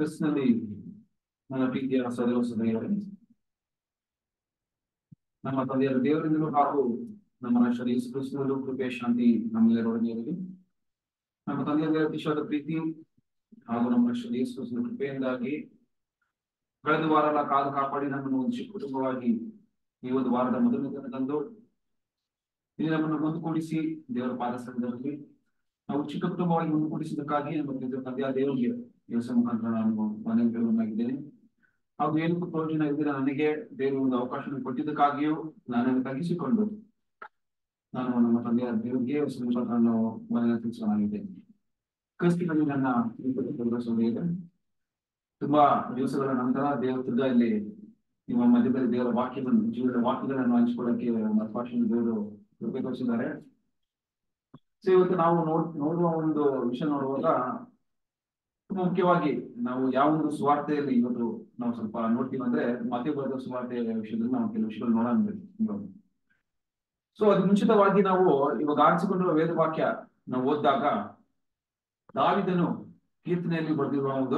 ಕ್ರಿಸ್ನಲ್ಲಿ ನನ್ನ ಪ್ರೀತಿಯ ಸದವ ಸದಯವರೇ ನಮ್ಮ ತಂದೆಯರ ದೇವರಿಂದಲೂ ಹಾಗೂ ನಮ್ಮ ರಾಷ್ಟ್ರ ಯೇಸು ಕ್ರಿಸ್ತನಲ್ಲೂ ಕೃಪೆ ಶಾಂತಿ ನಮ್ಮೆಲ್ಲರೊಡನೆ ಇರಲಿ ನಮ್ಮ ತಂದೆಯ ದೇವರ ಅತಿಶಯವಾದ ಪ್ರೀತಿ ಹಾಗೂ ನಮ್ಮ ರಾಷ್ಟ್ರ ಯೇಸು ಕ್ರಿಸ್ತನ ಕೃಪೆಯಿಂದಾಗಿ ಕಳೆದ ವಾರ ಎಲ್ಲ ಕಾದು ಕಾಪಾಡಿ ನಮ್ಮನ್ನು ಒಂದು ಚಿಕ್ಕ ಕುಟುಂಬವಾಗಿ ಈ ಒಂದು ವಾರದ ಮೊದಲನೇ ದಿನ ತಂದು ಇಲ್ಲಿ ನಮ್ಮನ್ನು ಒಂದುಗೂಡಿಸಿ ದೇವರ ಪಾದ ಸಂದರ್ಭದಲ್ಲಿ ನಾವು ಚಿಕ್ಕ ಕುಟುಂಬವಾಗಿ ಒಂದುಗೂಡಿಸಿದ್ದಕ್ಕಾಗಿ ನಮ್ಮ ತಂದೆ- ತಂದೆಯ ದೇವರಿಗೆ ದಿವಸ ಮುಖಾಂತರ ನಾನು ಮನೆಯವನಾಗಿದ್ದೇನೆ ಹಾಗೂ ಏನಕ್ಕೂ ಪ್ರಯೋಜನ ಇದ್ದರೆ ನನಗೆ ದೇವರು ಒಂದು ಅವಕಾಶ ಕೊಟ್ಟಿದ್ದಕ್ಕಾಗಿಯೂ ನಾನು ತಗ್ಗಿಸಿಕೊಂಡು ನಾನು ನಮ್ಮ ತಂದೆಯ ದೇವರಿಗೆ ದಿವಸ ಮುಖಾಂತರ ನಾನು ಮನೆಯ ತಿಳಿಸಲಾಗಿದ್ದೇನೆ ಕ್ರಿಸ್ತಿನಲ್ಲಿ ನನ್ನ ಇದೆ ತುಂಬಾ ದಿವಸಗಳ ನಂತರ ದೇವರ ತಿರ್ಗ ಇಲ್ಲಿ ನಿಮ್ಮ ಮಧ್ಯದಲ್ಲಿ ದೇವರ ವಾಕ್ಯವನ್ನು ಜೀವನದ ವಾಕ್ಯಗಳನ್ನು ಹಂಚಿಕೊಳ್ಳಕ್ಕೆ ಅವಕಾಶ ದೇವರು ಕೃಪೆ ತೋರಿಸಿದ್ದಾರೆ ಸೊ ಇವತ್ತು ನಾವು ನೋಡ್ ನೋಡುವ ಒಂದು ವಿಷಯ ನೋಡುವಾಗ ತುಂಬಾ ಮುಖ್ಯವಾಗಿ ನಾವು ಯಾವ ಒಂದು ಸ್ವಾರ್ಥೆಯಲ್ಲಿ ಇವತ್ತು ನಾವು ಸ್ವಲ್ಪ ನೋಡ್ತೀವಿ ಅಂದ್ರೆ ಮತ್ತೆ ಬರೆದ ಸ್ವಾರ್ಥೆಯ ವಿಷಯದಲ್ಲಿ ನಾವು ಕೆಲವು ವಿಷಯಗಳು ನೋಡೋಣ ಸೊ ಅದ್ ಮುಂಚಿತವಾಗಿ ನಾವು ಇವಾಗ ಆರಿಸಿಕೊಂಡಿರುವ ವೇದ ವಾಕ್ಯ ನಾವು ಓದಿದಾಗ ದಾವಿದನು ಕೀರ್ತನೆಯಲ್ಲಿ ಬರೆದಿರುವ ಒಂದು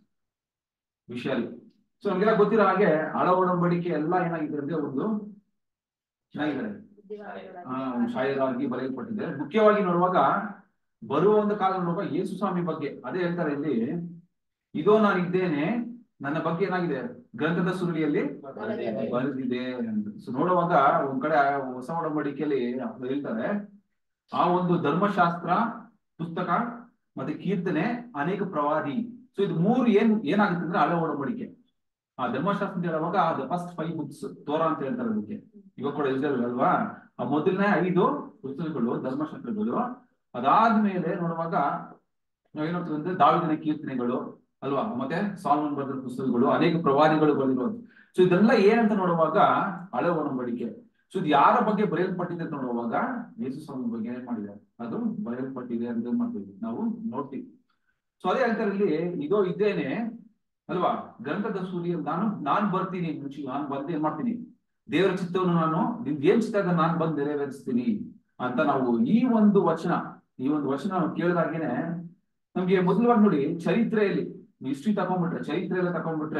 ವಿಷಯ ಸೊ ನಮ್ಗೆಲ್ಲ ಗೊತ್ತಿರೋ ಹಾಗೆ ಹಳ ಒಡಂಬಡಿಕೆ ಎಲ್ಲ ಏನಾಗಿದೆ ಅಂದ್ರೆ ಒಂದು ಚೆನ್ನಾಗಿದೆ ಆ, ಒಂದು ಶಾಯರಾಗಿ ಬರೆಯಲ್ಪಟ್ಟಿದೆ ಮುಖ್ಯವಾಗಿ ನೋಡುವಾಗ ಬರುವ ಒಂದು ಕಾಲ ನೋಡುವಾಗ ಯೇಸು ಸ್ವಾಮಿ ಬಗ್ಗೆ ಅದೇ ಹೇಳ್ತಾರೆ ಇಲ್ಲಿ ಇದೋ ನಾನು ಇದ್ದೇನೆ ನನ್ನ ಬಗ್ಗೆ ಏನಾಗಿದೆ ಗ್ರಂಥದ ಸುರುಳಿಯಲ್ಲಿ ಬರೆದಿದೆ ಅಂತ ಸೊ ನೋಡುವಾಗ ಒಂದ್ ಕಡೆ ಹೊಸ ಒಡಂಬಡಿಕೆಯಲ್ಲಿ ಹೇಳ್ತಾರೆ ಆ ಒಂದು ಧರ್ಮಶಾಸ್ತ್ರ ಪುಸ್ತಕ ಮತ್ತೆ ಕೀರ್ತನೆ ಅನೇಕ ಪ್ರವಾದಿ ಸೊ ಇದು ಮೂರು ಏನ್ ಏನಾಗುತ್ತೆ ಅಂದ್ರೆ ಹಳೆ ಒಡಂಬಡಿಕೆ ಆ ಧರ್ಮಶಾಸ್ತ್ರ ಅಂತ ಹೇಳುವಾಗ ದ ಫಸ್ಟ್ ಫೈವ್ ಬುಕ್ಸ್ ತೋರ ಅಂತ ಹೇಳ್ತಾರೆ ಅದಕ್ಕೆ ಇವಾಗ ಕೂಡ ಇದ್ದಾರೆ ಅಲ್ವಾ ಆ ಮೊದಲನೇ ಐದು ಪುಸ್ತಕಗಳು ಧರ್ಮಶಾಸ್ತ್ರಗಳು ಅದಾದ್ಮೇಲೆ ನೋಡುವಾಗ ನಾವ್ ಏನ್ ನೋಡ್ತೀವಿ ಅಂದ್ರೆ ದಾವಿದನ ಕೀರ್ತನೆಗಳು ಅಲ್ವಾ ಮತ್ತೆ ಸಾಲ್ಮನ್ ಬರೆದ ಪುಸ್ತಕಗಳು ಅನೇಕ ಪ್ರವಾದಿಗಳು ಬರೆದಿರೋದು ಸೊ ಇದೆಲ್ಲ ಏನಂತ ನೋಡುವಾಗ ಹಳೆ ಒಡಂಬಡಿಕೆ ಸೊ ಇದು ಯಾರ ಬಗ್ಗೆ ಬರೆಯಲ್ಪಟ್ಟಿದೆ ಅಂತ ನೋಡುವಾಗ ಯೇಸು ಸ್ವಾಮಿ ಬಗ್ಗೆ ಏನ್ ಮಾಡಿದೆ ಅದು ಬರೆಯಲ್ಪಟ್ಟಿದೆ ಅಂತ ಏನ್ ಮಾಡ್ತೀವಿ ನಾವು ನೋಡ್ತೀವಿ ಸೊ ಅದೇ ಹೇಳ್ತಾರೆ ಇಲ್ಲಿ ಇದೋ ಇದ್ದೇನೆ ಅಲ್ವಾ ಗ್ರಂಥದ ಸೂರ್ಯ ನಾನು ನಾನ್ ಬರ್ತೀನಿ ಮುಂಚೆ ನಾನು ಬಂದು ಏನ್ ಮಾಡ್ತೀನಿ ದೇವರ ಚಿತ್ತವನ್ನು ನಾನು ನಿಮ್ಗೆ ಏನ್ ಚಿತ್ತ ಇದೆ ನಾನು ಬಂದು ನೆರವೇರಿಸ್ತೀನಿ ಅಂತ ನಾವು ಈ ಒಂದು ವಚನ ಈ ಒಂದು ವಚನ ನಾವು ಕೇಳಿದಾಗೇನೆ ನಮ್ಗೆ ಮೊದಲವಾಗಿ ನೋಡಿ ಚರಿತ್ರೆಯಲ್ಲಿ ಹಿಸ್ಟ್ರಿ ತಗೊಂಡ್ಬಿಟ್ರೆ ಚರಿತ್ರೆ ಎಲ್ಲ ತಗೊಂಡ್ಬಿಟ್ರೆ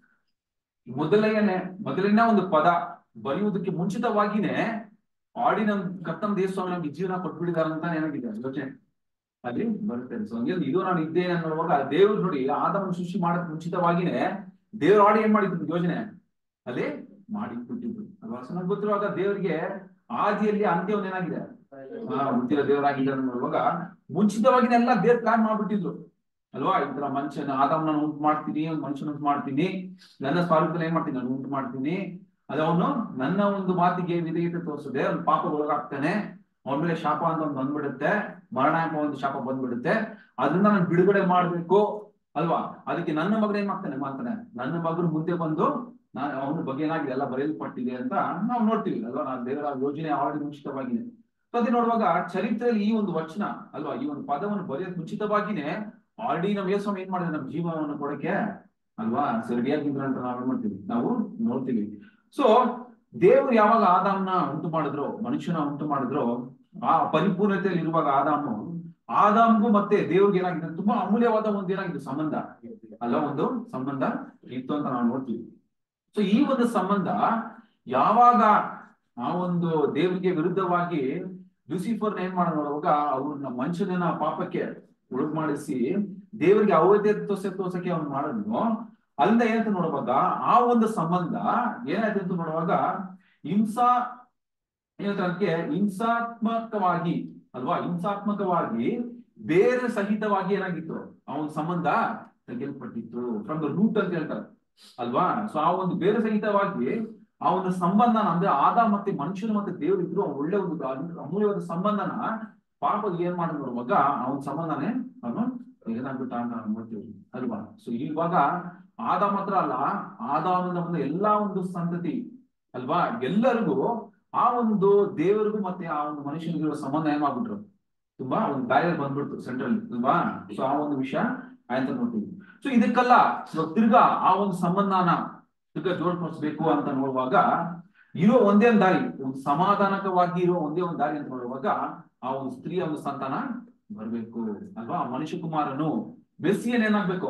ಮೊದಲನೇ ಮೊದಲನೇ ಒಂದು ಪದ ಬರೆಯುವುದಕ್ಕೆ ಮುಂಚಿತವಾಗಿನೇ ಆಡಿ ನಮ್ ಕರ್ತಮ್ ದೇವಸ್ವಾಮಿ ನಮ್ಗೆ ಜೀವನ ಕೊಟ್ಬಿಟ್ಟಿದ್ದಾರೆ ಅಂತ ಏನಾಗಿದೆ ಯೋಚನೆ ಅಲ್ಲಿ ಬರುತ್ತೆ ಸೊ ಹಂಗೆ ಇದು ನಾನು ಇದ್ದೇನೆ ಅನ್ನುವಾಗ ದೇವ್ರು ನೋಡಿ ಆದವನ್ನು ಸೃಷ್ಟಿ ಮಾಡಕ್ ಮುಂಚಿತವಾಗಿನೇ ದೇವ್ರ ಆಡಿ ಏನ್ ಮಾಡಿದ್ರು ಯೋಜನೆ ಅಲ್ಲಿ ಮಾಡಿ ಬಿಟ್ಟಿದ್ರು ಅಲ್ವಾ ಸೊ ನಮ್ಗೆ ಗೊತ್ತಿರುವಾಗ ದೇವರಿಗೆ ಆದಿಯಲ್ಲಿ ಅಂತ್ಯವನ್ನು ಏನಾಗಿದೆ ಆ, ಹುಟ್ಟಿದ ದೇವರಾಗಿದ್ದಾರೆ ನೋಡುವಾಗ ಮುಂಚಿತವಾಗಿನೇ ಎಲ್ಲ ದೇವ್ರ ಪ್ಲಾನ್ ಮಾಡ್ಬಿಟ್ಟಿದ್ರು ಅಲ್ವಾ ಈ ತರ ಮನುಷ್ಯನ ಆದಾಮ್ನ ಉಂಟು ಮಾಡ್ತೀನಿ ಒಂದು ಮನುಷ್ಯನ ಉಂಟು ಮಾಡ್ತೀನಿ ನನ್ನ ಸ್ವಾರೂಪದಲ್ಲಿ ಏನ್ ಮಾಡ್ತೀನಿ ನಾನು ಉಂಟು ಮಾಡ್ತೀನಿ ಅದವನು ನನ್ನ ಒಂದು ಮಾತಿಗೆ ವಿಧೇಯತೆ ತೋರಿಸದೆ ಅವ್ನು ಪಾಪ ಒಳಗಾಗ್ತಾನೆ ಅವನ ಮೇಲೆ ಶಾಪ ಅಂತ ಒಂದು ಬಂದ್ಬಿಡುತ್ತೆ ಮರಣ ಎಂಬ ಒಂದು ಶಾಪ ಬಂದ್ಬಿಡುತ್ತೆ ಅದನ್ನ ನಾನು ಬಿಡುಗಡೆ ಮಾಡ್ಬೇಕು ಅಲ್ವಾ ಅದಕ್ಕೆ ನನ್ನ ಮಗನ ಏನ್ ಮಾಡ್ತಾನೆ ಮಾಡ್ತಾನೆ ನನ್ನ ಮಗನು ಮುಂದೆ ಬಂದು ನಾನು ಅವನ ಬಗ್ಗೆ ಏನಾಗಿದೆ ಎಲ್ಲ ಬರೆಯಲ್ಪಟ್ಟಿದೆ ಅಂತ ನಾವು ನೋಡ್ತೀವಿ ಅಲ್ವಾ ನಾನು ದೇವರ ಯೋಜನೆ ಆಲ್ರೆಡಿ ಮುಂಚಿತವಾಗಿದೆ ಸೊ ಅದೇ ನೋಡುವಾಗ ಚರಿತ್ರೆಯಲ್ಲಿ ಈ ಒಂದು ವಚನ ಅಲ್ವಾ ಈ ಒಂದು ಪದವನ್ನು ಬರೆಯೋದ್ ಮುಂಚಿತವಾಗಿನೇ ಆಲ್ರೆಡಿ ನಮ್ಮ ಯೇಸ್ವಾಮಿ ಏನ್ ಮಾಡಿದ್ರೆ ನಮ್ಮ ಜೀವನವನ್ನು ಕೊಡಕ್ಕೆ ಅಲ್ವಾ ಸರಿಯಾಗಿದ್ರು ಅಂತ ನಾವ್ ಏನ್ ಮಾಡ್ತೀವಿ ನಾವು ನೋಡ್ತೀವಿ ಸೊ ದೇವರು ಯಾವಾಗ ಆದಾಮ್ನ ಉಂಟು ಮಾಡಿದ್ರು ಮನುಷ್ಯನ ಉಂಟು ಮಾಡಿದ್ರು ಆ ಪರಿಪೂರ್ಣತೆಯಲ್ಲಿ ಇರುವಾಗ ಆದಾಮು ಆದಾಮ್ಗೂ ಮತ್ತೆ ದೇವ್ರಿಗೆ ಏನಾಗಿದೆ ತುಂಬಾ ಅಮೂಲ್ಯವಾದ ಒಂದು ಏನಾಗಿದೆ ಸಂಬಂಧ ಅಲ್ವಾ ಒಂದು ಸಂಬಂಧ ಇತ್ತು ಅಂತ ನಾವು ನೋಡ್ತೀವಿ ಸೊ ಈ ಒಂದು ಸಂಬಂಧ ಯಾವಾಗ ಆ ಒಂದು ದೇವರಿಗೆ ವಿರುದ್ಧವಾಗಿ ಲೂಸಿಫರ್ ಏನ್ ಮಾಡ ನೋಡುವಾಗ ಅವ್ರನ್ನ ಮನುಷ್ಯನ ಪಾಪಕ್ಕೆ ಒಳಗ್ ಮಾಡಿಸಿ ದೇವರಿಗೆ ಅವೈತೆ ತೋರ್ಸ ತೋರ್ಸಕ್ಕೆ ಅವ್ನು ಮಾಡಿದ್ನು ಅಲ್ಲಿಂದ ಏನಂತ ನೋಡುವಾಗ ಆ ಒಂದು ಸಂಬಂಧ ಏನಾಯ್ತು ಅಂತ ನೋಡುವಾಗ ಹಿಂಸಾ ಏನಂತಕ್ಕೆ ಹಿಂಸಾತ್ಮಕವಾಗಿ ಅಲ್ವಾ ಹಿಂಸಾತ್ಮಕವಾಗಿ ಬೇರೆ ಸಹಿತವಾಗಿ ಏನಾಗಿತ್ತು ಆ ಒಂದು ಸಂಬಂಧ ತೆಗೆಯಲ್ಪಟ್ಟಿತ್ತು ಫ್ರಮ್ ದ ರೂಟ್ ಅಂತ ಹೇಳ್ತಾರೆ ಅಲ್ವಾ ಸೊ ಆ ಒಂದು ಬೇರೆ ಸಹಿತವಾಗಿ ಆ ಒಂದು ಸಂಬಂಧ ಅಂದ್ರೆ ಆದ ಮತ್ತೆ ಮನುಷ್ಯನು ಮತ್ತೆ ದೇವರು ಇದ್ರು ಆ ಒಳ್ಳೆ ಒಂದು ಅಮೂಲ್ಯವಾದ ಸಂಬಂಧನ ಪಾಪ ಏನ್ ಮಾಡಿ ನೋಡುವಾಗ ಆ ಒಂದು ಸಂಬಂಧನೇ ಅವನು ಏನಾಗ್ಬಿಟ್ಟ ಅಂತ ನಾವು ನೋಡ್ತೀವಿ ಅಲ್ವಾ ಸೊ ಇವಾಗ ಆದ ಮಾತ್ರ ಅಲ್ಲ ಆದಾಮನ ಒಂದು ಎಲ್ಲಾ ಒಂದು ಸಂತತಿ ಅಲ್ವಾ ಎಲ್ಲರಿಗೂ ಆ ಒಂದು ದೇವರಿಗೂ ಮತ್ತೆ ಆ ಒಂದು ಮನುಷ್ಯನಿಗಿರುವ ಸಂಬಂಧ ಏನಾಗ್ಬಿಟ್ರು ತುಂಬಾ ಒಂದು ಬ್ಯಾರಿಯರ್ ಬಂದ್ಬಿಡ್ತು ಸೆಂಟ್ರಲ್ ಅಲ್ವಾ ಸೊ ಆ ಒಂದು ವಿಷಯ ಆಯ್ತು ನೋಡ್ತೀವಿ ಸೊ ಇದಕ್ಕೆಲ್ಲ ಇವಾಗ ತಿರ್ಗಾ ಆ ಒಂದು ಸಂಬಂಧನ ತಿರ್ಗಾ ಜೋಡ್ಪಡಿಸ್ಬೇಕು ಅಂತ ನೋಡುವಾಗ ಇರೋ ಒಂದೇ ಒಂದು ದಾರಿ ಒಂದು ಸಮಾಧಾನಕವಾಗಿ ಇರೋ ಒಂದೇ ಒಂದು ದಾರಿ ಅಂತ ನೋಡುವಾಗ ಆ ಒಂದು ಸ್ತ್ರೀಯ ಒಂದು ಸಂತಾನ ಬರ್ಬೇಕು ಅಲ್ವಾ ಮನುಷ್ಯ ಕುಮಾರನು ಮೆಸ್ಸಿಯನ್ ಏನಾಗ್ಬೇಕು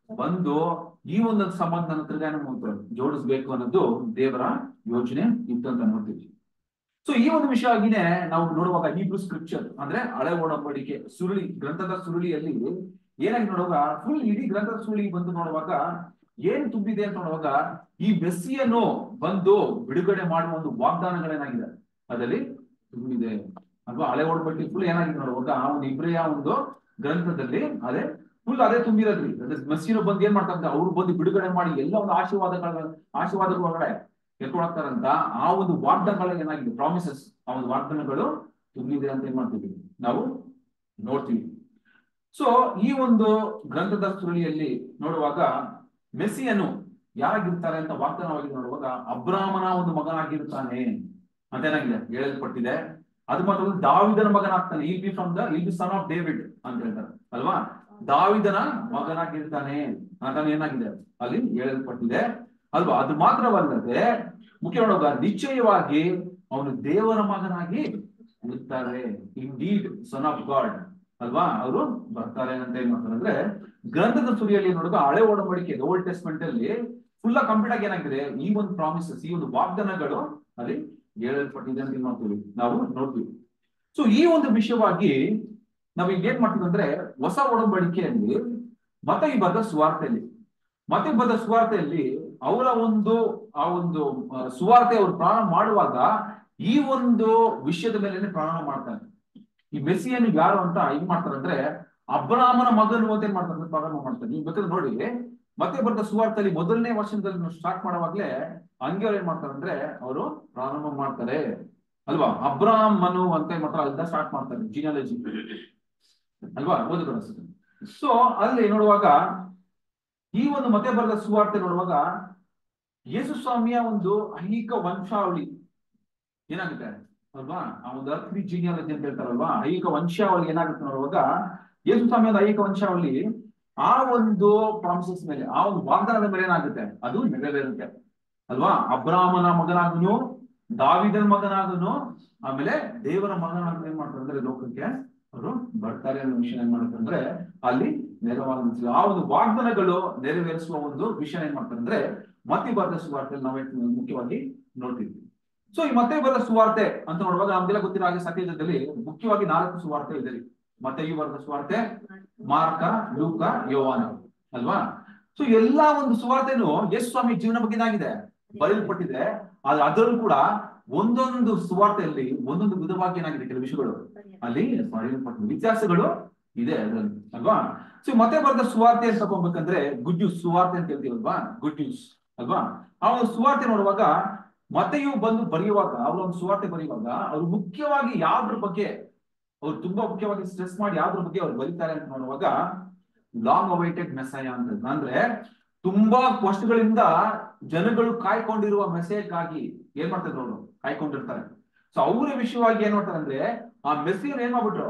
ಬಂದು ಈ ಒಂದು ಸಂಬಂಧನ ತಿರ್ಗಾನ ಜೋಡಿಸ್ಬೇಕು ಅನ್ನೋದು ದೇವರ ಯೋಚನೆ ಇತ್ತು ಅಂತ ನೋಡ್ತೀವಿ ಸೊ ಈ ಒಂದು ವಿಷಯ ಆಗಿನೇ ನಾವು ನೋಡುವಾಗ ಹೀಬ್ರು ಸ್ಕ್ರಿಪ್ಚರ್ ಅಂದ್ರೆ ಹಳೆ ಒಡಂಬಡಿಕೆ ಸುರುಳಿ ಗ್ರಂಥದ ಸುರುಳಿಯಲ್ಲಿ ಏನಾಗಿ ನೋಡುವಾಗ ಫುಲ್ ಇಡೀ ಗ್ರಂಥದ ಸುರುಳಿ ಬಂದು ನೋಡುವಾಗ ಏನ್ ತುಂಬಿದೆ ಅಂತ ನೋಡುವಾಗ ಈ ಮೆಸ್ಸಿಯನ್ನು ಬಂದು ಬಿಡುಗಡೆ ಮಾಡುವ ಒಂದು ವಾಗ್ದಾನಗಳೇನಾಗಿದೆ ಅದರಲ್ಲಿ ತುಂಬಿದೆ ಅಥವಾ ಹಳೆ ಒಡಂಬಡಿಕೆ ಫುಲ್ ಏನಾಗಿದೆ ನೋಡುವಾಗ ಆ ಒಂದು ಇಬ್ರಿಯ ಒಂದು ಗ್ರಂಥದಲ್ಲಿ ಅದೇ ಫುಲ್ ಅದೇ ತುಂಬಿರೋದ್ರಿ ಅದೇ ಮೆಸ್ಸಿನ ಬಂದು ಏನ್ ಮಾಡ್ತಾರೆ ಅವ್ರು ಬಂದು ಬಿಡುಗಡೆ ಮಾಡಿ ಎಲ್ಲ ಒಂದು ಆಶೀರ್ವಾದಗಳ ಆಶೀರ್ವಾದಗಳ ಒಳಗಡೆ ಎತ್ಕೊಳಕ್ತಾರಂತ ಆ ಒಂದು ವಾಗ್ದಾನಗಳು ಏನಾಗಿದೆ ಪ್ರಾಮಿಸಸ್ ಆ ಒಂದು ವಾಗ್ದಾನಗಳು ತುಂಬಿದೆ ಅಂತ ಏನ್ ಮಾಡ್ತೀವಿ ನಾವು ನೋಡ್ತೀವಿ ಸೊ ಈ ಒಂದು ಗ್ರಂಥದ ಸುರುಳಿಯಲ್ಲಿ ನೋಡುವಾಗ ಮೆಸ್ಸಿಯನ್ನು ಯಾರಾಗಿರ್ತಾರೆ ಅಂತ ವಾಗ್ದಾನವಾಗಿ ನೋಡುವಾಗ ಅಬ್ರಾಮನ ಒಂದು ಮಗನಾಗಿರ್ತಾನೆ ಅಂತ ಏನಾಗಿದೆ ಹೇಳಲ್ಪಟ್ಟಿದೆ ಅದು ಮಾತ್ರ ಅಲ್ಲ, ದಾವಿದನ ಮಗನಾಗ್ತಾನೆ he'll be from the he'll be son of David ಅಂತ ಹೇಳ್ತಾರೆ ಅಲ್ವಾ ದಾವಿದನ ಮಗನಾಗಿರ್ತಾನೆ ಅಂತ ಏನಾಗಿದೆ ಅಲ್ಲಿ ಹೇಳಲ್ಪಟ್ಟಿದೆ ಅಲ್ವಾ ಅದು ಮಾತ್ರವಲ್ಲದೆ ಮುಖ್ಯ ನೋಡುವಾಗ ನಿಶ್ಚಯವಾಗಿ ಅವನು ದೇವರ ಮಗನಾಗಿ ಇರ್ತಾರೆ indeed son of God ಅಲ್ವಾ ಅವರು ಬರ್ತಾರೆ ಅಂತ ಏನ್ ಮಾಡ್ತಾರೆ ಅಂದ್ರೆ ಗ್ರಂಥದ ಸುರಿಯಲ್ಲಿ ನೋಡುವಾಗ ಹಳೆ ಒಡಂಬಡಿಕೆ ಓಲ್ಡ್ ಟೆಸ್ಟ್ಮೆಂಟ್ ಅಲ್ಲಿ ಫುಲ್ ಕಂಪ್ಲೀಟ್ ಆಗಿ ಏನಾಗಿದೆ ಈ ಒಂದು ಪ್ರಾಮಿಸಸ್ ಈ ಒಂದು ವಾಗ್ದಾನಗಳು ಅಲ್ಲಿ ಹೇಳಲ್ಪಟ್ಟಿದೆ ಅಂತ ಏನ್ ಮಾಡ್ತೀವಿ ನಾವು ನೋಡ್ತೀವಿ ಸೊ ಈ ಒಂದು ವಿಷಯವಾಗಿ ನಾವ್ ಈಗ ಏನ್ ಮಾಡ್ತೀವಿ ಅಂದ್ರೆ ಹೊಸ ಒಡಂಬಡಿಕೆಯಲ್ಲಿ ಮತ ಈ ಬರೆದ ಸುವಾರ್ತೆಯಲ್ಲಿ ಮತ್ತೆ ಬರೆದ ಸುವಾರ್ತೆಯಲ್ಲಿ ಅವರ ಒಂದು ಆ ಒಂದು ಆ, ಸುವಾರ್ತೆ ಅವರು ಪ್ರಾರಂಭ ಮಾಡುವಾಗ ಈ ಒಂದು ವಿಷಯದ ಮೇಲೆ ಪ್ರಾರಂಭ ಮಾಡ್ತಾರೆ ಈ ಮೆಸ್ಸಿಯನ್ನು ಯಾರು ಅಂತ ಏನ್ ಮಾಡ್ತಾರೆ ಅಂದ್ರೆ ಅಬ್ರಾಮನ ಮಗನು ಅಂತ ಏನ್ ಮಾಡ್ತಾರೆ ಅಂದ್ರೆ ಪ್ರಾರಂಭ ಮಾಡ್ತಾರೆ ನೀವು ಬೇಕಾದ್ರೆ ನೋಡಿ ಮತ್ತೆ ಬರೆದ ಸುವಾರ್ತೆಯಲ್ಲಿ ಮೊದಲನೇ ವರ್ಷದಲ್ಲಿ ಸ್ಟಾರ್ಟ್ ಮಾಡುವಾಗ್ಲೇ ಹಂಗೆ ಅವ್ರು ಏನ್ ಮಾಡ್ತಾರೆ ಅಂದ್ರೆ ಅವರು ಪ್ರಾರಂಭ ಮಾಡ್ತಾರೆ ಅಲ್ವಾ ಅಬ್ರಾಮನು ಅಂತ ಏನ್ ಮಾಡ್ತಾರೆ ಅಲ್ಲಿಂದ ಸ್ಟಾರ್ಟ್ ಮಾಡ್ತಾರೆ ಜಿನಾಲಜಿ ಅಲ್ವಾ ಓದಿದ್ರು ಅನ್ಸುತ್ತೆ ಸೊ ಅಲ್ಲಿ ನೋಡುವಾಗ ಈ ಒಂದು ಮತ್ತೆ ಬರೆದ ಸುವಾರ್ತೆ ನೋಡುವಾಗ ಯೇಸು ಸ್ವಾಮಿಯ ಒಂದು ಐಹಿಕ ವಂಶಾವಳಿ ಏನಾಗುತ್ತೆ ಅಲ್ವಾ ಆ ಒಂದು ಅರ್ಥ ಜೀನಿಯಾಲಜಿ ಅಂತ ಹೇಳ್ತಾರಲ್ವಾ ಐಹಿಕ ವಂಶಾವಳಿ ಏನಾಗುತ್ತೆ ನೋಡುವಾಗ ಯೇಸು ಸ್ವಾಮಿಯ ಒಂದು ಐಹಿಕ ವಂಶಾವಳಿ ಆ ಒಂದು ಪ್ರಾಮಿಸಸ್ ಮೇಲೆ ಆ ಒಂದು ವಾಗ್ದಾನದ ಮೇಲೆ ಏನಾಗುತ್ತೆ ಅದು ನೆರವೇರುತ್ತೆ ಅಲ್ವಾ ಅಬ್ರಾಮನ ಮಗನಾಗನು ದಾವಿದನ ಮಗನಾಗನು ಆಮೇಲೆ ದೇವರ ಮಗನಾಗನು ಏನ್ ಮಾಡ್ತಾರೆ ಅಂದ್ರೆ ಲೋಕಕ್ಕೆ ಅವರು ಬರ್ತಾರೆ ಅನ್ನೋ ವಿಷಯ ಏನ್ ಮಾಡ್ತಾರೆ ಅಂದ್ರೆ ಅಲ್ಲಿ ನೆರವಾಗುತ್ತೆ ಆ ಒಂದು ವಾಗ್ದಾನಗಳು ನೆರವೇರಿಸುವ ಒಂದು ವಿಷಯ ಏನ್ ಮಾಡ್ತಾರೆ ಅಂದ್ರೆ ಮತ್ತೆ ಬರೆದ ಸುವಾರ್ತೆ ನಾವೇ ಮುಖ್ಯವಾಗಿ ನೋಡ್ತೀವಿ ಸೊ ಈ ಮತ್ತೆ ಬರೆದ ಸುವಾರ್ತೆ ಅಂತ ನೋಡುವಾಗ ನಮ್ಗೆಲ್ಲ ಗೊತ್ತಿರೋ ಹಾಗೆ ಸತ್ಯದಲ್ಲಿ ಮುಖ್ಯವಾಗಿ ನಾಲ್ಕು ಸುವಾರ್ತೆ ಇದೆ ರೀ. ಮತ್ತೆ ಈ ಬರೆದ ಸುವಾರ್ತೆ ಮಾರ್ಕ ಲೂಕ ಯೋವಾನ ಅಲ್ವಾ ಸೊ ಎಲ್ಲಾ ಒಂದು ಸುವಾರ್ತೆನು ಯೇಸು ಸ್ವಾಮಿ ಜೀವನ ಬಗ್ಗೆ ಏನಾಗಿದೆ ಬರೆಯಲ್ಪಟ್ಟಿದೆ ಆದ್ರೆ ಅದರಲ್ಲೂ ಕೂಡ ಒಂದೊಂದು ಸುವಾರ್ತೆಯಲ್ಲಿ ಒಂದೊಂದು ವಿಧವಾಗಿ ಏನಾಗಿದೆ ಕೆಲವು ವಿಷಯಗಳು ಅಲ್ಲಿ ಬರೆಯಲ್ಪಟ್ಟಿದೆ ವ್ಯತ್ಯಾಸಗಳು ಇದೆ ಅದರಲ್ಲಿ ಅಲ್ವಾ ಸೊ ಮತ್ತೆ ಬರೆದ ಸುವಾರ್ತೆ ಅಂತ ತಗೊಬೇಕಂದ್ರೆ ಗುಡ್ ನ್ಯೂಸ್ ಸುವಾರ್ತೆ ಅಂತ ಹೇಳ್ತೀವಲ್ವಾ ಗುಡ್ ನ್ಯೂಸ್ ಅಲ್ವಾ ಆ ಒಂದು ಸುವಾರ್ತೆ ನೋಡುವಾಗ ಮತ್ತೆ ಇವು ಬಂದು ಬರೆಯುವಾಗ ಅವ್ರ ಒಂದು ಸುವಾರ್ತೆ ಬರೆಯುವಾಗ ಅವ್ರು ಮುಖ್ಯವಾಗಿ ಯಾವ್ದ್ರ ಬಗ್ಗೆ ಅವ್ರು ತುಂಬಾ ಮುಖ್ಯವಾಗಿ ಸ್ಟ್ರೆಸ್ ಮಾಡಿ ಯಾವ್ದ್ರ ಬಗ್ಗೆ ಅವ್ರು ಬರೀತಾರೆ ಅಂತ ನೋಡುವಾಗ ಲಾಂಗ್ ಅವೈಟೆಡ್ ಮೆಸೇಜ್ ಅಂತ ಅಂದ್ರೆ ತುಂಬಾ ವರ್ಷಗಳಿಂದ ಜನಗಳು ಕಾಯ್ಕೊಂಡಿರುವ ಮೆಸೇಜ್ ಆಗಿ ಏನ್ ಮಾಡ್ತಿದ್ರು ಅವರು ಕಾಯ್ಕೊಂಡಿರ್ತಾರೆ ಸೊ ಅವರ ವಿಷಯವಾಗಿ ಏನ್ ಮಾಡ್ತಾರೆ ಅಂದ್ರೆ ಆ ಮೆಸೇಜ್ ಏನ್ ಮಾಡ್ಬಿಟ್ರು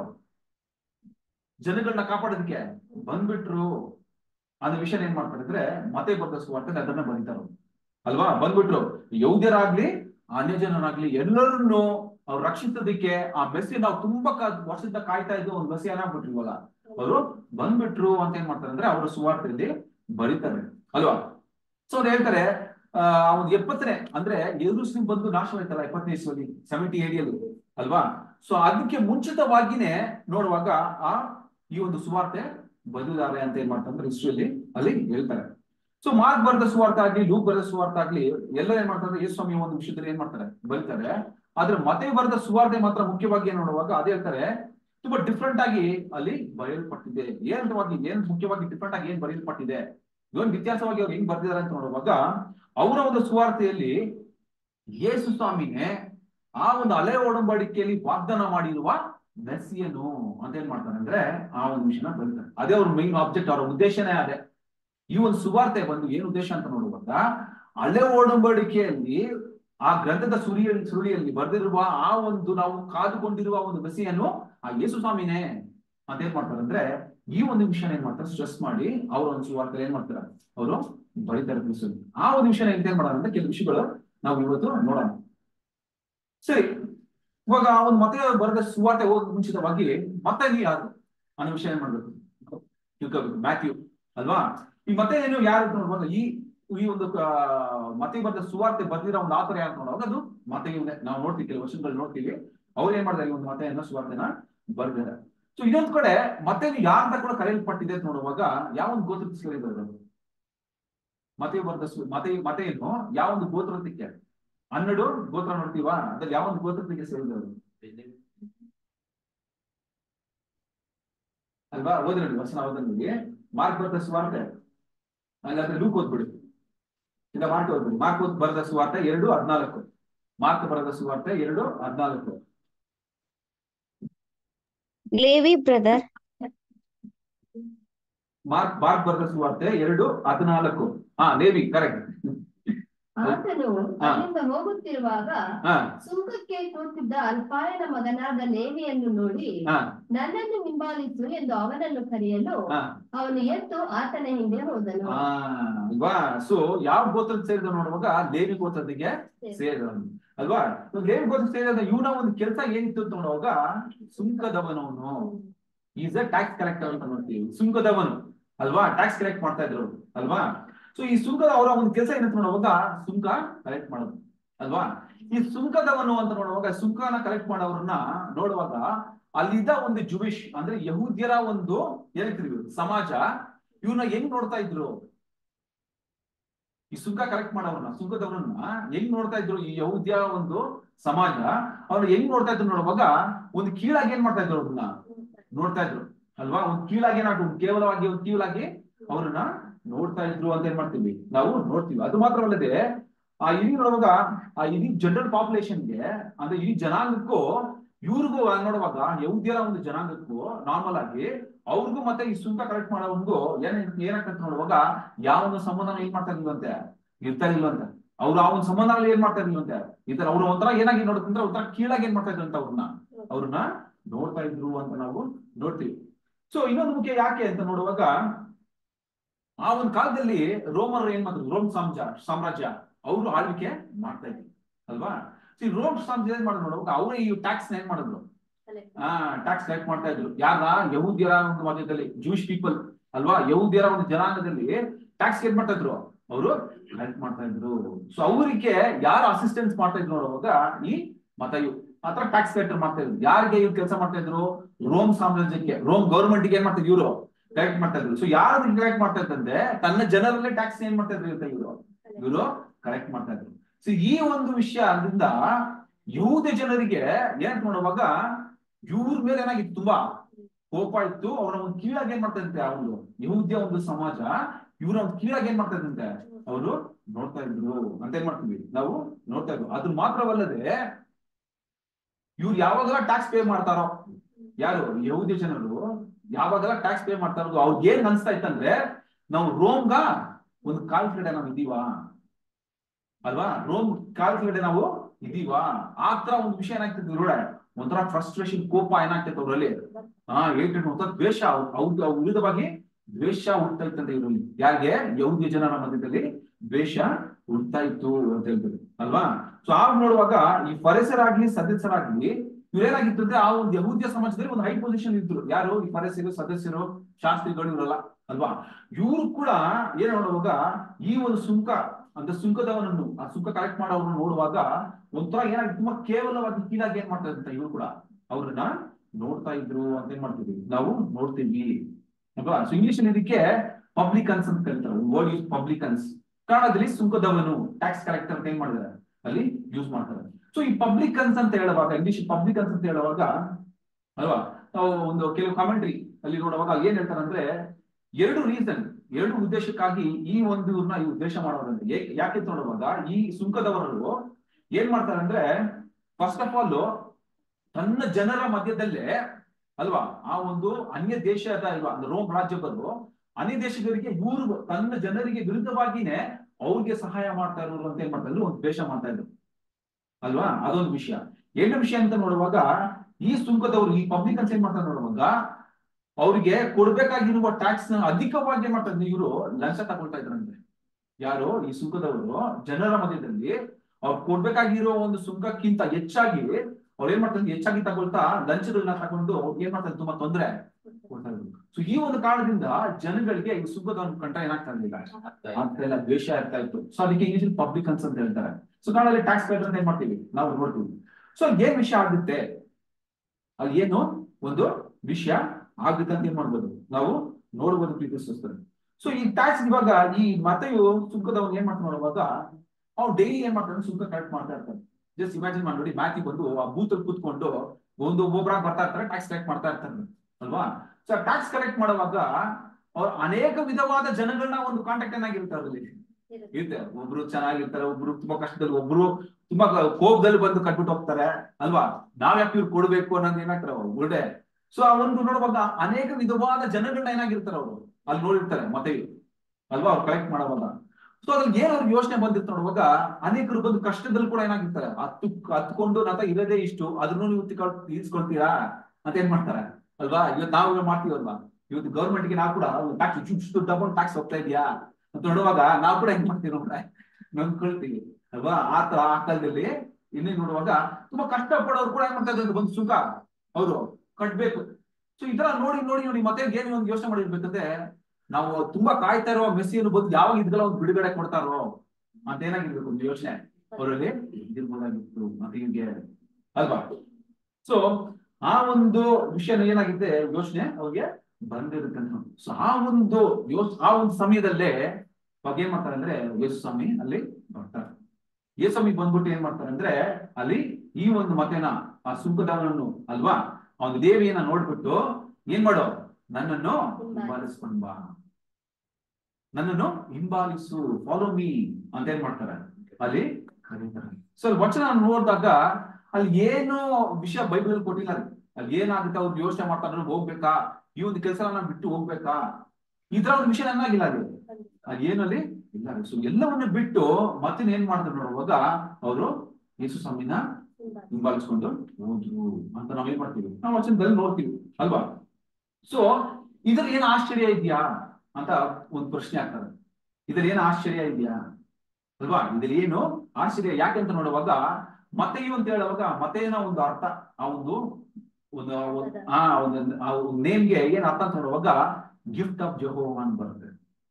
ಜನಗಳನ್ನ ಕಾಪಾಡೋದಕ್ಕೆ ಬಂದ್ಬಿಟ್ರು ಅನ್ನೋ ವಿಷಯ ಏನ್ ಮಾಡ್ತಾರೆ ಅಂದ್ರೆ ಮತ್ತೆ ಬರ್ದ ಸುವಾರ್ತೆ ಅದನ್ನ ಬರೀತಾರ ಅಲ್ವಾ ಬಂದ್ಬಿಟ್ರು ಯೌದ್ಯರಾಗ್ಲಿ ಅನ್ಯ ಜನರಾಗ್ಲಿ ಎಲ್ಲರನ್ನು ಅವ್ರು ರಕ್ಷಿಸೋದಕ್ಕೆ ಆ ಮೆಸ್ಸಿ ನಾವು ತುಂಬಾ ಕಾ- ವರ್ಷದಿಂದ ಕಾಯ್ತಾ ಇದ್ದು ಒಂದು ಮೆಸ್ಸಿ ಏನಾಗ್ಬಿಟ್ರು ಇವಾಗ ಅವರು ಬಂದ್ಬಿಟ್ರು ಅಂತ ಏನ್ ಮಾಡ್ತಾರೆ ಅಂದ್ರೆ ಅವರ ಸುವಾರ್ತೆಯಲ್ಲಿ ಬರೀತಾರೆ ಅಲ್ವಾ ಸೊ ಅವ್ರು ಹೇಳ್ತಾರೆ ಆ ಆ ಒಂದು ಎಪ್ಪತ್ತನೇ ಅಂದ್ರೆ ಎದುರು ಬಂದು ನಾಶವಾಯ್ತಲ್ಲ ಎಪ್ಪತ್ತನೇ ಇಸ್ವಲ್ಲಿ ಸೆವೆಂಟಿ ಏಡಿಯಲ್ಲಿ ಅಲ್ವಾ ಸೊ ಅದಕ್ಕೆ ಮುಂಚಿತವಾಗಿನೇ ನೋಡುವಾಗ ಆ ಈ ಒಂದು ಸುವಾರ್ತೆ ಬದಲಾರೆ ಅಂತ ಏನ್ ಮಾಡ್ತಾರೆ ಅಂದ್ರೆ ಹಿಸ್ಟ್ರಿಯಲ್ಲಿ ಅಲ್ಲಿ ಹೇಳ್ತಾರೆ ಸೊ ಮಾರ್ಕ್ ಬರೆದ ಸುವಾರ್ತೆ ಆಗ್ಲಿ ಲೂಕ್ ಬರೆದ ಸುವಾರ್ತೆ ಆಗ್ಲಿ ಎಲ್ಲ ಏನ್ ಮಾಡ್ತಾರೆ ಯೇಸು ಸ್ವಾಮಿ ಒಂದು ವಿಷಯದಲ್ಲಿ ಏನ್ ಮಾಡ್ತಾರೆ ಬರೀತಾರೆ ಆದ್ರೆ ಮತ್ತೆ ಬರೆದ ಸುವಾರ್ತೆ ಮಾತ್ರ ಮುಖ್ಯವಾಗಿ ಏನ್ ನೋಡುವಾಗ ಅದೇ ಹೇಳ್ತಾರೆ ತುಂಬಾ ಡಿಫ್ರೆಂಟ್ ಆಗಿ ಅಲ್ಲಿ ಬರೆಯಲ್ಪಟ್ಟಿದೆ ಏನವಾಗಿ ಏನ್ ಮುಖ್ಯವಾಗಿ ಡಿಫ್ರೆಂಟ್ ಆಗಿ ಏನ್ ಬರೆಯಲ್ಪಟ್ಟಿದೆ ಇವನ್ ವ್ಯತ್ಯಾಸವಾಗಿ ಅವ್ರು ಹೆಂಗ್ ಬರ್ದಿದ್ದಾರೆ ಅಂತ ನೋಡುವಾಗ ಅವರ ಒಂದು ಸುವಾರ್ತೆಯಲ್ಲಿ ಯೇಸು ಸ್ವಾಮಿನೇ ಆ ಒಂದು ಹಳೆ ಒಡಂಬಡಿಕೆಯಲ್ಲಿ ವಾಗ್ದಾನ ಮಾಡಿರುವ ಮೆಸ್ಸಿಯನು ಅಂತ ಏನ್ ಮಾಡ್ತಾರೆ ಅಂದ್ರೆ ಆ ಒಂದು ವಿಷಯನ ಬರೀತಾರೆ ಅದೇ ಅವ್ರ ಮೈನ್ ಆಬ್ಜೆಕ್ಟ್ ಅವರ ಉದ್ದೇಶನೇ ಅದೇ ಈ ಒಂದು ಸುವಾರ್ತೆ ಬಂದು ಏನ್ ಉದ್ದೇಶ ಅಂತ ನೋಡುವಾಗ ಹಳೆ ಒಡಂಬಡಿಕೆಯಲ್ಲಿ ಆ ಗ್ರಂಥದ ಸುರಿಯಲ್ಲಿ ಸುರುಳಿಯಲ್ಲಿ ಬರೆದಿರುವ ಆ ಒಂದು ನಾವು ಕಾದುಕೊಂಡಿರುವ ಒಂದು ಮೆಸ್ಸಿಯನ್ನು ಆ ಯೇಸು ಸ್ವಾಮಿನೇ ಅಂತ ಏನ್ ಮಾಡ್ತಾರೆ ಅಂದ್ರೆ ಈ ಒಂದು ವಿಷಯನ ಏನ್ ಮಾಡ್ತಾರೆ ಸ್ಟ್ರೆಸ್ ಮಾಡಿ ಅವ್ರ ಒಂದು ಸುವಾರ್ತೆ ಏನ್ ಮಾಡ್ತಾರೆ ಅವರು ಬರೀತಾರೆ ತಿಳಿಸೋದು ಆ ಒಂದು ವಿಷಯನ ಏನ್ ಮಾಡೋಣ ಅಂತ ಕೆಲವು ವಿಷಯಗಳು ನಾವು ಇವತ್ತು ನೋಡೋಣ ಸರಿ ಇವಾಗ ಆ ಒಂದು ಮತ್ತೆ ಬರೆದ ಸುವಾರ್ತೆ ಹೋಗೋದ್ ಮುಂಚಿತವಾಗಿ ಮತ್ತೆ ನೀವು ಯಾರು ಅನ್ನೋ ವಿಷಯ ಏನ್ ಮಾಡ್ಬೇಕು ತಿಳ್ಕೋಬೇಕು ಮ್ಯಾಥ್ಯೂ ಅಲ್ವಾ ಈ ಮತ್ತೆ ಏನು ಯಾರು ಅಂತ ನೋಡುವಾಗ ಈ ಈ ಒಂದು ಆ, ಮತ್ತೆ ಬಂದ ಸುವಾರ್ತೆ ಬಂದಿರೋ ಒಂದು ಆತರ ಯಾರು ನೋಡುವಾಗ ಅದು ಮತ್ತೆ ಇವ್ನೇ. ನಾವು ನೋಡ್ತೀವಿ ಕೆಲವು ವರ್ಷಗಳು ನೋಡ್ತೀವಿ ಅವ್ರು ಏನ್ ಮಾಡ್ತಾರೆ ಈ ಒಂದು ಮತೆಯನ್ನ ಸುವಾರ್ತೆನ ಬರ್ದಿದ್ದಾರೆ ಸೊ ಇನ್ನೊಂದ್ ಕಡೆ ಮತ್ತೆ ಯಾರಂತ ಕೂಡ ಕರೆಯಲ್ಪಟ್ಟಿದೆ ಅಂತ ನೋಡುವಾಗ ಯಾವ ಒಂದು ಗೋತ್ರಕ್ಕೆ ಸೇರಿದ್ರು ಮತ್ತೆ ಬರ್ದ ಸು- ಮತ್ತೆ ಮತ್ತೆ ಏನು ಯಾವ ಒಂದು ಗೋತ್ರಕ್ಕೆ ಹನ್ನೆರಡು ಗೋತ್ರ ನೋಡ್ತೀವಾ ಅದ್ರಲ್ಲಿ ಯಾವ ಒಂದು ಗೋತ್ರಕ್ಕೆ ಸೇರಿದ್ರು ಅಲ್ವಾ ಓದಿ ನೋಡಿ ವಚನ ಓದಲ್ಲಿ ಮಾರ್ಕ್ ಬರ್ದ ಸುವಾರ್ತೆ ಅಲ್ಲಾದ್ರೆ ಲೂಕ್ ಓದ್ಬಿಡಿ ಇಲ್ಲ ಮಾರ್ಕ್ ಓದ್ಬಿಡಿ ಮಾರ್ಕ್ ಓದ್ ಬರೆದ ಸುವಾರ್ತೆ ಎರಡು ಹದ್ನಾಲ್ಕು ಮಾರ್ಕ್ ಬರೆದ ಸುವಾರ್ತೆ ಎರಡು ಹದ್ನಾಲ್ಕು ಲೇವಿ ಬ್ರದರ್ ಮಾರ್ಕ್ ಮಾರ್ಕ್ ಬರೆದ ಸುವಾರ್ತೆ ಎರಡು ಹದಿನಾಲ್ಕು ಹಾ ಲೇವಿ ಕರೆಕ್ಟ್ ಆತನು ಹಾ. ಅಲ್ಲಿಂದ ಹೋಗುತ್ತಿರುವಾಗ ಹಾ ಸುಂಕಕ್ಕೆ ಕೂತಿದ್ದ ಅಲ್ಪಾಯನ ಮಗನಾದ ಲೇವಿಯನ್ನು ನೋಡಿ ಹಾ ನನ್ನನ್ನು ಹಿಂಬಾಲಿಸು ಎಂದು ಅವನನ್ನು ಕರೆಯಲು ಹಾ ಅವನು ಎದ್ದು ಆತನ ಹಿಂದೆ ಹೋದನು ಹಾ ಅಲ್ವಾ ಸೊ ಯಾವ ಗೋತ್ರಕ್ಕೆ ಸೇರಿದ ನೋಡುವಾಗ ಲೇವಿ ಗೋತ್ರದಿಗೆ ಸೇರಿದವನು ಅಲ್ವಾ ಇವಾಗ ಲೇವಿ ಗೋತ್ರ ಸೇರಿದ ಇವನ ಒಂದು ಕೆಲಸ ಏನಿತ್ತು ಅಂತ ನೋಡುವಾಗ ಸುಂಕದವನವನು ಈಸ್ ಅ ಟ್ಯಾಕ್ಸ್ ಕಲೆಕ್ಟರ್ ಅಂತ ನೋಡ್ತೀವಿ ಸುಂಕದವನು ಅಲ್ವಾ ಟ್ಯಾಕ್ಸ್ ಕಲೆಕ್ಟ್ ಮಾಡ್ತಾ ಇದ್ರು ಅಲ್ವಾ ಸೊ ಈ ಸುಂಕದ ಅವರ ಒಂದು ಕೆಲಸ ಏನಂತ ನೋಡುವಾಗ ಸುಂಕ ಕಲೆಕ್ಟ್ ಮಾಡೋದು ಅಲ್ವಾ ಈ ಸುಂಕದವನು ಅಂತ ನೋಡುವಾಗ ಸುಂಕನ ಕಲೆಕ್ಟ್ ಮಾಡೋರನ್ನ ನೋಡುವಾಗ ಅಲ್ಲಿದ್ದ ಒಂದು ಜುವಿಶ್ ಅಂದ್ರೆ ಯಹೂದ್ಯರ ಒಂದು ಏನಂತೀವಿ ಸಮಾಜ ಇವ್ನ ಹೆಂಗ್ ನೋಡ್ತಾ ಇದ್ರು ಈ ಸುಂಕ ಕಲೆಕ್ಟ್ ಮಾಡೋರನ್ನ ಸುಂಕದವರನ್ನ ಹೆಂಗ್ ನೋಡ್ತಾ ಇದ್ರು ಈ ಯಹೂದ್ಯ ಒಂದು ಸಮಾಜ ಅವ್ರು ಹೆಂಗ್ ನೋಡ್ತಾ ಇದ್ರು ನೋಡುವಾಗ ಒಂದು ಕೀಳಾಗಿ ಏನ್ ಮಾಡ್ತಾ ಇದ್ರು ಅವ್ರನ್ನ ನೋಡ್ತಾ ಇದ್ರು ಅಲ್ವಾ ಒಂದು ಕೀಳಾಗಿ ಏನಾದ್ರು ಒಂದು ಕೇವಲವಾಗಿ ಒಂದು ಕೀಳಾಗಿ ಅವ್ರನ್ನ ನೋಡ್ತಾ ಇದ್ರು ಅಂತ ಏನ್ ಮಾಡ್ತೀವಿ ನಾವು ನೋಡ್ತೀವಿ ಅದು ಮಾತ್ರವಲ್ಲದೆ ಆ ಇಡೀ ನೋಡುವಾಗ ಆ ಇಡೀ ಜನರಲ್ ಪಾಪ್ಯುಲೇಷನ್ಗೆ ಅಂದ್ರೆ ಇಡೀ ಜನಾಂಗಕ್ಕೂ ಇವ್ರಿಗೂ ನೋಡುವಾಗ ಯಹೂದ್ಯರ ಒಂದು ಜನಾಂಗಕ್ಕೂ ನಾರ್ಮಲ್ ಆಗಿ ಅವ್ರಿಗೂ ಮತ್ತೆ ಈ ಸುಂಕ ಕಲೆಕ್ಟ್ ಮಾಡೋನ್ಗೂ ಏನ್ ಏನಾಗ್ತದೆ ನೋಡುವಾಗ ಯಾವ ಒಂದು ಸಂಬಂಧನ ಏನ್ ಮಾಡ್ತಾ ಇಲ್ವಂತೆ ಇರ್ತಾ ಇಲ್ವಂತೆ ಅವ್ರು ಆ ಒಂದು ಸಂಬಂಧಗಳು ಏನ್ ಮಾಡ್ತಾ ಇಲ್ವಂತೆ ಈ ತರ ಅವ್ರು ಒಂಥರ ಏನಾಗಿ ನೋಡುತ್ತಂದ್ರೆ ಒಂಥರ ಕೀಳಾಗಿ ಏನ್ ಮಾಡ್ತಾ ಇದ್ರಂತ ಅವ್ರನ್ನ ಅವ್ರನ್ನ ನೋಡ್ತಾ ಇದ್ರು ಅಂತ ನಾವು ನೋಡ್ತೀವಿ ಸೊ ಇನ್ನೊಂದು ಮುಖ್ಯ ಯಾಕೆ ಅಂತ ನೋಡುವಾಗ ಆ ಒಂದು ಕಾಲದಲ್ಲಿ ರೋಮರು ಏನ್ ಮಾಡಿದ್ರು ರೋಮ್ ಸಾಮ್ರಾಜ್ಯ ಸಾಮ್ರಾಜ್ಯ ಅವರು ಆಳ್ವಿಕೆ ಮಾಡ್ತಾ ಇದ್ರು ಅಲ್ವಾ ಈ ರೋಮ್ ಸಾಮ್ರಾಜ್ಯ ಏನ್ ಮಾಡಿದ್ರು ನೋಡುವಾಗ ಅವರೇ ಈ ಟ್ಯಾಕ್ಸ್ ಏನ್ ಮಾಡಿದ್ರು ಆ ಟ್ಯಾಕ್ಸ್ ಕಲೆಕ್ಟ್ ಮಾಡ್ತಾ ಇದ್ರು ಯಾರ ಯಹೂದ್ಯರ ಒಂದು ಮಧ್ಯದಲ್ಲಿ ಜೂಶ್ ಪೀಪಲ್ ಅಲ್ವಾ ಯಹೂದ್ಯರ ಒಂದು ಜನಾಂಗದಲ್ಲಿ ಟ್ಯಾಕ್ಸ್ ಏನ್ ಮಾಡ್ತಾ ಇದ್ರು ಅವರು ಕಲೆಕ್ಟ್ ಮಾಡ್ತಾ ಇದ್ರು ಸೊ ಅವರಿಗೆ ಯಾರು ಅಸಿಸ್ಟೆನ್ಸ್ ಮಾಡ್ತಾ ಇದ್ರು ನೋಡುವಾಗ ಈ ಮತಯು ಆತರ ಟ್ಯಾಕ್ಸ್ ಕಲೆಕ್ಟರ್ ಮಾಡ್ತಾ ಇದ್ರು ಯಾರಿಗೆ ಇವ್ರು ಕೆಲಸ ಮಾಡ್ತಾ ಇದ್ರು ರೋಮ್ ಸಾಮ್ರಾಜ್ಯಕ್ಕೆ ರೋಮ್ ಗವರ್ಮೆಂಟ್ ಗೆ ಏನ್ ಮಾಡ್ತಾ ಇದ್ರು ಇವರು ಕಲೆಕ್ಟ್ ಮಾಡ್ತಾ ಇದ್ರು ಸೊ ಯಾರು ಕಲೆಕ್ಟ್ ಮಾಡ್ತಾ ಇದ್ದಂತೆ ತನ್ನ ಜನರಲ್ಲೇ ಟ್ಯಾಕ್ಸ್ ಏನ್ ಮಾಡ್ತಾ ಇದ್ರು ಇವರು ಇವರು ಕಲೆಕ್ಟ್ ಮಾಡ್ತಾ ಇದ್ರು ಸೊ ಈ ಒಂದು ವಿಷಯ ಅದರಿಂದ ಯೂದ ಜನರಿಗೆ ಏನಂತ ನೋಡುವಾಗ ಇವ್ರ ಮೇಲೆ ಏನಾಗಿತ್ತು ತುಂಬಾ ಕೋಪ ಇತ್ತು ಅವರ ಒಂದು ಕೀಳಾಗಿ ಏನ್ ಮಾಡ್ತಾ ಇದ್ದಂತೆ ಅವರು ಯಹೂದ್ಯ ಒಂದು ಸಮಾಜ ಇವ್ರ ಒಂದು ಕೀಳಾಗಿ ಏನ್ ಮಾಡ್ತಾ ಇದ್ದಂತೆ ಅವರು ನೋಡ್ತಾ ಇದ್ರು ಅಂತ ಏನ್ ಮಾಡ್ತೀವಿ ನಾವು ನೋಡ್ತಾ ಇದ್ವಿ ಅದು ಮಾತ್ರವಲ್ಲದೆ ಇವ್ರು ಯಾವಾಗೆಲ್ಲ ಟ್ಯಾಕ್ಸ್ ಪೇ ಮಾಡ್ತಾರೋ ಯಾರು ಯಹೂದ್ಯ ಜನರು ಯಾವಾಗೆಲ್ಲ ಟ್ಯಾಕ್ಸ್ ಪೇ ಮಾಡ್ತಾ ಇರೋದು ಅವ್ರಿಗೆ ಏನ್ ಅನ್ಸ್ತಾ ಇತ್ತಂದ್ರೆ ನಾವು ರೋಮ್ಗ ಒಂದು ಕಾಲ್ ಕಡೆ ನಾವು ಇದೀವಾ ಅಲ್ವಾ ರೋಮ್ ಕಾಲ್ ಕಡೆ ನಾವು ಇದೀವಾ ಆ ತರ ಒಂದು ವಿಷಯ ಏನಾಗ್ತದೆ ಇವ್ರೊಳ ಒಂಥರ ಫ್ರಸ್ಟ್ರೇಷನ್ ಕೋಪ ಏನಾಗ್ತೈತೆ ಅವರಲ್ಲಿ ಹಾ ಏಟ್ ಒಂಥರ ದ್ವೇಷ ಅವ್ರ ವಿರುದ್ಧವಾಗಿ ದ್ವೇಷ ಹುಡ್ತಾ ಇತ್ತಂತೆ ಇವರಲ್ಲಿ ಯಾರಿಗೆ ಯಹೂದ್ಯ ಜನರ ಮಧ್ಯದಲ್ಲಿ ದ್ವೇಷ ಹುಡ್ತಾ ಇತ್ತು ಅಂತ ಹೇಳ್ತಾರೆ ಅಲ್ವಾ ಸೊ ಆಗ ನೋಡುವಾಗ ಈ ಫರೆಸರಾಗ್ಲಿ ಸದಸ್ಯರಾಗ್ಲಿ ಇವ್ರೇನಾಗಿತ್ತು ಅಂದ್ರೆ ಆ ಒಂದು ಯಹೂದ್ಯ ಸಮಾಜದಲ್ಲಿ ಒಂದು ಹೈ ಪೊಸಿಷನ್ ಇದ್ರು ಯಾರು ಈ ಫರೆಸರು ಸದಸ್ಯರು ಶಾಸ್ತ್ರಿಗಳು ಇವರೆಲ್ಲ ಅಲ್ವಾ ಇವ್ರು ಕೂಡ ಏನ್ ನೋಡುವಾಗ ಈ ಒಂದು ಸುಂಕ ಅಂದ್ರೆ ಸುಂಕದವನನ್ನು ಆ ಸುಂಕ ಕಲೆಕ್ಟ್ ಮಾಡೋರನ್ನು ನೋಡುವಾಗ ಒಂಥರ ಏನಾಗಿ ತುಂಬಾ ಕೇವಲವಾಗಿ ಕೀಳಾಗಿ ಏನ್ ಮಾಡ್ತಾ ಇದ್ದಂತ ಇವ್ರು ಕೂಡ ಅವ್ರನ್ನ ನೋಡ್ತಾ ಇದ್ರು ಅಂತ ಏನ್ ಮಾಡ್ತೀವಿ ನಾವು ನೋಡ್ತೀವಿ ಅಲ್ವಾ ಸೊ ಇಂಗ್ಲಿಷ್ ಅಲ್ಲಿ ಇದಕ್ಕೆ ಪಬ್ಲಿಕನ್ಸ್ ಅಂತ ಕರೀತಾರೆ ವರ್ಡ್ ಯೂಸ್ ಪಬ್ಲಿಕನ್ಸ್ ಕನ್ನಡದಲ್ಲಿ ಸುಂಕದವನು ಟ್ಯಾಕ್ಸ್ ಕಲೆಕ್ಟರ್ ಅಂತ ಏನ್ ಮಾಡಿದ್ದಾರೆ ಅಲ್ಲಿ ಯೂಸ್ ಮಾಡ್ತಾರೆ ಸೊ ಈ ಪಬ್ಲಿಕನ್ಸ್ ಅಂತ ಹೇಳುವಾಗ ಇಂಗ್ಲಿಷ್ ಪಬ್ಲಿಕನ್ಸ್ ಅಂತ ಹೇಳುವಾಗ ಅಲ್ವಾ ನಾವು ಒಂದು ಕೆಲವು ಕಾಮೆಂಟ್ರಿ ಅಲ್ಲಿ ನೋಡುವಾಗ ಏನ್ ಹೇಳ್ತಾರೆ ಅಂದ್ರೆ ಎರಡು ರೀಸನ್ ಎರಡು ಉದ್ದೇಶಕ್ಕಾಗಿ ಈ ಒಂದು ಇವ್ರನ್ನ ಈ ಉದ್ದೇಶ ಮಾಡೋದಂದ್ರೆ ಏ- ಯಾಕೆ ಅಂತ ನೋಡುವಾಗ ಈ ಸುಂಕದವರು ಏನ್ ಮಾಡ್ತಾರೆ ಅಂದ್ರೆ ಫಸ್ಟ್ ಆಫ್ ಆಲ್ ತನ್ನ ಜನರ ಮಧ್ಯದಲ್ಲೇ ಅಲ್ವಾ ಆ ಒಂದು ಅನ್ಯ ದೇಶದ ಅಲ್ವಾ ಅಂದ್ರೆ ರೋಮ್ ರಾಜ್ಯದವರು ಅನ್ಯ ದೇಶದವರಿಗೆ ಇವರು ತನ್ನ ಜನರಿಗೆ ವಿರುದ್ಧವಾಗಿನೇ ಅವ್ರಿಗೆ ಸಹಾಯ ಮಾಡ್ತಾ ಇರೋರು ಅಂತ ಏನ್ ಮಾಡ್ತಾ ಇದ್ರು ಒಂದು ದ್ವೇಷ ಮಾಡ್ತಾ ಇದ್ರು ಅಲ್ವಾ ಅದೊಂದು ವಿಷಯ ಎರಡು ವಿಷಯ ಅಂತ ನೋಡುವಾಗ ಈ ಸುಂಕದವರು ಈ ಪಬ್ಲಿಕನ್ಸ್ ಏನ್ ಮಾಡ್ತಾರೆ ನೋಡುವಾಗ ಅವ್ರಿಗೆ ಕೊಡ್ಬೇಕಾಗಿರುವ ಟ್ಯಾಕ್ಸ್ ನ ಅಧಿಕವಾಗಿ ಏನ್ ಮಾಡ್ತಾ ಇದ್ರು ಇವರು ಲಂಚ ತಗೊಳ್ತಾ ಇದ್ರಂತೆ ಯಾರು ಈ ಸುಂಕದವರು ಜನರ ಮಧ್ಯದಲ್ಲಿ ಅವ್ರು ಕೊಡ್ಬೇಕಾಗಿರೋ ಒಂದು ಸುಂಕಕ್ಕಿಂತ ಹೆಚ್ಚಾಗಿ ಅವ್ರು ಏನ್ ಮಾಡ್ತಾರೆ ಹೆಚ್ಚಾಗಿ ತಗೊಳ್ತಾ ಲಂಚಗಳನ್ನ ತಗೊಂಡು ಅವ್ರಿಗೆ ಏನ್ ಮಾಡ್ತಾರೆ ತುಂಬಾ ತೊಂದ್ರೆ ಕೊಡ್ತಾ ಇದ್ರು ಸೊ ಈ ಒಂದು ಕಾರಣದಿಂದ ಜನಗಳಿಗೆ ಈ ಸುಖದ ಕಂಠ ಏನಾಗ್ತಾ ಇರ್ಲಿಲ್ಲ ಆಗ್ತಾ ಇಲ್ಲ ದ್ವೇಷ ಆಗ್ತಾ ಇತ್ತು ಸೊ ಅದಕ್ಕೆ ಇಂಗ್ಲಿಷ್ ಪಬ್ಲಿಕ್ ಅನ್ಸ್ ಅಂತ ಹೇಳ್ತಾರೆ ಸೊ ಕಾರಣದಲ್ಲಿ ಟ್ಯಾಕ್ಸ್ ಪೇಟರ್ ಅಂತ ಏನ್ ಮಾಡ್ತೀವಿ ನಾವು ನೋಡ್ತೀವಿ ಸೊ ಏನ್ ವಿಷಯ ಆಗುತ್ತೆ ಅಲ್ಲಿ ಏನು ಒಂದು ವಿಷಯ ಆಗುತ್ತೆ ಅಂತ ಏನ್ ಮಾಡ್ಬೋದು ನಾವು ನೋಡ್ಬೋದು ಪ್ರೀತಿಸ್ತಾರೆ ಸೊ ಈ ಟ್ಯಾಕ್ಸ್ ಇವಾಗ ಈ ಮತೆಯು ಸುಂಕದವನು ಏನ್ ಮಾಡ್ತಾನೆ ನೋಡುವಾಗ ಅವ್ನು ಡೈಲಿ ಏನ್ ಮಾಡ್ತಾನೆ ಸುಂಕ ಕಲೆಕ್ಟ್ ಮಾಡ್ತಾ ಇರ್ತಾನೆ ಜಸ್ಟ್ ಇಮ್ಯಾಜಿನ್ ಮಾಡಿ ನೋಡಿ ಮ್ಯಾಚಿ ಬಂದು ಆ ಬೂತ್ ಅಲ್ಲಿ ಕೂತ್ಕೊಂಡು ಒಂದು ಒಬ್ಬೊಬ್ಬರಾಗಿ ಬರ್ತಾ ಇರ್ತಾರೆ ಟ್ಯಾಕ್ಸ್ ಕಲೆಕ್ಟ್ ಮಾಡ್ತಾ ಇರ್ತಾರೆ ಅಲ್ವಾ ಸೊ ಟ್ಯಾಕ್ಸ್ ಕಲೆಕ್ಟ್ ಮಾಡುವಾಗ ಅವ್ರು ಅನೇಕ ವಿಧವಾದ ಜನಗಳನ್ನ ಒಂದು ಕಾಂಟ್ಯಾಕ್ಟ್ ಏನಾಗಿರ್ತಾರೆ ಅಲ್ಲಿ ಇರುತ್ತೆ ಒಬ್ರು ಚೆನ್ನಾಗಿರ್ತಾರೆ ಒಬ್ರು ತುಂಬಾ ಕಷ್ಟದಲ್ಲಿ ಒಬ್ರು ತುಂಬಾ ಕೋಪದಲ್ಲಿ ಬಂದು ಕಟ್ಬಿಟ್ಟು ಹೋಗ್ತಾರೆ ಅಲ್ವಾ ನಾವ್ ಯಾಕೆ ಇವ್ರು ಕೊಡ್ಬೇಕು ಅನ್ನೋದು ಏನಾಗ್ತಾರೆ ಅವ್ರು ಒಳ್ಳೆ ಸೊ ಆ ಒಂದು ನೋಡುವಾಗ ಅನೇಕ ವಿಧವಾದ ಜನಗಳನ್ನ ಏನಾಗಿರ್ತಾರೆ ಅವರು ಅಲ್ಲಿ ನೋಡಿರ್ತಾರೆ ಮತ್ತೆ ಅಲ್ವಾ ಅವ್ರು ಕಲೆಕ್ಟ್ ಮಾಡುವಾಗ ಸೊ ಅದ್ರಲ್ಲಿ ಏನ್ ಅವ್ರಿಗೆ ಯೋಚನೆ ಬಂದಿತ್ತು ನೋಡುವಾಗ ಅನೇಕರು ಬಂದು ಕಷ್ಟದಲ್ಲಿ ಕೂಡ ಏನಾಗಿರ್ತಾರೆ ಹತ್ತು ಹತ್ಕೊಂಡು ನತ ಇರೋದೇ ಇಷ್ಟು ಅದನ್ನು ನೀವು ತಿಳ್ಕೊಳ್ ತೀರ್ಸ್ಕೊಳ್ತೀರಾ ಅಂತ ಏನ್ ಮಾಡ್ತಾರೆ ಅಲ್ವಾ ಇವತ್ತು ನಾವು ಮಾಡ್ತೀವಲ್ವಾ ಇವತ್ತು ಗೌರ್ಮೆಂಟ್ಗೆ ನಾವು ಕೂಡ ಟ್ಯಾಕ್ಸ್ ಚುಚ್ಚು ತಗೊಂಡು ಟ್ಯಾಕ್ಸ್ ಹೋಗ್ತಾ ಇದೆಯಾ ಅಂತ ನೋಡುವಾಗ ನಾವು ಕೂಡ ಹೆಂಗ್ ಮಾಡ್ತೀವಿ ನೋಡ್ರೆ ನಂಬ್ಕೊಳ್ತೀವಿ ಅಲ್ವಾ ಆ ತರ ಆ ಕಾಲದಲ್ಲಿ ಇನ್ನೇ ನೋಡುವಾಗ ತುಂಬಾ ಕಷ್ಟ ಪಡೋರು ಕೂಡ ಏನ್ ಮಾಡ್ತಾ ಇದ್ದಾರೆ ಬಂದು ಸುಖ ಅವರು ಕಟ್ಬೇಕು ಸೊ ಈ ತರ ನೋಡಿ ನೋಡಿ ನೋಡಿ ಮತ್ತೆ ಏನ್ ಒಂದು ಯೋಚನೆ ಮಾಡಿರ್ಬೇಕಂದ್ರೆ ನಾವು ತುಂಬಾ ಕಾಯ್ತಾ ಇರೋ ಮೆಸ್ಸಿಯನ್ನು ಬಂದು ಯಾವಾಗ ಇದ್ಗಲ್ಲ ಒಂದು ಬಿಡುಗಡೆ ಕೊಡ್ತಾರೋ ಅಂತ ಏನಾಗಿರ್ಬೇಕು ಒಂದು ಯೋಚನೆ ಅವರಲ್ಲಿ ಇದಿರ್ಬೋದಾಗಿತ್ತು ಮತ್ತೆ ಹೀಗೆ ಅಲ್ವಾ ಸೊ ಆ ಒಂದು ವಿಷಯನ ಏನಾಗಿದೆ ಯೋಚನೆ ಅವ್ರಿಗೆ ಬಂದಿರುತ್ತಂತ ಸೊ ಆ ಒಂದು ಯೋಚ್ ಆ ಒಂದು ಸಮಯದಲ್ಲೇ ಅವಾಗ ಏನ್ ಮಾಡ್ತಾರೆ ಅಂದ್ರೆ ಯೇಸು ಸ್ವಾಮಿ ಅಲ್ಲಿ ಬರ್ತಾರೆ ಯೇಸು ಸ್ವಾಮಿ ಬಂದ್ಬಿಟ್ಟು ಏನ್ ಮಾಡ್ತಾರೆ ಅಂದ್ರೆ ಅಲ್ಲಿ ಈ ಒಂದು ಮತೇನ ಆ ಸುಂಕದವನನ್ನು ಅಲ್ವಾ ಅವನ ದೇವಿಯನ್ನ ನೋಡ್ಬಿಟ್ಟು ಏನ್ ಮಾಡೋ ನನ್ನನ್ನು ಹಿಂಬಾಲಿಸ್ಕೊಂಡ್ ಬಾ ನನ್ನನ್ನು ಹಿಂಬಾಲಿಸು ಫಾಲೋ ಮೀ ಅಂತ ಏನ್ ಮಾಡ್ತಾರೆ ಅಲ್ಲಿ ಕರೀತಾರೆ ಸೊ ವಚನ ನೋಡಿದಾಗ ಅಲ್ಲಿ ಏನು ವಿಷಯ ಬೈಬಲ್ ಅಲ್ಲಿ ಕೊಟ್ಟಿಲ್ಲ ರೀ. ಅಲ್ಲಿ ಏನಾಗುತ್ತೆ ಅವ್ರು ಯೋಚನೆ ಮಾಡ್ತಾರೆ ಹೋಗ್ಬೇಕಾ ಈ ಒಂದು ಕೆಲಸ ನಾನು ಬಿಟ್ಟು ಹೋಗ್ಬೇಕಾ ಈ ತರ ಒಂದು ವಿಷಯ ಏನಾಗಿಲ್ಲ ಅದು ಅದು ಏನಲ್ಲಿ ಇಲ್ಲ ಸೊ ಎಲ್ಲವನ್ನ ಬಿಟ್ಟು ಮತ್ತೆ ಏನ್ ಮಾಡ್ತಾರೆ ನೋಡುವಾಗ ಅವರು ಯೇಸು ಸ್ವಾಮಿನ ಹಿಂಬಾಲಿಸ್ಕೊಂಡು ಹೋದ್ರು ಅಂತ ನಾವ್ ಏನ್ ಮಾಡ್ತೀವಿ ನಾವು ವಚನದಲ್ಲಿ ನೋಡ್ತೀವಿ ಅಲ್ವಾ ಸೊ ಇದ್ರ ಏನ್ ಆಶ್ಚರ್ಯ ಇದೆಯಾ ಅಂತ ಒಂದು ಪ್ರಶ್ನೆ ಆಗ್ತದೆ ಇದ್ರಲ್ಲಿ ಏನು ಆಶ್ಚರ್ಯ ಇದೆಯಾ ಅಲ್ವಾ ಇದ್ರಲ್ಲಿ ಏನು ಆಶ್ಚರ್ಯ ಯಾಕೆ ಅಂತ ನೋಡುವಾಗ ಮತೆಯು ಅಂತ ಹೇಳುವಾಗ ಮತೆಯನ ಒಂದು ಅರ್ಥ ಆ ಒಂದು ಒಂದು ಒಂದು- ಆ ಒಂದು ಆ ಒಂದು ನೇಮ್ಗೆ ಏನ್ ಅರ್ಥ ಅಂತ ನೋಡುವಾಗ ಗಿಫ್ಟ್ ಆಫ್ ಜಹೋವ ಅಂತ ಬರುತ್ತೆ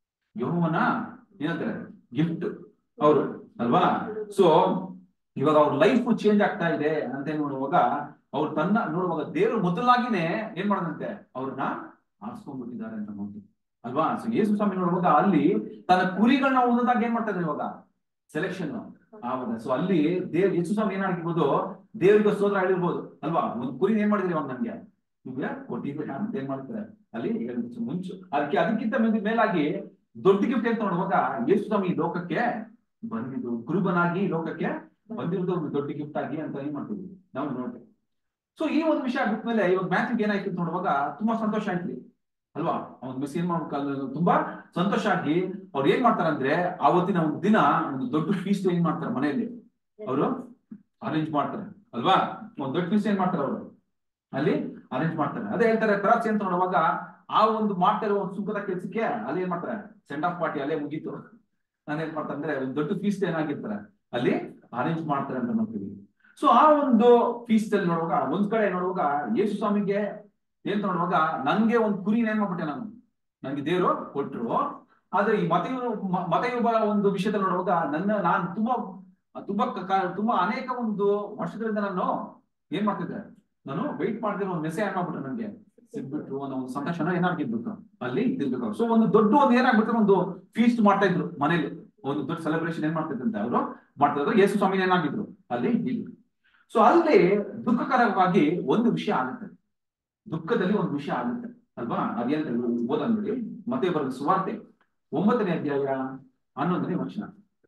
ಯಹೋವನ ಏನಂತಾರೆ ಗಿಫ್ಟ್ ಅವರು ಅಲ್ವಾ ಸೊ ಇವಾಗ ಅವ್ರ ಲೈಫ್ ಚೇಂಜ್ ಆಗ್ತಾ ಇದೆ ಅಂತ ಏನ್ ನೋಡುವಾಗ ಅವ್ರು ತನ್ನ ನೋಡುವಾಗ ದೇವರು ಮೊದಲಾಗಿನೇ ಏನ್ ಮಾಡದಂತೆ ಅವ್ರನ್ನ ಆರಿಸ್ಕೊಂಡ್ಬಿಟ್ಟಿದ್ದಾರೆ ಅಂತ ನೋಡ್ತೀವಿ ಅಲ್ವಾ ಸೊ ಯೇಸು ಸ್ವಾಮಿ ನೋಡುವಾಗ ಅಲ್ಲಿ ತನ್ನ ಕುರಿಗಳನ್ನ ಒಂದೊಂದಾಗಿ ಏನ್ ಮಾಡ್ತಾ ಇದ್ದಾರೆ ಇವಾಗ ಸೆಲೆಕ್ಷನ್ ಆವಾಗ ಸೊ ಅಲ್ಲಿ ದೇವ್ ಯೇಸು ಸ್ವಾಮಿ ಏನಾಗಿರ್ಬೋದು ದೇವರಿಗೆ ಸೋದರ ಹೇಳಿರ್ಬೋದು ಅಲ್ವಾ ಒಂದ್ ಕುರಿ ಏನ್ ಮಾಡಿದ್ರಿ ಇವಾಗ ನನ್ಗೆ ನಿಮ್ಗೆ ಕೊಟ್ಟಿದ್ರೆ ಅಂತ ಏನ್ ಮಾಡ್ತಾರೆ ಅಲ್ಲಿ ಹೇಳಿದ್ರು ಮುಂಚೆ ಅದಕ್ಕೆ ಅದಕ್ಕಿಂತ ಮೇಲೆ- ಮೇಲಾಗಿ ದೊಡ್ಡ ಗಿಫ್ಟ್ ಅಂತ ನೋಡುವಾಗ ಯೇಸು ಸ್ವಾಮಿ ಈ ಲೋಕಕ್ಕೆ ಬಂದಿದ್ದು ಕುರುಬನಾಗಿ ಈ ಲೋಕಕ್ಕೆ ಬಂದಿರೋದು ಒಂದು ದೊಡ್ಡ ಗಿಫ್ಟ್ ಆಗಿ ಅಂತ ಏನ್ ಮಾಡ್ತೀವಿ ನಾವು ನೋಡ್ತೀವಿ ಸೊ ಈ ಒಂದು ವಿಷಯ ಆಗಿದ್ಮೇಲೆ ಇವಾಗ ಮ್ಯಾಥಿಗೆ ಏನಾಯ್ತು ಅಂತ ನೋಡುವಾಗ ತುಂಬಾ ಸಂತೋಷ ಆಯ್ತು ಅಲ್ವಾ ಅವ್ನ ಮಿಸ್ ಏನ್ ಮಾಡ್ಬೇಕು ತುಂಬಾ ಸಂತೋಷ ಆಗಿ ಅವ್ರು ಏನ್ ಮಾಡ್ತಾರೆ ಅಂದ್ರೆ ಆವತ್ತಿನ ಒಂದು ದಿನ ಒಂದು ದೊಡ್ಡ ಫೀಸ್ಟ್ ಏನ್ ಮಾಡ್ತಾರೆ ಮನೆಯಲ್ಲಿ ಅವರು ಅರೇಂಜ್ ಮಾಡ್ತಾರೆ ಅಲ್ವಾ ಒಂದು ದೊಡ್ಡ ಫೀಸ್ಟ್ ಏನ್ ಮಾಡ್ತಾರೆ ಅವರು ಅಲ್ಲಿ ಅರೇಂಜ್ ಮಾಡ್ತಾರೆ ಅದೇ ಹೇಳ್ತಾರೆ ಕರಾಚಿ ಅಂತ ನೋಡುವಾಗ ಆ ಒಂದು ಮಾಡ್ತಾ ಇರೋ ಒಂದು ಸುಖದ ಕೆಲಸಕ್ಕೆ ಅಲ್ಲಿ ಏನ್ ಮಾಡ್ತಾರೆ ಸೆಂಡ್ ಆಫ್ ಪಾರ್ಟಿ ಅಲ್ಲೇ ಮುಗೀತು ನಾನು ಏನ್ ಮಾಡ್ತಾರೆ ಅಂದ್ರೆ ಒಂದು ದೊಡ್ಡ ಫೀಸ್ಟ್ ಏನಾಗಿರ್ತಾರೆ ಅಲ್ಲಿ ಅರೇಂಜ್ ಮಾಡ್ತಾರೆ ಅಂತ ನೋಡ್ತೀವಿ ಸೊ ಆ ಒಂದು ಫೀಸ್ಟ್ ಅಲ್ಲಿ ನೋಡುವಾಗ ಒಂದ್ ಕಡೆ ನೋಡುವಾಗ ಯೇಸು ಸ್ವಾಮಿಗೆ ಏನ್ ನೋಡುವಾಗ ನನ್ಗೆ ಒಂದು ಕುರಿನ ಏನ್ ಮಾಡ್ಬಿಟ್ಟೆ ನಾನು ನನ್ಗೆ ದೇವರು ಕೊಟ್ರು ಆದ್ರೆ ಈ ಮತಯು ಮತಯುಗ ಒಂದು ವಿಷಯದಲ್ಲಿ ನೋಡುವಾಗ ನನ್ನ ನಾನು ತುಂಬಾ ತುಂಬಾ ಕ- ಕ- ತುಂಬಾ ಅನೇಕ ಒಂದು ವರ್ಷಗಳಿಂದ ನಾನು ಏನ್ ಮಾಡ್ತಿದ್ದೆ ನಾನು ವೆಯ್ಟ್ ಮಾಡ್ತಿರೋ ಒಂದು ಮೆಸೇಜ್ ಏನಾಗ್ಬಿಟ್ರು ನನ್ಗೆ ಸಿಗ್ಬಿಟ್ರು ಅನ್ನೋ ಒಂದು ಸಂತೋಷನ ಏನಾಗಿರ್ಬೇಕು ಅಲ್ಲಿ ಇದ್ದಿರ್ಬೇಕು ಸೊ ಒಂದು ದೊಡ್ಡ ಒಂದು ಏನಾಗ್ಬಿಟ್ರೆ ಒಂದು ಫೀಸ್ಟ್ ಮಾಡ್ತಾ ಇದ್ರು ಮನೇಲಿ ಒಂದು ದೊಡ್ಡ ಸೆಲೆಬ್ರೇಷನ್ ಏನ್ ಮಾಡ್ತಿದ್ರಂತೆ ಅವರು ಮಾಡ್ತಾ ಇದ್ರು ಯೇಸು ಸ್ವಾಮಿ ಏನಾಗಿದ್ರು ಅಲ್ಲಿ ಇದ್ರು ಸೊ ಅಲ್ಲಿ ದುಃಖಕರವಾಗಿ ಒಂದು ವಿಷಯ ಆಗುತ್ತೆ ದುಃಖದಲ್ಲಿ ಒಂದು ವಿಷಯ ಆಗುತ್ತೆ ಅಲ್ವಾ ಅದೇಂತ ಓದಂದ್ಬಿಡಿ ಮತ್ತೆ ಬರೆದ ಸುವಾರ್ತೆ ಒಂಬತ್ತನೇ ಅಧ್ಯಾಯ ಹನ್ನೊಂದನೇ ವಚನ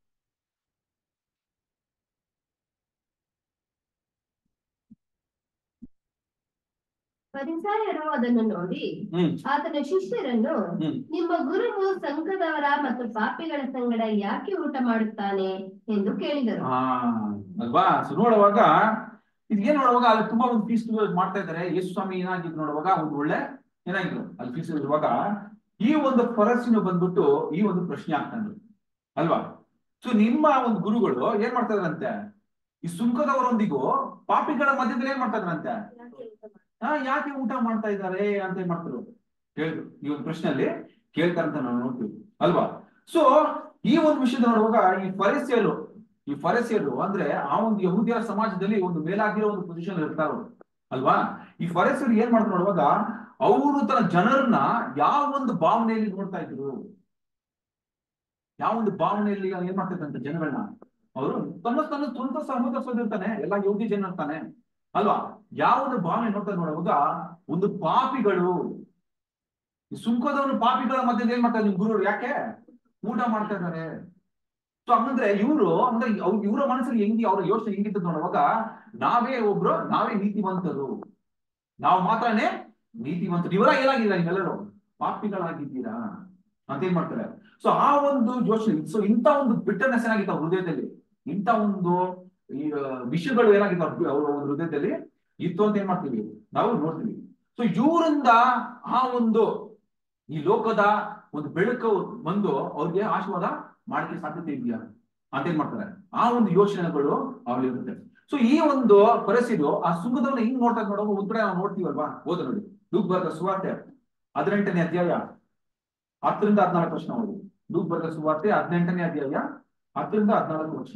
ಪರಿಸಾಯರು ಅದನ್ನು ನೋಡಿ ಹ್ಮ್ ಆತನ ಶಿಷ್ಯರನ್ನು ಹ್ಮ್ ನಿಮ್ಮ ಗುರುವು ಸಂಘದವರ ಮತ್ತು ಪಾಪಿಗಳ ಸಂಗಡ ಯಾಕೆ ಊಟ ಮಾಡುತ್ತಾನೆ ಎಂದು ಕೇಳಿದರು ಆ ಅಲ್ವಾ ಸೊ ನೋಡುವಾಗ ಇದೇನ್ ನೋಡುವಾಗ ಅಲ್ಲಿ ತುಂಬಾ ಒಂದು ಫೀಸ್ಟ್ ಮಾಡ್ತಾ ಇದ್ದಾರೆ ಯೇಸು ಸ್ವಾಮಿ ಏನಾಗಿದ್ದು ನೋಡುವಾಗ ಒಂದು ಒಳ್ಳೆ ಏನಾಗಿದ್ರು ಅಲ್ಲಿ ಫೀಸ್ಟ್ ಇರುವಾಗ ಈ ಒಂದು ಫರಸ್ಸಿನ ಬಂದ್ಬಿಟ್ಟು ಈ ಒಂದು ಪ್ರಶ್ನೆ ಆಗ್ತಾನೆ ಅಲ್ವಾ ಸೊ ನಿಮ್ಮ ಒಂದು ಗುರುಗಳು ಏನ್ ಮಾಡ್ತಾ ಇದ್ರಂತೆ ಈ ಸುಂಕದವರೊಂದಿಗೂ ಪಾಪಿಗಳ ಮಧ್ಯದಲ್ಲಿ ಏನ್ ಮಾಡ್ತಾ ಇದ್ರಂತೆ ಹಾ ಯಾಕೆ ಊಟ ಮಾಡ್ತಾ ಇದ್ದಾರೆ ಅಂತ ಏನ್ ಮಾಡ್ತಾರೆ ಕೇಳಿದ್ರು ಈ ಒಂದು ಪ್ರಶ್ನೆಯಲ್ಲಿ ಕೇಳ್ತಾರೆ ಅಂತ ನಾವು ನೋಡ್ತೀವಿ ಅಲ್ವಾ ಸೊ ಈ ಒಂದು ವಿಷಯದ ನೋಡುವಾಗ ಈ ಫರಿಸಿಯರು ಈ ಫರಿಸಿಯರು ಅಂದ್ರೆ ಆ ಒಂದು ಯಹೂದಿಯ ಸಮಾಜದಲ್ಲಿ ಒಂದು ಮೇಲಾಗಿರೋ ಒಂದು ಪೊಸಿಷನ್ ಇರ್ತಾರ ಅಲ್ವಾ ಈ ಫರಿಸಿಯರು ಏನ್ ಮಾಡ್ತಾರೆ ನೋಡುವಾಗ ಅವರು ತನ್ನ ಜನರನ್ನ ಯಾವ ಒಂದು ಭಾವನೆಯಲ್ಲಿ ನೋಡ್ತಾ ಇದ್ರು ಯಾವ ಒಂದು ಭಾವನೆಯಲ್ಲಿ ಏನ್ ಮಾಡ್ತಿದ್ದಂತೆ ಜನಗಳನ್ನ ಅವರು ತನ್ನ ತನ್ನ ಸ್ವಂತ ಸಹೋದರ್ಸೋದಿರ್ತಾನೆ ಎಲ್ಲ ಯೋಗಿ ಜನ ಇರ್ತಾನೆ ಅಲ್ವಾ ಯಾವ ಒಂದು ಭಾವನೆ ನೋಡ್ತಾ ನೋಡುವಾಗ ಒಂದು ಪಾಪಿಗಳು ಈ ಸುಂಕದವನು ಪಾಪಿಗಳ ಮಧ್ಯದಲ್ಲಿ ಏನ್ ಮಾಡ್ತಾರೆ ನಿಮ್ ಗುರುಗಳು ಯಾಕೆ ಊಟ ಮಾಡ್ತಾ ಇದ್ದಾರೆ ಸೊ ಹಂಗಂದ್ರೆ ಇವರು ಅಂದ್ರೆ ಇವರ ಮನಸ್ಸಲ್ಲಿ ಹೆಂಗಿ ಅವ್ರ ಯೋಚನೆ ಹೆಂಗಿತ್ತು ನೋಡುವಾಗ ನಾವೇ ಒಬ್ರು ನಾವೇ ನೀತಿವಂತರು ನಾವು ಮಾತ್ರನೇ ನೀತಿವಂತರು ಇವರ ಏನಾಗಿಲ್ಲ ನೀವೆಲ್ಲರೂ ಪಾಪಿಗಳಾಗಿದ್ದೀರಾ ಅಂತ ಏನ್ ಮಾಡ್ತಾರೆ ಸೊ ಆ ಒಂದು ಯೋಚನೆ ಸೊ ಇಂಥ ಒಂದು ಬಿಟ್ಟರ್ನೆಸ್ ಏನಾಗಿತ್ತು ಅವ್ರ ಹೃದಯದಲ್ಲಿ ಇಂಥ ಒಂದು ಈ ವಿಷಯಗಳು ಏನಾಗಿತ್ತು ಅವ್ರ ಅವ್ರ ಒಂದು ಹೃದಯದಲ್ಲಿ ಇತ್ತು ಅಂತ ಏನ್ ಮಾಡ್ತೀವಿ ನಾವು ನೋಡ್ತೀವಿ ಸೊ ಇವರಿಂದ ಆ ಒಂದು ಈ ಲೋಕದ ಒಂದು ಬೆಳಕು ಬಂದು ಅವ್ರಿಗೆ ಆಶೀರ್ವಾದ ಮಾಡಕ್ಕೆ ಸಾಧ್ಯತೆ ಇದೆಯಾ ಅಂತ ಏನ್ ಮಾಡ್ತಾರೆ ಆ ಒಂದು ಯೋಚನೆಗಳು ಅವ್ರಲ್ಲಿ ಇರುತ್ತೆ ಸೊ ಈ ಒಂದು ಪರಿಸ್ಥಿತಿ ಆ ಸುಂಗದವನ್ನ ಹಿಂಗ್ ನೋಡ್ತಾ ನೋಡುವಾಗ ಒಂದ್ ಕಡೆ ನಾವು ನೋಡ್ತೀವಲ್ವಾ ಓದ ನೋಡಿ ಲೂಕ್ ಬರ್ದ ಸುವಾರ್ತೆ ಹದಿನೆಂಟನೇ ಅಧ್ಯಾಯ ಹತ್ತರಿಂದ ಹದಿನಾಲ್ಕು ವರ್ಷ ಓದಿ ಲೂಕ್ ಬರ್ದ ಸುವಾರ್ತೆ ಹದಿನೆಂಟನೇ ಅಧ್ಯಾಯ ಹತ್ತರಿಂದ ಹದಿನಾಲ್ಕು ವರ್ಷ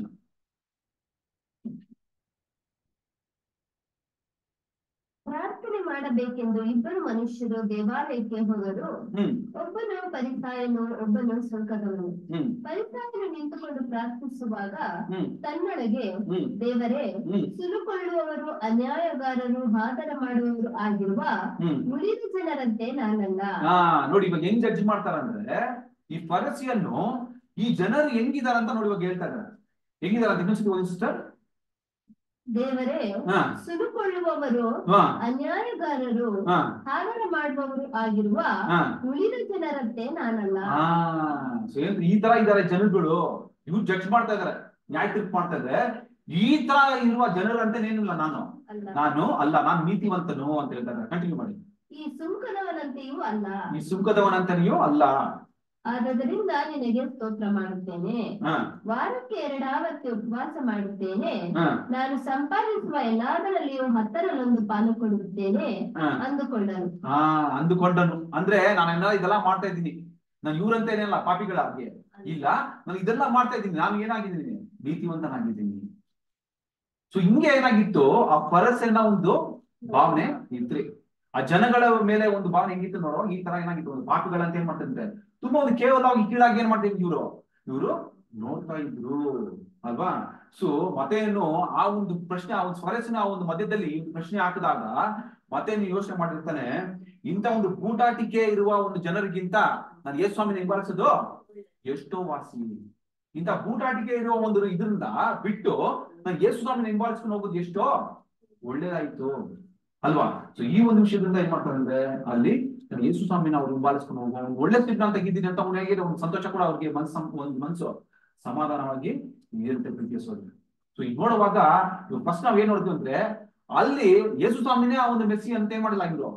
ಪ್ರಾರ್ಥನೆ ಮಾಡಬೇಕೆಂದು ಇಬ್ಬರು ಮನುಷ್ಯರು ದೇವಾಲಯಕ್ಕೆ ಹೋದರು ಹ್ಮ್ ಒಬ್ಬನು ಪರಿಸಾಯನು ಒಬ್ಬನು ಸುಂಕದವನು ಹ್ಮ್ ಪರಿಸಾಯನು ನಿಂತುಕೊಂಡು ಪ್ರಾರ್ಥಿಸುವಾಗ ಹ್ಮ್ ತನ್ನೊಳಗೆ ಹ್ಮ್ ದೇವರೇ ಹ್ಮ್ ಸುಲುಕೊಳ್ಳುವವರು ಅನ್ಯಾಯಗಾರರು ಹಾದರ ಮಾಡುವವರು ಆಗಿರುವ ಹ್ಮ್ ಉಳಿದ ಜನರಂತೆ ನಾನಲ್ಲ ಹಾ ನೋಡಿ ಇವಾಗ ಹೆಂಗ್ ಜಡ್ಜ್ ಮಾಡ್ತಾರಂದ್ರೆ ಈ ಫರಸಿಯನ್ನು ಈ ಜನರು ಹೆಂಗಿದಾರ ಅಂತ ನೋಡಿ ಇವಾಗ ಹೇಳ್ತಾ ಇದಾರೆ ಹೆಂಗಿದಾರ ಅಂತ ಇನ್ನೊಂದ್ಸತಿ ಓದಿ ಸಿಸ್ಟರ್ ದೇವರೇ ಹಾ ಸುಲುಕೊಳ್ಳುವವರು ಹಾ ಅನ್ಯಾಯಗಾರರು ಹಾ ಹಾದರ ಮಾಡುವವರು ಆಗಿರುವ ಹಾ ಉಳಿದ ಜನರಂತೆ ನಾನಲ್ಲ ಹಾ ಸೊ ಏನ್ ಈ ತರ ಇದಾರೆ ಜನಗಳು ಇವ್ರು ಜಡ್ಜ್ ಮಾಡ್ತಾ ಇದಾರೆ ನ್ಯಾಯ ತೀರ್ಪು ಮಾಡ್ತಾ ಇದಾರೆ ಈ ತರ ಇರುವ ಜನರಂತೆ ಏನಿಲ್ಲ ನಾನು ಅಲ್ಲ ನಾನು ಅಲ್ಲ ನಾನು ನೀತಿವಂತನು ಅಂತ ಹೇಳ್ತಾರೆ ಕಂಟಿನ್ಯೂ ಮಾಡಿ ಈ ಸುಂಕದವನಂತೆಯೂ ಅಲ್ಲ ಈ ಸುಂಕದವನಂತನೆಯೋ ಅಲ್ಲ ಆದದರಿಂದ ನಿನಗೆ ಸ್ತೋತ್ರ ಮಾಡುತ್ತೇನೆ ಹಾ ವಾರಕ್ಕೆ ಎರಡಾವತ್ತು ಉಪವಾಸ ಮಾಡುತ್ತೇನೆ ಹಾ ನಾನು ಸಂಪಾದಿಸುವ ಎಲ್ಲದರಲ್ಲಿಯೂ ಹತ್ತರಲ್ಲೊಂದು ಪಾಲು ಕೊಡುತ್ತೇನೆ ಹಾ ಅಂದುಕೊಂಡನು ಹಾ ಅಂದುಕೊಂಡನು ಅಂದ್ರೆ ನಾನೆಲ್ಲ ಇದೆಲ್ಲ ಮಾಡ್ತಾ ಇದ್ದೀನಿ ನಾನು ಇವ್ರಂತ ಏನಿಲ್ಲ ಪಾಪಿಗಳ ಹಾಗೆ ಇಲ್ಲ ನಾನು ಇದೆಲ್ಲ ಮಾಡ್ತಾ ಇದ್ದೀನಿ ನಾನು ಏನಾಗಿದ್ದೀನಿ ನೀತಿವಂತನಾಗಿದ್ದೀನಿ ಸೊ ಹಿಂಗೆ ಏನಾಗಿತ್ತು ಆ ಪರಸೆನ ಒಂದು ಭಾವನೆ ಇತ್ರಿ ಆ ಜನಗಳ ಮೇಲೆ ಒಂದು ಭಾವನೆ ಹೆಂಗಿತ್ತು ನೋಡೋ ಈ ತರ ಏನಾಗಿತ್ತು ಒಂದು ಪಾಪಿಗಳಂತ ಏನ್ ಮಾಡ್ತಿದ್ರೆ ತುಂಬಾ ಒಂದು ಕೇವಲವಾಗಿ ಕೀಳಾಗಿ ಏನ್ ಮಾಡ್ತಿದ್ರು ಇವರು ಇವರು ನೋಡ್ತಾ ಇದ್ರು ಅಲ್ವಾ ಸೊ ಮತೆಯನ್ನು ಆ ಒಂದು ಪ್ರಶ್ನೆ ಆ ಒಂದು ಸ್ವರಸಿನ ಆ ಒಂದು ಮಧ್ಯದಲ್ಲಿ ಪ್ರಶ್ನೆ ಹಾಕಿದಾಗ ಮತ್ತೆ ನೀವು ಯೋಚನೆ ಮಾಡಿರ್ತಾನೆ ಇಂಥ ಒಂದು ಬೂಟಾಟಿಕೆ ಇರುವ ಒಂದು ಜನರಿಗಿಂತ ನಾನು ಯೇಸು ಸ್ವಾಮಿನ ಹಿಂಬಾಲಿಸೋದು ಎಷ್ಟೋ ವಾಸಿ ಇಂಥ ಬೂಟಾಟಿಕೆ ಇರುವ ಒಂದು ಇದರಿಂದ ಬಿಟ್ಟು ನಾನು ಯೇಸು ಸ್ವಾಮಿನ ಹಿಂಬಾಲಿಸ್ಕೊಂಡು ಹೋಗೋದು ಎಷ್ಟೋ ಒಳ್ಳೇದಾಯ್ತು ಅಲ್ವಾ ಸೊ ಈ ಒಂದು ವಿಷಯದಿಂದ ಏನ್ ಮಾಡ್ತಾರೆ ಅಂದ್ರೆ ಅಲ್ಲಿ ನಾನು ಯೇಸು ಸ್ವಾಮಿನ ಅವ್ರು ಹಿಂಬಾಲಿಸ್ಕೊಂಡು ಹೋಗೋ ಅವ್ನು ಒಳ್ಳೆ ಸಿದ್ಧಾಂತ ಇದ್ದೀನಿ ಅಂತ ಅವನಿಗೆ ಒಂದು ಸಂತೋಷ ಕೂಡ ಅವ್ರಿಗೆ ಮನ್ಸು ಒಂದು ಮನ್ಸು ಸಮಾಧಾನವಾಗಿ ಇರುತ್ತೆ ಪ್ರೀತಿಯ ಸೋದರ ಸೊ ಈಗ ನೋಡುವಾಗ ಫಸ್ಟ್ ನಾವ್ ಏನ್ ನೋಡ್ತೀವಿ ಅಂದ್ರೆ ಅಲ್ಲಿ ಯೇಸು ಸ್ವಾಮಿನೇ ಆ ಒಂದು ಮೆಸ್ಸಿ ಅಂತ ಏನ್ ಮಾಡಲಾಗಿದ್ರು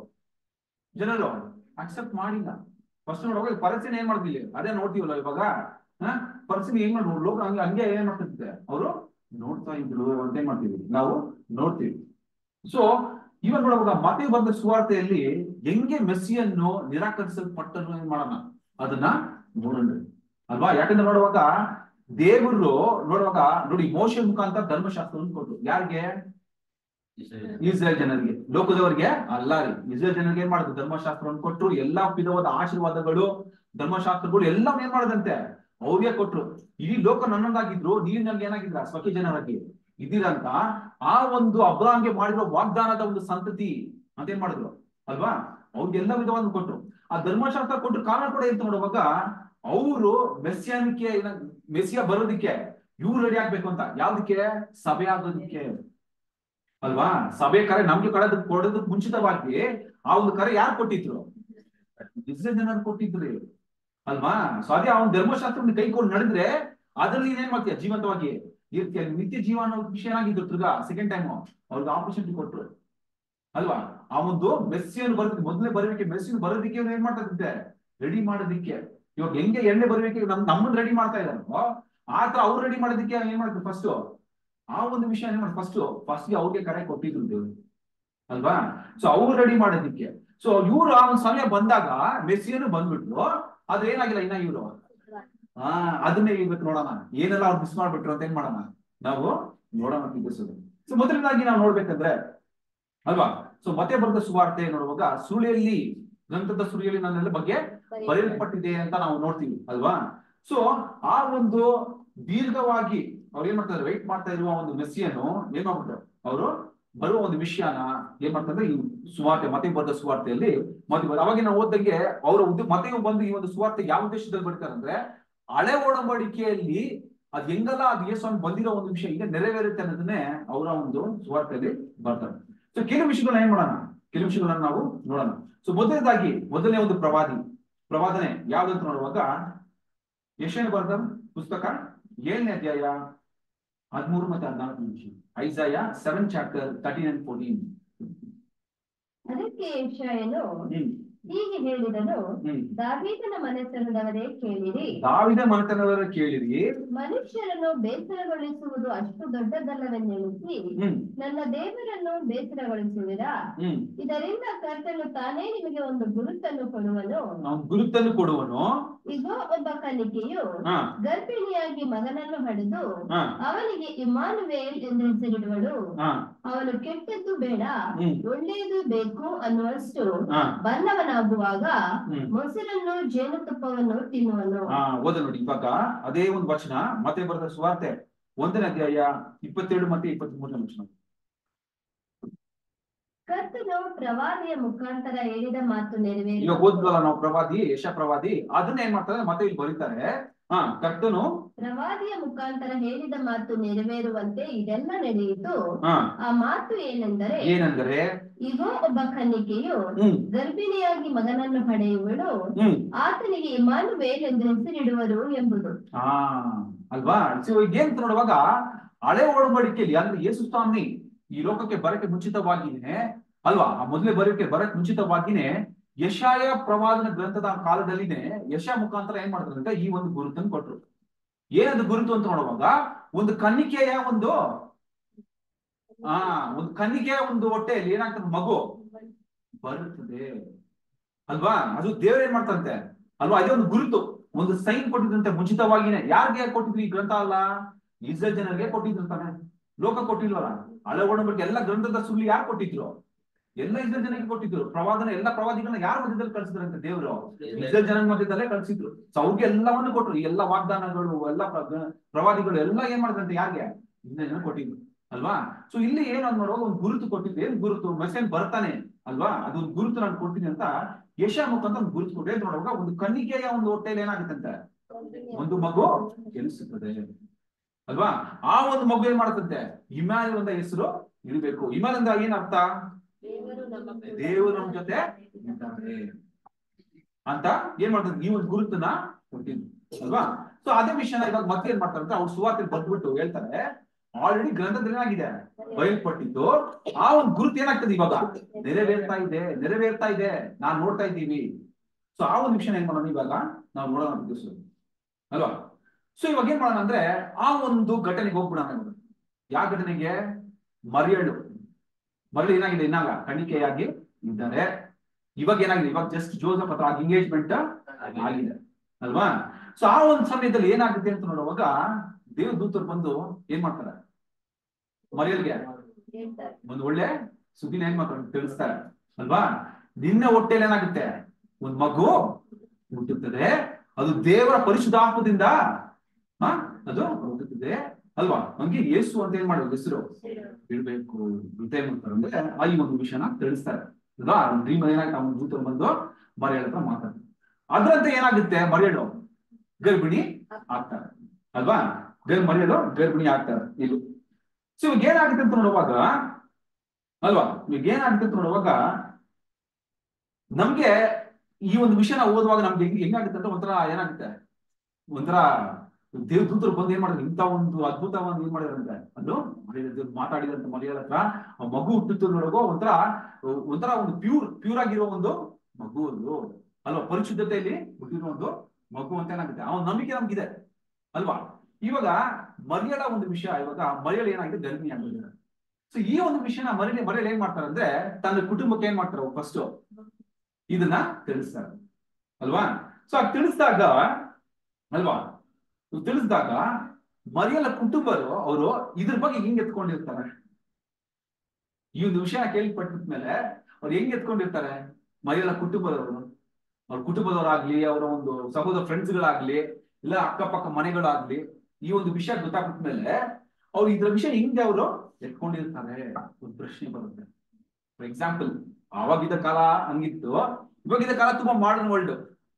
ಜನರು ಅಕ್ಸೆಪ್ಟ್ ಮಾಡಿಲ್ಲ ಫಸ್ಟ್ ನೋಡುವಾಗ ಪರಸಿನ ಏನ್ ಮಾಡ್ತಿಲ್ಲ ಅದೇ ನೋಡ್ತೀವಲ್ಲ ಇವಾಗ ಹ ಪರಸಿನ ಏನ್ ಮಾಡ್ ಲೋಕ ಹಂಗೆ ಹಂಗೆ ಏನ್ ಮಾಡ್ತಿದ್ದೆ ಅವರು ನೋಡ್ತಾ ಇದ್ರು ಅಂತ ಏನ್ ಮಾಡ್ತೀವಿ ನಾವು ನೋಡ್ತೀವಿ ಸೊ ಇವಾಗ ನೋಡುವಾಗ ಮತ್ತೆ ಬಂದ ಸುವಾರ್ತೆಯಲ್ಲಿ ಹೆಂಗೆ ಮೆಸ್ಸಿಯನ್ನು ನಿರಾಕರಿಸಲ್ಪಟ್ಟರು ಏನ್ ಮಾಡೋಣ ಅದನ್ನ ನೋಡೋಣ ಅಲ್ವಾ ಯಾಕಂದ್ರೆ ನೋಡುವಾಗ ದೇವರು ನೋಡುವಾಗ ನೋಡಿ ಮೋಶ ಮುಖಾಂತರ ಧರ್ಮಶಾಸ್ತ್ರವನ್ನು ಕೊಟ್ರು ಯಾರಿಗೆ ಇಸ್ರೇಲ್ ಜನರಿಗೆ ಲೋಕದವರಿಗೆ ಅಲ್ಲ ರೀ ಇಸ್ರೇಲ್ ಜನರಿಗೆ ಏನ್ ಮಾಡಿದ್ರು ಧರ್ಮಶಾಸ್ತ್ರವನ್ನು ಕೊಟ್ರು ಎಲ್ಲಾ ವಿಧವಾದ ಆಶೀರ್ವಾದಗಳು ಧರ್ಮಶಾಸ್ತ್ರಗಳು ಎಲ್ಲ ಏನ್ ಮಾಡದಂತೆ ಅವ್ರಿಗೆ ಕೊಟ್ರು ಇಡೀ ಲೋಕ ನನ್ನದಾಗಿದ್ರು ನೀವು ನನ್ಗೆ ಏನಾಗಿದ್ರ ಸ್ವಕಿ ಜನರಾಗಿ ಇದ್ದೀರಂತ ಆ ಒಂದು ಅಬ್ರಾಂಗೆ ಮಾಡಿರೋ ವಾಗ್ದಾನದ ಒಂದು ಸಂತತಿ ಅಂತ ಏನ್ ಮಾಡಿದ್ರು ಅಲ್ವಾ ಅವ್ರಿಗೆಲ್ಲ ವಿಧವನ್ನು ಕೊಟ್ರು ಆ ಧರ್ಮಶಾಸ್ತ್ರ ಕೊಟ್ಟು ಕಾರಣ ಕೂಡ ಇತ್ತು ನೋಡುವಾಗ ಅವರು ಮೆಸ್ಸಿಯಾನಿಕೆ ಮೆಸ್ಸಿಯ ಬರೋದಿಕ್ಕೆ ಇವ್ರು ರೆಡಿ ಆಗ್ಬೇಕು ಅಂತ ಯಾವ್ದಕ್ಕೆ ಸಭೆ ಆಗೋದಕ್ಕೆ ಅಲ್ವಾ ಸಭೆ ಕರೆ ನಮ್ಗೆ ಕಳೆದ ಕೊಡೋದಕ್ಕೆ ಮುಂಚಿತವಾಗಿ ಆ ಒಂದು ಕರೆ ಯಾರು ಕೊಟ್ಟಿದ್ರು ಇಸ್ರೇಲ್ ಜನರು ಕೊಟ್ಟಿದ್ರಿ ಅಲ್ವಾ ಸೊ ಅದೇ ಆ ಒಂದು ಧರ್ಮಶಾಸ್ತ್ರ ಕೈಕೊಂಡು ನಡೆದ್ರೆ ಅದ್ರಲ್ಲಿ ಏನ್ ಮಾಡ್ತೀಯ ಜೀವಂತವಾಗಿ ಇರ್ತೀಯ ನಿತ್ಯ ಜೀವ ಅನ್ನೋ ವಿಷಯ ಏನಾಗಿದ್ರು ತಿರ್ಗಾ ಸೆಕೆಂಡ್ ಟೈಮ್ ಅವ್ರಿಗೆ ಆಪರ್ಚುನಿಟಿ ಕೊಟ್ರು ಅಲ್ವಾ ಆ ಒಂದು ಮೆಸ್ಸಿಯನ್ನು ಬರೋದಕ್ಕೆ ಮೊದಲೇ ಬರೋದಕ್ಕೆ ಮೆಸ್ಸಿನ ಬರೋದಕ್ಕೆ ಇವ್ರು ಏನ್ ಮಾಡ್ತಾ ಇದ್ದೆ ರೆಡಿ ಮಾಡೋದಿಕ್ಕೆ ಇವಾಗ ಹೆಂಗೆ ಎಣ್ಣೆ ಬರಬೇಕು ನಮ್ ನಮ್ಮನ್ನ ರೆಡಿ ಮಾಡ್ತಾ ಇದಾರೋ ಆ ತರ ಅವ್ರು ರೆಡಿ ಮಾಡೋದಕ್ಕೆ ಏನ್ ಮಾಡ್ತಾರೆ ಫಸ್ಟ್ ಆ ಒಂದು ವಿಷಯ ಏನ್ ಮಾಡಿ ಫಸ್ಟ್ ಫಸ್ಟ್ ಅವ್ರಿಗೆ ಕರೆ ಕೊಟ್ಟಿದ್ರು ದೇವ್ರು ಅಲ್ವಾ ಸೊ ಅವ್ರು ರೆಡಿ ಮಾಡೋದಿಕ್ಕೆ ಸೊ ಇವ್ರು ಆ ಒಂದು ಸಮಯ ಬಂದಾಗ ಮೆಸ್ಸಿಯನ್ನು ಬಂದ್ಬಿಟ್ರು ಆದ್ರೆ ಏನಾಗಿಲ್ಲ ಇನ್ನ ಇವ್ರು ಹಾ ಅದನ್ನೇ ಇವತ್ತು ನೋಡೋಣ ಏನೆಲ್ಲ ಅವ್ರು ಮಿಸ್ ಮಾಡ್ಬಿಟ್ರು ಅಂತ ಏನ್ ಮಾಡೋಣ ನಾವು ನೋಡೋಣ ತಿಳಿಸೋದು ಸೊ ಮೊದಲನೇದಾಗಿ ನಾವು ನೋಡ್ಬೇಕಂದ್ರೆ ಅಲ್ವಾ ಸೊ ಮತ್ತೆ ಬರೆದ ಸುವಾರ್ತೆ ನೋಡುವಾಗ ಸುಳಿಯಲ್ಲಿ ಗ್ರಂಥದ ಸುಳಿಯಲ್ಲಿ ನನ್ನೆಲ್ಲ ಬಗ್ಗೆ ಬರೆಯಲ್ಪಟ್ಟಿದೆ ಅಂತ ನಾವು ನೋಡ್ತೀವಿ ಅಲ್ವಾ ಸೊ ಆ ಒಂದು ದೀರ್ಘವಾಗಿ ಅವ್ರು ಏನ್ ಮಾಡ್ತಾರೆ ವೆಯ್ಟ್ ಮಾಡ್ತಾ ಇರುವ ಒಂದು ಮೆಸ್ಸಿಯನ್ನು ಏನ್ ಮಾಡ್ಬಿಟ್ರು ಅವರು ಬರುವ ಒಂದು ವಿಷಯನ ಏನ್ ಮಾಡ್ತಾರೆ ಈ ಸುವಾರ್ತೆ ಮತ್ತೆ ಬರೆದ ಸುವಾರ್ತೆಯಲ್ಲಿ ಮತ್ತೆ ಅವಾಗ ನಾವು ಓದಂಗೆ ಅವರ ಉದ್ದ ಮತ್ತೆ ಬಂದು ಈ ಒಂದು ಸುವಾರ್ತೆ ಯಾವ ಉದ್ದೇಶದಲ್ಲಿ ಬರ್ತಾರೆ ಅಂದ್ರೆ ಹಳೆ ಒಡಂಬಡಿಕೆಯಲ್ಲಿ ಅದ್ ಹೆಂಗಲ್ಲ ಅದು ಯೇಸು ಬಂದಿರೋ ಒಂದು ವಿಷಯ ಈಗ ನೆರವೇರುತ್ತೆ ಅನ್ನೋದನ್ನೇ ಅವರ ಒಂದು ಸುವಾರ್ತೆಯಲ್ಲಿ ಬರ್ತಾರೆ ಸೊ ಕೆಲವು ವಿಷಯಗಳನ್ನ ಏನ್ ಮಾಡೋಣ ಕೆಲವು ವಿಷಯಗಳನ್ನ ನಾವು ನೋಡೋಣ ಸೊ ಮೊದಲನೇದಾಗಿ ಮೊದಲನೇ ಒಂದು ಪ್ರವಾದಿ ಪ್ರವಾದನೆ ಯಾವ್ದಂತ ನೋಡುವಾಗ ಯಶನ ಬರೆದ ಪುಸ್ತಕ ಏಳನೇ ಅಧ್ಯಾಯ ಹದಿಮೂರು ಮತ್ತೆ ಹದಿನಾಲ್ಕು ನಿಮಿಷ Isaiah seven chapter thirteen and fourteen ಅದಕ್ಕೆ ಯೆಶಾಯನು ಹ್ಮ್ ಹೀಗೆ ಹೇಳಿದನು ಹ್ಮ್ ದಾವೀದನ ಮನೆತನದವರೇ ಕೇಳಿರಿ ದಾವಿದ ಮನೆತನವರ ಕೇಳಿರಿ ಮನುಷ್ಯರನ್ನು ಬೇಸರಗೊಳಿಸುವುದು ಅಷ್ಟು ದೊಡ್ಡದಲ್ಲವೆನ್ನೆಣಿಸಿ ಹ್ಮ್ ನನ್ನ ದೇವರನ್ನು ಬೇಸರಗೊಳಿಸುವಿರಾ ಹ್ಮ್ ಇದರಿಂದ ಕರ್ತನು ತಾನೇ ನಿಮಗೆ ಒಂದು ಗುರುತನ್ನು ಕೊಡುವನು ನಾವು ಗುರುತನ್ನು ಕೊಡುವನು ಇಗೋ ಒಬ್ಬ ಕಲಿಕೆಯು ಹಾ ಗರ್ಭಿಣಿಯಾಗಿ ಮಗನನ್ನು ಹಡೆದು ಹಾ ಅವನಿಗೆ ಇಮಾನುವೇಲ್ ಎಂದು ಹೆಸರಿಡುವಳು ಹಾ ಅವನು ಕೆಟ್ಟದ್ದು ಬೇಡ ಹ್ಮ್ ಒಳ್ಳೆಯದು ಬೇಕು ಅನ್ನುವಷ್ಟು ಹಾ ಬಲ್ಲವನಾಗುವಾಗ ಹ್ಮ್ ಮೊಸರನ್ನು ಜೇನುತುಪ್ಪವನ್ನು ತಿನ್ನುವನು ಹಾ ಓದ ನೋಡಿ ಇವಾಗ ಅದೇ ಒಂದು ವಚನ ಮತ್ತೆ ಬರೆದ ಸುವಾರ್ತೆ ಒಂದನೇ ಅಧ್ಯಾಯ ಇಪ್ಪತ್ತೆರಡು ಮತ್ತೆ ಇಪ್ಪತ್ತ್ ಮೂರನೇ ವಚನ ಕರ್ತನು ಪ್ರವಾದಿಯ ಮುಖಾಂತರ ಹೇಳಿದ ಮಾತು ಈಗ ನೆರವೇರು ಓದ್ವಲ್ಲ ನಾವು ಪ್ರವಾದಿ ಯಶ ಪ್ರವಾದಿ ಅದನ್ನ ಏನ್ ಮಾಡ್ತಾರೆ ಮತ್ತೆ ಇಲ್ಲಿ ಬರೀತಾರೆ ಹಾ ಕರ್ತನು ಪ್ರವಾದಿಯ ಮುಖಾಂತರ ಹೇಳಿದ ಮಾತು ನೆರವೇರುವಂತೆ ಇದೆಲ್ಲ ನಡೆಯಿತು ಹಾ ಆ ಮಾತು ಏನೆಂದರೆ ಏನಂದರೆ ಇಗೋ ಒಬ್ಬ ಕನ್ನಿಕೆಯು ಹ್ಮ್ ಗರ್ಭಿಣಿಯಾಗಿ ಮಗನನ್ನು ಪಡೆಯುವಳು ಹ್ಮ್ ಆತನಿಗೆ ಇಮಾನುವೇಲ್ ಎಂದು ಹೆಸರಿಡುವರು ಎಂಬುದು ಹಾ ಅಲ್ವಾ ಸೊ ಈಗ ಏನ್ ನೋಡುವಾಗ ಹಳೆ ಒಡಂಬಡಿಕೆಯಲ್ಲಿ ಅಂದ್ರೆ ಯೇಸು ಸ್ವಾಮಿ ಈ ಲೋಕಕ್ಕೆ ಬರಕ್ಕೆ ಮುಂಚಿತವಾಗಿನೇ ಅಲ್ವಾ ಆ ಮೊದಲೇ ಬರಕ್ಕೆ ಬರಕ್ ಮುಂಚಿತವಾಗಿನೇ ಯಶಾಯ ಪ್ರವಾದನ ಗ್ರಂಥದ ಕಾಲದಲ್ಲಿನೇ ಯಶ ಮುಖಾಂತರ ಏನ್ ಮಾಡ್ತಾರೆ ಅಂತ ಈ ಒಂದು ಗುರುತನ್ನು ಕೊಟ್ರು ಏನದು ಗುರುತು ಅಂತ ನೋಡುವಾಗ ಒಂದು ಕನ್ನಿಕೆಯ ಒಂದು ಆ ಒಂದು ಕನ್ನಿಕೆಯ ಒಂದು ಹೊಟ್ಟೆಯಲ್ಲಿ ಏನಾಗ್ತದೆ ಮಗು ಬರುತ್ತದೆ ಅಲ್ವಾ ಅದು ದೇವ್ರ ಏನ್ ಮಾಡ್ತಂತೆ ಅಲ್ವಾ ಅದೇ ಒಂದು ಗುರುತು ಒಂದು ಸೈನ್ ಕೊಟ್ಟಿದ್ದಂತೆ ಮುಂಚಿತವಾಗಿನೇ ಯಾರಿಗೆ ಕೊಟ್ಟಿದ್ರು ಈ ಗ್ರಂಥ ಅಲ್ಲ ಇಸ್ರೇಲ್ ಜನರಿಗೆ ಕೊಟ್ಟಿದ್ರು ತಾನೆ ಲೋಕ ಕೊಟ್ಟಿಲ್ವಲ್ಲ ಹಳೆ ಒಡಂಬಡಿಕೆ ಎಲ್ಲ ಗ್ರಂಥದ ಸುಳ್ಳು ಯಾರು ಕೊಟ್ಟಿದ್ರು ಎಲ್ಲ ಇಸ್ರೇಲ್ ಜನಕ್ಕೆ ಕೊಟ್ಟಿದ್ರು ಪ್ರವಾದನ ಎಲ್ಲ ಪ್ರವಾದಿಗಳನ್ನ ಯಾರ ಮಧ್ಯದಲ್ಲಿ ಕಳ್ಸಿದ್ರಂತೆ ದೇವರು ಇಸ್ರೇಲ್ ಜನ ಮಧ್ಯದಲ್ಲೇ ಕಳ್ಸಿದ್ರು ಸೊ ಅವ್ರಿಗೆ ಎಲ್ಲವನ್ನು ಕೊಟ್ರು ಈ ಎಲ್ಲ ವಾಗ್ದಾನಗಳು ಎಲ್ಲ ಪ್ರ- ಪ್ರವಾದಿಗಳು ಎಲ್ಲ ಏನ್ ಮಾಡಿದ್ರಂತೆ ಯಾರಿಗೆ ಇಸ್ರೇಲ್ ಜನ ಕೊಟ್ಟಿದ್ರು ಅಲ್ವಾ ಸೊ ಇಲ್ಲಿ ಏನು ಅಂತ ನೋಡುವಾಗ ಒಂದು ಗುರುತು ಕೊಟ್ಟಿದ್ದು ಏನ್ ಗುರುತು ಮೆಸೇಜ್ ಬರ್ತಾನೆ ಅಲ್ವಾ ಅದೊಂದು ಗುರುತು ನಾನು ಕೊಡ್ತೀನಿ ಅಂತ ಯಶ ಮುಖಾಂತರ ಒಂದು ಗುರುತು ಕೊಟ್ಟೆ ನೋಡುವಾಗ ಒಂದು ಕನ್ನಿಕೆಯ ಒಂದು ಹೊಟ್ಟೆಯಲ್ಲಿ ಏನಾಗುತ್ತಂತೆ ಒಂದು ಮಗು ಕೆಲಸುತ್ತದೆ ಅಲ್ವಾ ಆ ಒಂದು ಮಗು ಏನ್ ಮಾಡುತ್ತಂತೆ ಇಮ್ಯಾಲ್ ಅಂತ ಹೆಸರು ಇರಬೇಕು ಇಮ್ಯಾಲ್ ಅಂದ್ರೆ ಏನ್ ಅರ್ಥ ದೇವರು ನಮ್ಮ ದೇವರು ನಮ್ಮ ಜೊತೆ ಇದ್ದಾರೆ ಅಂತ ಏನ್ ಮಾಡ್ತಾರೆ ಈ ಒಂದು ಗುರುತನ್ನ ಕೊಟ್ಟಿದ್ದು ಅಲ್ವಾ ಸೊ ಅದೇ ವಿಷಯನ ಇವಾಗ ಮತ್ತೆ ಏನ್ ಮಾಡ್ತಾರೆ ಅಂದ್ರೆ ಅವ್ರು ಸುವಾರ್ತೆ ಬಂದ್ಬಿಟ್ಟು ಹೇಳ್ತಾರೆ ಆಲ್ರೆಡಿ ಗ್ರಂಥದಲ್ಲಿ ಏನಾಗಿದೆ ಬಯಲ್ಪಟ್ಟಿದ್ದು ಆ ಒಂದು ಗುರುತು ಏನಾಗ್ತದೆ ಇವಾಗ ನೆರವೇರ್ತಾ ಇದೆ ನೆರವೇರ್ತಾ ಇದೆ ನಾನ್ ನೋಡ್ತಾ ಇದ್ದೀವಿ ಸೊ ಆ ಒಂದು ವಿಷಯ ಏನ್ ಮಾಡೋಣ ಇವಾಗ ನಾವು ನೋಡೋಣ ಉದ್ದೇಶ ಅಲ್ವಾ ಸೊ ಇವಾಗ ಏನ್ ಮಾಡೋಣ ಅಂದ್ರೆ ಆ ಒಂದು ಘಟನೆಗೆ ಹೋಗ್ಬಿಡೋಣ ಇವಾಗ. ಯಾವ ಘಟನೆಗೆ ಮರಿಯಳು ಮರಳು ಏನಾಗಿದೆ ಇನ್ನಾಗ ಕಣಿಕೆಯಾಗಿ ಇದ್ದಾರೆ ಇವಾಗ ಏನಾಗಿದೆ ಇವಾಗ ಜಸ್ಟ್ ಜೋಸಫ್ ಹತ್ರ ಎಂಗೇಜ್ಮೆಂಟ್ ಆಗಿದೆ ಅಲ್ವಾ ಸೊ ಆ ಒಂದು ಸಮಯದಲ್ಲಿ ಏನಾಗುತ್ತೆ ಅಂತ ನೋಡುವಾಗ ದೇವ್ ದೂತರು ಬಂದು ಏನ್ ಮಾಡ್ತಾರೆ ಮರಿಯಲ್ಗೆ ಹೇಳ್ತಾರೆ ಒಂದು ಒಳ್ಳೆ ಸುದ್ದಿನ ಏನ್ ಮಾಡ್ತಾರೆ ತಿಳಿಸ್ತಾರೆ ಅಲ್ವಾ ನಿನ್ನ ಹೊಟ್ಟೆಲಿ ಏನಾಗುತ್ತೆ ಒಂದ್ ಮಗು ಹುಟ್ಟುತ್ತದೆ ಅದು ದೇವರ ಪರಿಶುದ್ಧಾತ್ಮದಿಂದ ಹಾ ಅದು ಹುಟ್ಟುತ್ತದೆ ಅಲ್ವಾ ಹಂಗೆ ಯೇಸು ಅಂತ ಏನ್ ಮಾಡೋದು ಹೆಸರು ಇಡ್ಬೇಕು ಅಂತ ಏನ್ ಮಾಡ್ತಾರೆ ಅಂದ್ರೆ ಆ ಈ ಒಂದು ವಿಷಯನ ತಿಳಿಸ್ತಾರೆ ಅಲ್ವಾ ಡ್ರೀಮ್ ಏನಾಗುತ್ತೆ ಅವನ ದೂತರು ಬಂದು ಮರಿಯಳ ಹತ್ರ ಮಾತಾಡ್ತಾರೆ ಅದ್ರಂತೆ ಏನಾಗುತ್ತೆ ಮರಿಯಳು ಗರ್ಭಿಣಿ ಆಗ್ತಾರೆ ಅಲ್ವಾ ಗರ್ ಮರಿಯಳು ಗರ್ಭಿಣಿ ಆಗ್ತಾರೆ ಇದು ಸೊ ಇವಾಗ ಏನಾಗುತ್ತೆ ಅಂತ ನೋಡುವಾಗ ಅಲ್ವಾ ಇವಾಗ ಏನಾಗುತ್ತೆ ಅಂತ ನೋಡುವಾಗ ನಮ್ಗೆ ಈ ಒಂದು ವಿಷಯನ ಓದುವಾಗ ನಮ್ಗೆ ಹೆಂಗ್ ಹೆಂಗಾಗುತ್ತೆ ಅಂತ ಒಂಥರ ಏನಾಗುತ್ತೆ ಒಂಥರ ದೇವ್ ದೂತರು ಬಂದು ಏನ್ ಮಾಡಿದ್ರು ಇಂಥ ಒಂದು ಅದ್ಭುತವನ್ನು ಏನ್ ಮಾಡಿದ್ರಂತೆ ಅದು ಮಾಡಿದ್ರು ಮಾತಾಡಿದಂತ ಮರಿಯಳ ಹತ್ರ ಆ ಮಗು ಹುಟ್ಟಿತು ನೋಡುವಾಗ ಒಂಥರ ಒಂಥರ ಒಂದು ಪ್ಯೂರ್ ಪ್ಯೂರ್ ಆಗಿರೋ ಒಂದು ಮಗು ಅದು ಅಲ್ವಾ ಪರಿಶುದ್ಧತೆಯಲ್ಲಿ ಹುಟ್ಟಿರೋ ಒಂದು ಮಗು ಅಂತ ಏನಾಗುತ್ತೆ ಆ ಒಂದು ನಂಬಿಕೆ ನಮ್ಗಿದೆ ಅಲ್ವಾ ಇವಾಗ ಮರಿಯಳ ಒಂದು ವಿಷಯ ಇವಾಗ ಮರಿಯಳ ಏನಾಗಿದೆ ಗರ್ಭಿಣಿ ಆಗಿದ್ದಾರೆ ಸೊ ಈ ಒಂದು ವಿಷಯನ ಮರಿಯಲಿ ಮರಿಯಲ್ ಏನ್ ಮಾಡ್ತಾರೆ ಅಂದ್ರೆ ತನ್ನ ಕುಟುಂಬಕ್ಕೆ ಏನ್ ಮಾಡ್ತಾರೆ ಫಸ್ಟ್ ಇದನ್ನ ತಿಳಿಸ್ತಾರೆ ಅಲ್ವಾ ಸೊ ಆ ತಿಳಿಸಿದಾಗ ಅಲ್ವಾ ಇವ್ರು ತಿಳಿಸಿದಾಗ ಮರಿಯಲ ಕುಟುಂಬರು ಅವರು ಇದ್ರ ಬಗ್ಗೆ ಹೆಂಗ್ ಎತ್ಕೊಂಡಿರ್ತಾರೆ ಈ ಒಂದು ವಿಷಯ ಕೇಳ್ಪಟ್ಟಿದ್ಮೇಲೆ ಅವ್ರು ಹೆಂಗ್ ಎತ್ಕೊಂಡಿರ್ತಾರೆ ಮರಿಯಲ ಕುಟುಂಬದವರು ಅವ್ರ ಕುಟುಂಬದವರಾಗ್ಲಿ ಅವರ ಒಂದು ಸಹೋದರ ಫ್ರೆಂಡ್ಸ್ ಗಳಾಗ್ಲಿ ಇಲ್ಲ ಅಕ್ಕಪಕ್ಕ ಮನೆಗಳಾಗ್ಲಿ ಈ ಒಂದು ವಿಷಯ ಗೊತ್ತಾಗ್ಬಿಟ್ಮೇಲೆ ಅವ್ರು ಇದ್ರ ವಿಷಯ ಹೆಂಗೆ ಅವರು ಎತ್ಕೊಂಡಿರ್ತಾರೆ ಒಂದು ಪ್ರಶ್ನೆ ಬರುತ್ತೆ ಫಾರ್ ಎಕ್ಸಾಂಪಲ್ ಆವಾಗಿದ್ದ ಕಾಲ ಹಂಗಿತ್ತು ಇವಾಗಿದ್ದ ಕಾಲ ತುಂಬಾ ಮಾಡರ್ನ್ ವರ್ಲ್ಡ್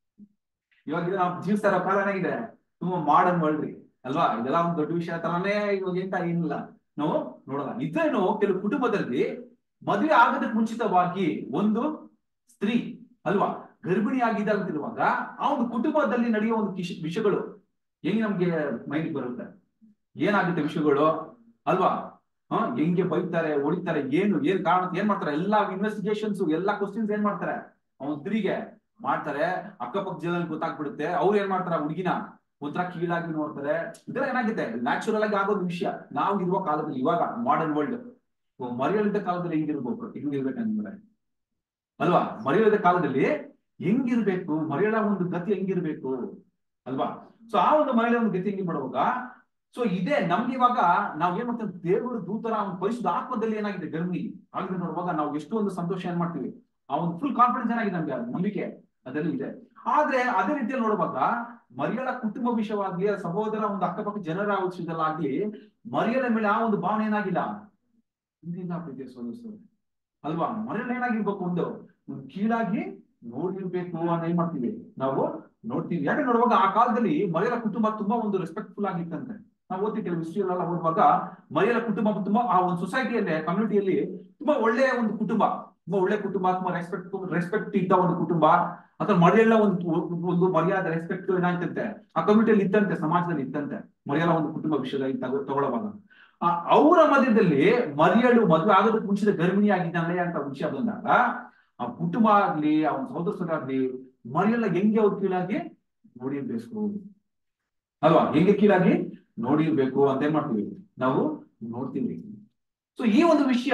ಇವಾಗ ನಾವು ಜೀವಿಸ್ತಾ ಇರೋ ಕಾಲ ಏನಾಗಿದೆ ತುಂಬಾ ಮಾಡರ್ನ್ ವರ್ಲ್ಡ್ ರೀ ಅಲ್ವಾ ಇದೆಲ್ಲ ಒಂದು ದೊಡ್ಡ ವಿಷಯ ತರಾನೇ ಇವಾಗ ಎಂತ ಏನಿಲ್ಲ ನಾವು ನೋಡೋಣ ಇದ್ರೇನು ಕೆಲವು ಕುಟುಂಬದಲ್ಲಿ ಮದುವೆ ಆಗೋದಕ್ಕೆ ಮುಂಚಿತವಾಗಿ ಒಂದು ಸ್ತ್ರೀ ಅಲ್ವಾ ಗರ್ಭಿಣಿ ಆಗಿದ್ದಾಗಿರುವಾಗ ಆ ಒಂದು ಕುಟುಂಬದಲ್ಲಿ ನಡೆಯುವ ಒಂದು ಕಿಶ್ ವಿಷಯಗಳು ಹೆಂಗೆ ನಮ್ಗೆ ಮೈಂಡ್ ಬರುತ್ತೆ ಏನಾಗುತ್ತೆ ವಿಷಯಗಳು ಅಲ್ವಾ ಹ ಹೆಂಗೆ ಬೈತಾರೆ ಹೊಡಿತಾರೆ ಏನು ಏನ್ ಕಾರಣ ಏನ್ ಮಾಡ್ತಾರೆ ಎಲ್ಲಾ ಇನ್ವೆಸ್ಟಿಗೇಷನ್ಸ್ ಎಲ್ಲಾ ಕ್ವಶನ್ಸ್ ಏನ್ ಮಾಡ್ತಾರೆ ಅವನ್ ಸ್ತ್ರೀಗೆ ಮಾಡ್ತಾರೆ ಅಕ್ಕಪಕ್ಕ ಜನರಲ್ಲಿ ಗೊತ್ತಾಗ್ಬಿಡುತ್ತೆ ಅವ್ರು ಏನ್ ಮಾಡ್ತಾರೆ ಹುಡುಗಿನ ಒಂಥರ ಕೀಳಾಗಿ ನೋಡ್ತಾರೆ ಇದೆಲ್ಲ ಏನಾಗಿದೆ ನ್ಯಾಚುರಲ್ ಆಗಿ ಆಗೋದು ವಿಷಯ ನಾವು ಇರುವ ಕಾಲದಲ್ಲಿ ಇವಾಗ ಮಾಡರ್ನ್ ವರ್ಲ್ಡ್ ಮರೆಯಲಿದ್ದ ಕಾಲದಲ್ಲಿ ಹೆಂಗಿರ್ಬೇಕು ಹೆಂಗಿರ್ಬೇಕಂದ್ರೆ ಅಲ್ವಾ ಮರೆಯಲಿದ್ದ ಕಾಲದಲ್ಲಿ ಹೆಂಗಿರ್ಬೇಕು ಮರೆಯಲ ಒಂದು ಗತಿ ಹೆಂಗಿರ್ಬೇಕು ಅಲ್ವಾ ಸೊ ಆ ಒಂದು ಮಹಿಳೆ ಒಂದು ಗತಿ ಹೆಂಗ್ ಮಾಡುವಾಗ ಸೊ ಇದೇ ನಮ್ಗೆ ಇವಾಗ ನಾವ್ ಏನ್ ಮಾಡ್ತೀವಿ ದೇವರ ದೂತರ ಒಂದು ಪರಿಶುದ್ಧ ಆತ್ಮದಲ್ಲಿ ಏನಾಗಿದೆ ಗರ್ಮಿ ಆಗಿದೆ ನೋಡುವಾಗ ನಾವು ಎಷ್ಟು ಒಂದು ಸಂತೋಷ ಏನ್ ಮಾಡ್ತೀವಿ ಆ ಒಂದು ಫುಲ್ ಕಾನ್ಫಿಡೆನ್ಸ್ ಏನಾಗಿದೆ ನಮ್ಗೆ ಅದು ನಂಬಿಕೆ ಅದರಲ್ಲಿ ಇದೆ ಆದ್ರೆ ಅದೇ ರೀತಿಯಲ್ಲಿ ನೋಡುವಾಗ ಮರಿಯಳ ಕುಟುಂಬ ವಿಷಯವಾಗ್ಲಿ ಆ ಸಹೋದರ ಒಂದು ಅಕ್ಕಪಕ್ಕ ಜನರ ವಿಷಯದಲ್ಲಾಗ್ಲಿ ಮರಿಯಳ ಮೇಲೆ ಆ ಒಂದು ಭಾವನೆ ಏನಾಗಿಲ್ಲ ಹಿಂದಿನ ಪ್ರೀತಿಯ ಸೋದರ ಅಲ್ವಾ ಮರಿಯಳ ಏನಾಗಿರ್ಬೇಕು ಒಂದು ಒಂದು ಕೀಳಾಗಿ ನೋಡಿರ್ಬೇಕು ಅಂತ ಏನ್ ಮಾಡ್ತೀವಿ ನಾವು ನೋಡ್ತೀವಿ ಯಾಕೆ ನೋಡುವಾಗ ಆ ಕಾಲದಲ್ಲಿ ಮರಿಯಲ ಕುಟುಂಬ ತುಂಬಾ ಒಂದು ರೆಸ್ಪೆಕ್ಟ್ಫುಲ್ ಆಗಿತ್ತಂತೆ ನಾವು ಓದ್ತೀವಿ ಕೆಲವು ಹಿಸ್ಟ್ರಿ ಎಲ್ಲ ಓದುವಾಗ ಮರಿಯಲ ಕುಟುಂಬ ತುಂಬಾ ಆ ಒಂದು ಸೊಸೈಟಿಯಲ್ಲಿ ಕಮ್ಯುನಿಟಿಯಲ್ಲಿ ತುಂಬಾ ಒಳ್ಳೆಯ ಒಂದು ಕುಟುಂಬ ತುಂಬಾ ಒಳ್ಳೆ ಕುಟುಂಬ ತುಂಬಾ ರೆಸ್ಪೆಕ್ಟ್ ರೆಸ್ಪೆಕ್ಟ್ ಇದ್ದ ಒಂದು ಕುಟುಂಬ ಅಥವಾ ಮರಿಯಲ್ಲ ಒಂದು ಒಂದು ಮರ್ಯಾದೆ ರೆಸ್ಪೆಕ್ಟ್ ಏನಾಗ್ತಂತೆ ಆ ಕಮ್ಯುನಿಟಿಯಲ್ಲಿ ಇದ್ದಂತೆ ಸಮಾಜದಲ್ಲಿ ಇದ್ದಂತೆ ಮರಿಯಲ್ಲ ಒಂದು ಕುಟುಂಬ ವಿಷಯದಲ್ಲಿ ತಗೊ- ತಗೊಳ್ಳುವಾಗ ಆ ಅವರ ಮಧ್ಯದಲ್ಲಿ ಮರಿಯಳು ಮದುವೆ ಆಗೋದಕ್ಕೆ ಮುಂಚಿತ ಗರ್ಭಿಣಿ ಆಗಿದ್ದಾಳೆ ಅಂತ ವಿಷಯ ಬಂದಾಗ ಆ ಕುಟುಂಬ ಆಗ್ಲಿ ಆ ಒಂದು ಸಹೋದರ ಆಗ್ಲಿ ಮರಿಯಲ್ಲ ಹೆಂಗೆ ಅವ್ರ ಕೀಳಾಗಿ ನೋಡಿರ್ಬೇಕು ಅಲ್ವಾ ಹೆಂಗೆ ಕೀಳಾಗಿ ನೋಡಿರ್ಬೇಕು ಅಂತ ಏನ್ ಮಾಡ್ತೀವಿ ನಾವು ನೋಡ್ತೀವಿ ಸೊ ಈ ಒಂದು ವಿಷಯ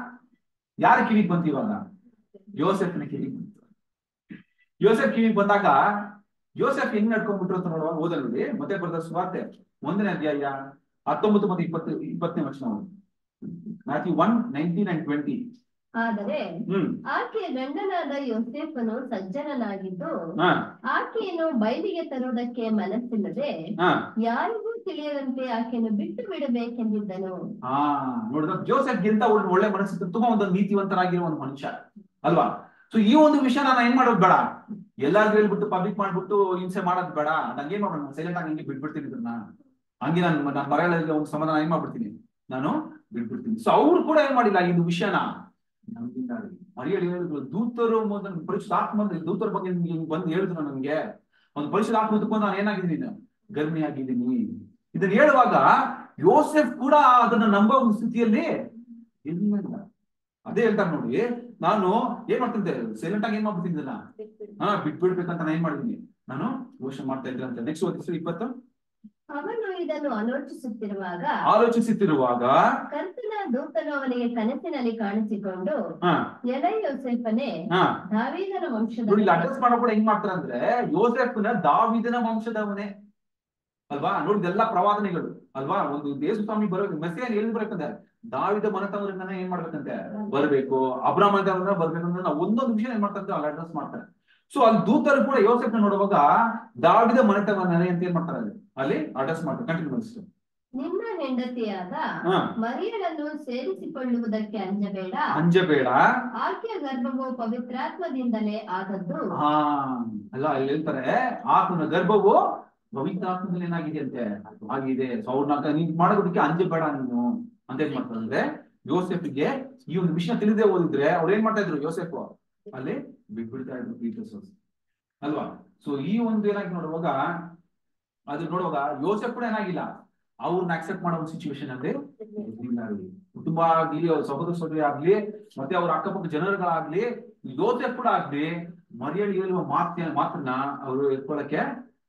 ಯಾರ ಕಿವಿಗೆ ಬಂತು ಇವಾಗ ಯೋಸೆಫ್ನ ಕಿವಿಗೆ ಬಂತು ಯೋಸೆಫ್ ಕಿವಿಗೆ ಬಂದಾಗ ಯೋಸೆಫ್ ಹೆಂಗ್ ನಡ್ಕೊಂಡ್ಬಿಟ್ರು ಅಂತ ನೋಡುವ ಓದಲ್ ನೋಡಿ ಮತ್ತೆ ಬರೆದ ಸುವಾರ್ತೆ ಒಂದನೇ ಅಧ್ಯಾಯ ಹತ್ತೊಂಬತ್ತು ಮತ್ತೆ ಇಪ್ಪತ್ತು ಇಪ್ಪತ್ತನೇ ವರ್ಷ Matthew one nineteen and twenty ಆದರೆ ಹ್ಮ್ ಆಕೆಯ ಗಂಡನಾದ ಯೋಸೇಫನು ಸಜ್ಜನನಾಗಿದ್ದು ಹಾ ಆಕೆಯನ್ನು ಬಯಲಿಗೆ ತರುವುದಕ್ಕೆ ಮನಸ್ಸಿಲ್ಲದೆ ಹಾ ಯಾರಿಗೂ ತಿಳಿಯದಂತೆ ಆಕೆಯನ್ನು ಬಿಟ್ಟು ಬಿಡಬೇಕೆಂದಿದ್ದನು ಹಾ ನೋಡಿದ್ರ ಜೋಸೆಫ್ ಗಿಂತ ಒಂದು ಒಳ್ಳೆ ಮನಸ್ಸಿತ್ತು ತುಂಬಾ ಒಂದು ನೀತಿವಂತರಾಗಿರೋ ಒಂದು ಮನುಷ್ಯ ಅಲ್ವಾ ಸೊ ಈ ಒಂದು ವಿಷಯ ನಾನು ಏನ್ ಮಾಡೋದು ಬೇಡ ಎಲ್ಲಾರ್ಗು ಹೇಳ್ಬಿಟ್ಟು ಪಬ್ಲಿಕ್ ಮಾಡ್ಬಿಟ್ಟು ಹಿಂಸೆ ಮಾಡೋದು ಬೇಡ ನಂಗೆ ಏನ್ ಮಾಡೋಣ ಸೈಲೆಂಟ್ ಆಗಿ ಹಂಗೆ ಬಿಟ್ಬಿಡ್ತೀನಿ ಇದನ್ನ ಹಂಗೆ ನಾನು ನಾನು ಮರಗಳಲ್ಲಿ ಒಂದು ಸಮಾಧಾನ ಏನ್ ಮಾಡ್ಬಿಡ್ತೀನಿ ನಾನು ಬಿಟ್ಬಿಡ್ತೀನಿ ಸೊ ಅವ್ರು ಕೂಡ ಏನ್ ಮಾಡಿಲ್ಲ ಇದು ವಿಷಯನ ನಂಬಿದ್ದಾರೆ ಮರಿಯಲ್ಲಿ ಹೇಳಿದ್ರು ದೂತರು ಮೊದಲು ಪರಿಶುದ್ಧ ಆತ್ಮ ಅಂದ್ರೆ ದೂತರ ಬಗ್ಗೆ ನಿಮ್ಗೆ ಹಿಂಗ್ ಬಂದು ಹೇಳಿದ್ರು ನನ್ಗೆ ಒಂದು ಪರಿಶುದ್ಧ ಆತ್ಮ ತಗೊಂಡು ನಾನು ಏನಾಗಿದ್ದೀನಿ ಗರ್ಭಿಣಿ ಆಗಿದ್ದೀನಿ ಇದನ್ನ ಹೇಳುವಾಗ ಯೋಸೆಫ್ ಕೂಡ ಅದನ್ನ ನಂಬೋ ಒಂದು ಸ್ಥಿತಿಯಲ್ಲಿ ಇಲ್ಲ ಅದೇ ಹೇಳ್ತಾರೆ ನೋಡಿ ನಾನು ಏನ್ ಮಾಡ್ತಿದ್ದೆ ಸೈಲೆಂಟ್ ಆಗಿ ಏನ್ ಮಾಡ್ಬಿಡ್ತೀನಿ ಇದನ್ನ ಹಾ ಬಿಟ್ಬಿಡ್ಬೇಕಂತ ನಾನು ಏನ್ ಮಾಡಿದೀನಿ ನಾನು ಘೋಷಣೆ ಮಾಡ್ತಾ ಇದ್ದೆ ಅಂತ ನೆಕ್ಸ್ಟ್ ಓದಿಸ್ರಿ ಇಪ್ಪತ್ತು ಅವನು ಇದನ್ನು ಆಲೋಚಿಸುತ್ತಿರುವಾಗ ಆಲೋಚಿಸುತ್ತಿರುವಾಗ ಕರ್ತನ ದೂತನು ಅವನಿಗೆ ಕನಸಿನಲ್ಲಿ ಕಾಣಿಸಿಕೊಂಡು ಹಾ ಎಲೆ ಯೋಸೇಫನೇ ಹಾ ದಾವೀದನ ವಂಶದ ನೋಡಿ ಇಲ್ಲಿ ಅಡ್ರೆಸ್ ಮಾಡೋ ಕೂಡ ಹೆಂಗ್ ಮಾಡ್ತಾರೆ ಅಂದ್ರೆ ಯೋಸೆಫ್ನ ದಾವಿದನ ವಂಶದವನೇ ಅಲ್ವಾ ನೋಡಿ ಇದೆಲ್ಲ ಪ್ರವಾದನೆಗಳು ಅಲ್ವಾ ಒಂದು ದೇಶ ಸ್ವಾಮಿ ಬರೋ ಮೆಸೇಜ್ ಎಲ್ಲಿ ಬರ್ಬೇಕಂದ್ರೆ ದಾವಿದ ಮನತವರಿಂದನೇ ಏನ್ ಮಾಡ್ಬೇಕಂತೆ ಬರಬೇಕು ಅಬ್ರಾಮ್ ಮನತವರಿಂದ ಬರ್ಬೇಕಂದ್ರೆ ನಾವು ಒಂದೊಂದು ವಿಷಯ ಏನ್ ಮಾಡ್ತಾರೆ ಅಲ್ಲಿ ಅಡ್ರೆಸ್ ಮಾಡ್ತಾರೆ ಸೊ ಅಲ್ಲಿ ದೂತರು ಕೂಡ ಯೋಸೆಫ್ನ ನೋಡುವಾಗ ದಾವಿದ ಮನೆತವನೇ ಅಂತ ಏನ್ ಮಾಡ್ತಾರೆ ಅಲ್ಲಿ ಅಲ್ಲಿ ಅಡ್ರೆಸ್ ಮಾಡ್ತಾರೆ ಕಂಟಿನ್ಯೂ ಮಾಡಿಸ್ತು ನಿನ್ನ ಹೆಂಡತಿಯಾದ ಹಾ ಮರಿಯಳನ್ನು ಸೇರಿಸಿಕೊಳ್ಳುವುದಕ್ಕೆ ಅಂಜಬೇಡ ಅಂಜಬೇಡ ಆಕೆಯ ಗರ್ಭವು ಪವಿತ್ರಾತ್ಮದಿಂದಲೇ ಆದದ್ದು ಹಾ ಅಲ್ಲ ಅಲ್ಲಿ ಹೇಳ್ತಾರೆ ಆತನ ಗರ್ಭವು ಪವಿತ್ರಾತ್ಮದಲ್ಲಿ ಏನಾಗಿದೆ ಅಂತೆ ಆಗಿದೆ ಸೊ ಅವ್ರನ್ನ ನೀನ್ ಮಾಡೋದಕ್ಕೆ ಅಂಜಬೇಡ ನೀನು ಅಂತ ಏನ್ ಮಾಡ್ತಾರೆ ಅಂದ್ರೆ ಯೋಸೆಫ್ಗೆ ಈ ಒಂದು ವಿಷಯ ತಿಳಿದೇ ಓದಿದ್ರೆ ಅವ್ರು ಏನ್ ಮಾಡ್ತಾ ಇದ್ರು ಯೋಸೆಫ್ ಅಲ್ಲಿ ಬಿಟ್ಬಿಡ್ತಾ ಇದ್ರು ಪ್ರೀತಿಸೋದು ಅಲ್ವಾ ಸೊ ಈ ಒಂದು ಏನಾಗಿ ನೋಡುವಾಗ ಅದು ನೋಡುವಾಗ ಯೋಸೆಫ್ ಕೂಡ ಏನಾಗಿಲ್ಲ ಅವ್ರನ್ನ ಅಕ್ಸೆಪ್ಟ್ ಮಾಡೋ ಒಂದು ಸಿಚುವೇಶನ್ ಅಲ್ಲಿ ಇರ್ಲಿಲ್ಲ ಅಲ್ಲಿ. ಕುಟುಂಬ ಆಗ್ಲಿ ಅವ್ರ ಸಹೋದರ ಸಹೋದರಿ ಆಗ್ಲಿ ಮತ್ತೆ ಅವ್ರ ಅಕ್ಕಪಕ್ಕ ಜನರುಗಳಾಗ್ಲಿ ಯೋಸೆಫ್ ಕೂಡ ಆಗ್ಲಿ ಮರಿಯಳಿ ಹೇಳುವ ಮಾತ ಮಾತನ್ನ ಅವರು ಎತ್ಕೊಳ್ಳಕ್ಕೆ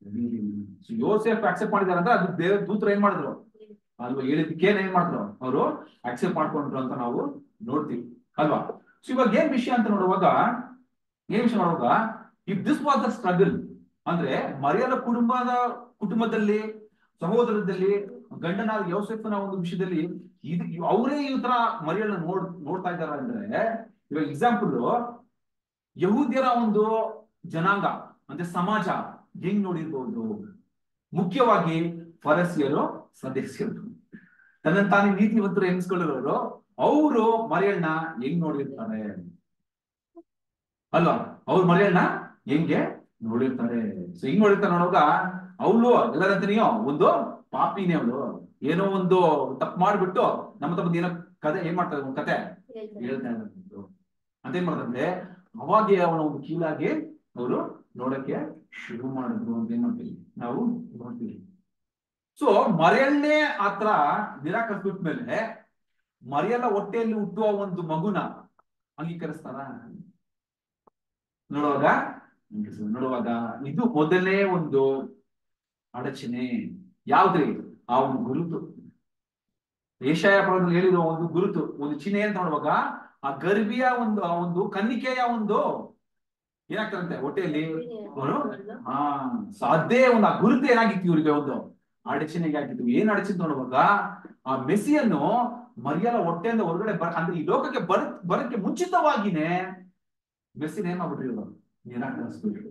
So ಯೋಸೆಫ್ ಅಕ್ಸೆಪ್ಟ್ ಮಾಡಿದಾರೆ ಅಂದ್ರೆ ಅದು ದೇವ್ರ ದೂತರು ಏನ್ ಮಾಡಿದ್ರು ಅಲ್ವಾ ಹೇಳಿದಕ್ಕೇನ್ ಏನ್ ಮಾಡಿದ್ರು ಅವರು ಅಕ್ಸೆಪ್ಟ್ ಮಾಡ್ಕೊಂಡ್ರು ಅಂತ ನಾವು ನೋಡ್ತೀವಿ ಅಲ್ವಾ ಸೊ ಇವಾಗ ಏನ್ ವಿಷಯ ಅಂತ ನೋಡುವಾಗ ಏನ್ ವಿಷಯ ಮಾಡುವಾಗ if this was the struggle ಅಂದ್ರೆ ಮರಿಯಲ ಕುಟುಂಬದ ಕುಟುಂಬದಲ್ಲಿ ಸಹೋದರದಲ್ಲಿ ಗಂಡನಾದ ಯೋಸೆಫನ ಒಂದು ವಿಷಯದಲ್ಲಿ ಇದು ಅವರೇ ಈ ತರ ಮರಿಯಲ್ಲ ನೋಡ್ ನೋಡ್ತಾ ಇದಾರ ಅಂದ್ರೆ ಇವಾಗ ಎಕ್ಸಾಂಪಲ್ ಯಹೂದ್ಯರ ಒಂದು ಜನಾಂಗ ಅಂದ್ರೆ ಸಮಾಜ ಹೆಂಗ್ ನೋಡಿರ್ಬೋದು ಮುಖ್ಯವಾಗಿ ಫರಸಿಯರು ಸದಸ್ಯರು ತನ್ನ ತಾನೇ ನೀತಿವಂತರು ಎನ್ಸ್ಕೊಳ್ಳೋರು ಅವರು ಮರಿಯಣ್ಣ ಹೆಂಗ್ ನೋಡಿರ್ತಾರೆ ಅಲ್ವಾ ಅವ್ರು ಮರಿಯಣ್ಣ ಹೆಂಗೆ ನೋಡಿರ್ತಾರೆ ಸೊ ಹಿಂಗ್ ನೋಡಿರ್ತಾರೆ ನೋಡುವಾಗ ಅವಳು ಎಲ್ಲರಂತ ನೀವು ಒಂದು ಪಾಪಿನೇ ಅವಳು ಏನೋ ಒಂದು ತಪ್ಪು ಮಾಡ್ಬಿಟ್ಟು ನಮ್ಮ ಹತ್ರ ಬಂದು ಏನೋ ಕತೆ ಏನ್ ಮಾಡ್ತಾರೆ ಒಂದು ಕತೆ ಹೇಳ್ತಾ ಇರೋದು ಅಂತ ಏನ್ ಮಾಡ್ತಾರೆ ಅವಾಗೆ ಅವನ ಒಂದು ಕೀಳಾಗಿ ಅವರು ನೋಡಕ್ಕೆ ಶುರು ಮಾಡಿದ್ರು ಅಂತ ಏನ್ ಮಾಡ್ತೀವಿ ನಾವು ನೋಡ್ತೀವಿ ಸೊ ಮರೆಯಲ್ಲೇ ಆತರ ನಿರಾಕರಿಸ್ಬಿಟ್ಮೇಲೆ ಮರೆಯಲ್ಲ ಹೊಟ್ಟೆಯಲ್ಲಿ ಹುಟ್ಟುವ ಒಂದು ಮಗುನ ಅಂಗೀಕರಿಸ್ತಾರ ನೋಡುವಾಗ ನೋಡುವಾಗ ಇದು ಮೊದಲನೇ ಒಂದು ಅಡಚಣೆ ಯಾವ್ದ್ರಿ ಆ ಒಂದು ಗುರುತು ಏಷಾಯ ಪರ್ವದಲ್ಲಿ ಹೇಳಿರೋ ಒಂದು ಗುರುತು ಒಂದು ಚಿಹ್ನೆ ಅಂತ ನೋಡುವಾಗ ಆ ಗರ್ಭಿಯ ಒಂದು ಆ ಒಂದು ಕನ್ನಿಕೆಯ ಒಂದು ಏನಾಗ್ತಾರಂತೆ ಹೊಟ್ಟೆಯಲ್ಲಿ ಅವರು ಹಾ ಸೊ ಅದೇ ಒಂದು ಆ ಗುರುತು ಏನಾಗಿತ್ತು ಇವ್ರಿಗೆ ಒಂದು ಅಡಚಣೆಗೆ ಆಗಿತ್ತು ಏನ್ ಅಡಚಿತ್ತು ನೋಡುವಾಗ ಆ ಮೆಸ್ಸಿಯನ್ನು ಮರಿಯಲ ಹೊಟ್ಟೆಯಿಂದ ಹೊರಗಡೆ ಬರ ಅಂದ್ರೆ ಈ ಲೋಕಕ್ಕೆ ಬರ ಬರಕ್ಕೆ ಮುಂಚಿತವಾಗಿನೇ ಮೆಸ್ಸಿನ ಏನ್ ಮಾಡ್ಬಿಟ್ರಿ ಇವರು ನಿರಾಕರಿಸ್ಬಿಟ್ರು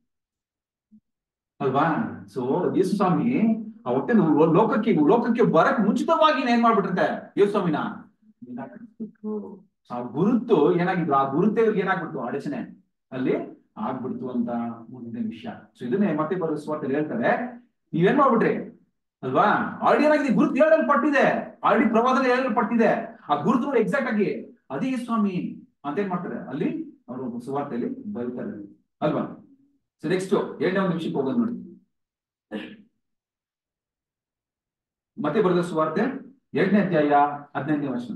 ಅಲ್ವಾ ಸೊ ಯೇಸು ಸ್ವಾಮಿ ಆ ಹೊಟ್ಟೆ ಲೋಕಕ್ಕೆ ಲೋಕಕ್ಕೆ ಬರಕ್ ಮುಂಚಿತವಾಗಿನೇ ಏನ್ ಮಾಡ್ಬಿಟ್ಟಿರ್ತೆ ಯೇಸು ಸ್ವಾಮಿನ ನಿರಾಕರಿಸ್ಬಿಟ್ರು ಆ ಗುರುತು ಏನಾಗಿದ್ರು ಆ ಗುರುತೇ ಇವ್ರಿಗೆ ಏನಾಗ್ಬಿಡ್ತು ಅಡಚಣೆ ಅಲ್ಲಿ ಆಗ್ಬಿಡ್ತು ಅಂತ ಮುಂದಿನ ವಿಷಯ ಸೊ ಇದನ್ನೇ ಮತ್ತೆ ಬರೋ ಸ್ವಾರ್ಥಲ್ಲಿ ಹೇಳ್ತಾರೆ ನೀವೇನ್ ಮಾಡ್ಬಿಟ್ರಿ ಅಲ್ವಾ ಆಲ್ರೆಡಿ ಏನಾಗಿದೆ ಗುರುತು ಹೇಳಲ್ಪಟ್ಟಿದೆ ಆಲ್ರೆಡಿ ಪ್ರವಾದದಲ್ಲಿ ಹೇಳಲ್ಪಟ್ಟಿದೆ ಆ ಗುರುತು ಎಕ್ಸಾಕ್ಟ್ ಆಗಿ ಅದೇ ಸ್ವಾಮಿ ಅಂತ ಏನ್ ಮಾಡ್ತಾರೆ ಅಲ್ಲಿ ಅವರು ಸುವಾರ್ತೆಯಲ್ಲಿ ಬರೀತಾರೆ ಅಲ್ವಾ ಸೊ ನೆಕ್ಸ್ಟ್ ಎರಡನೇ ಒಂದು ವಿಷಯಕ್ಕೆ ಹೋಗೋದು ನೋಡಿ ಮತ್ತೆ ಬರೆದ ಸುವಾರ್ತೆ ಎರಡನೇ ಅಧ್ಯಾಯ ಹದಿನೈದನೇ ವರ್ಷ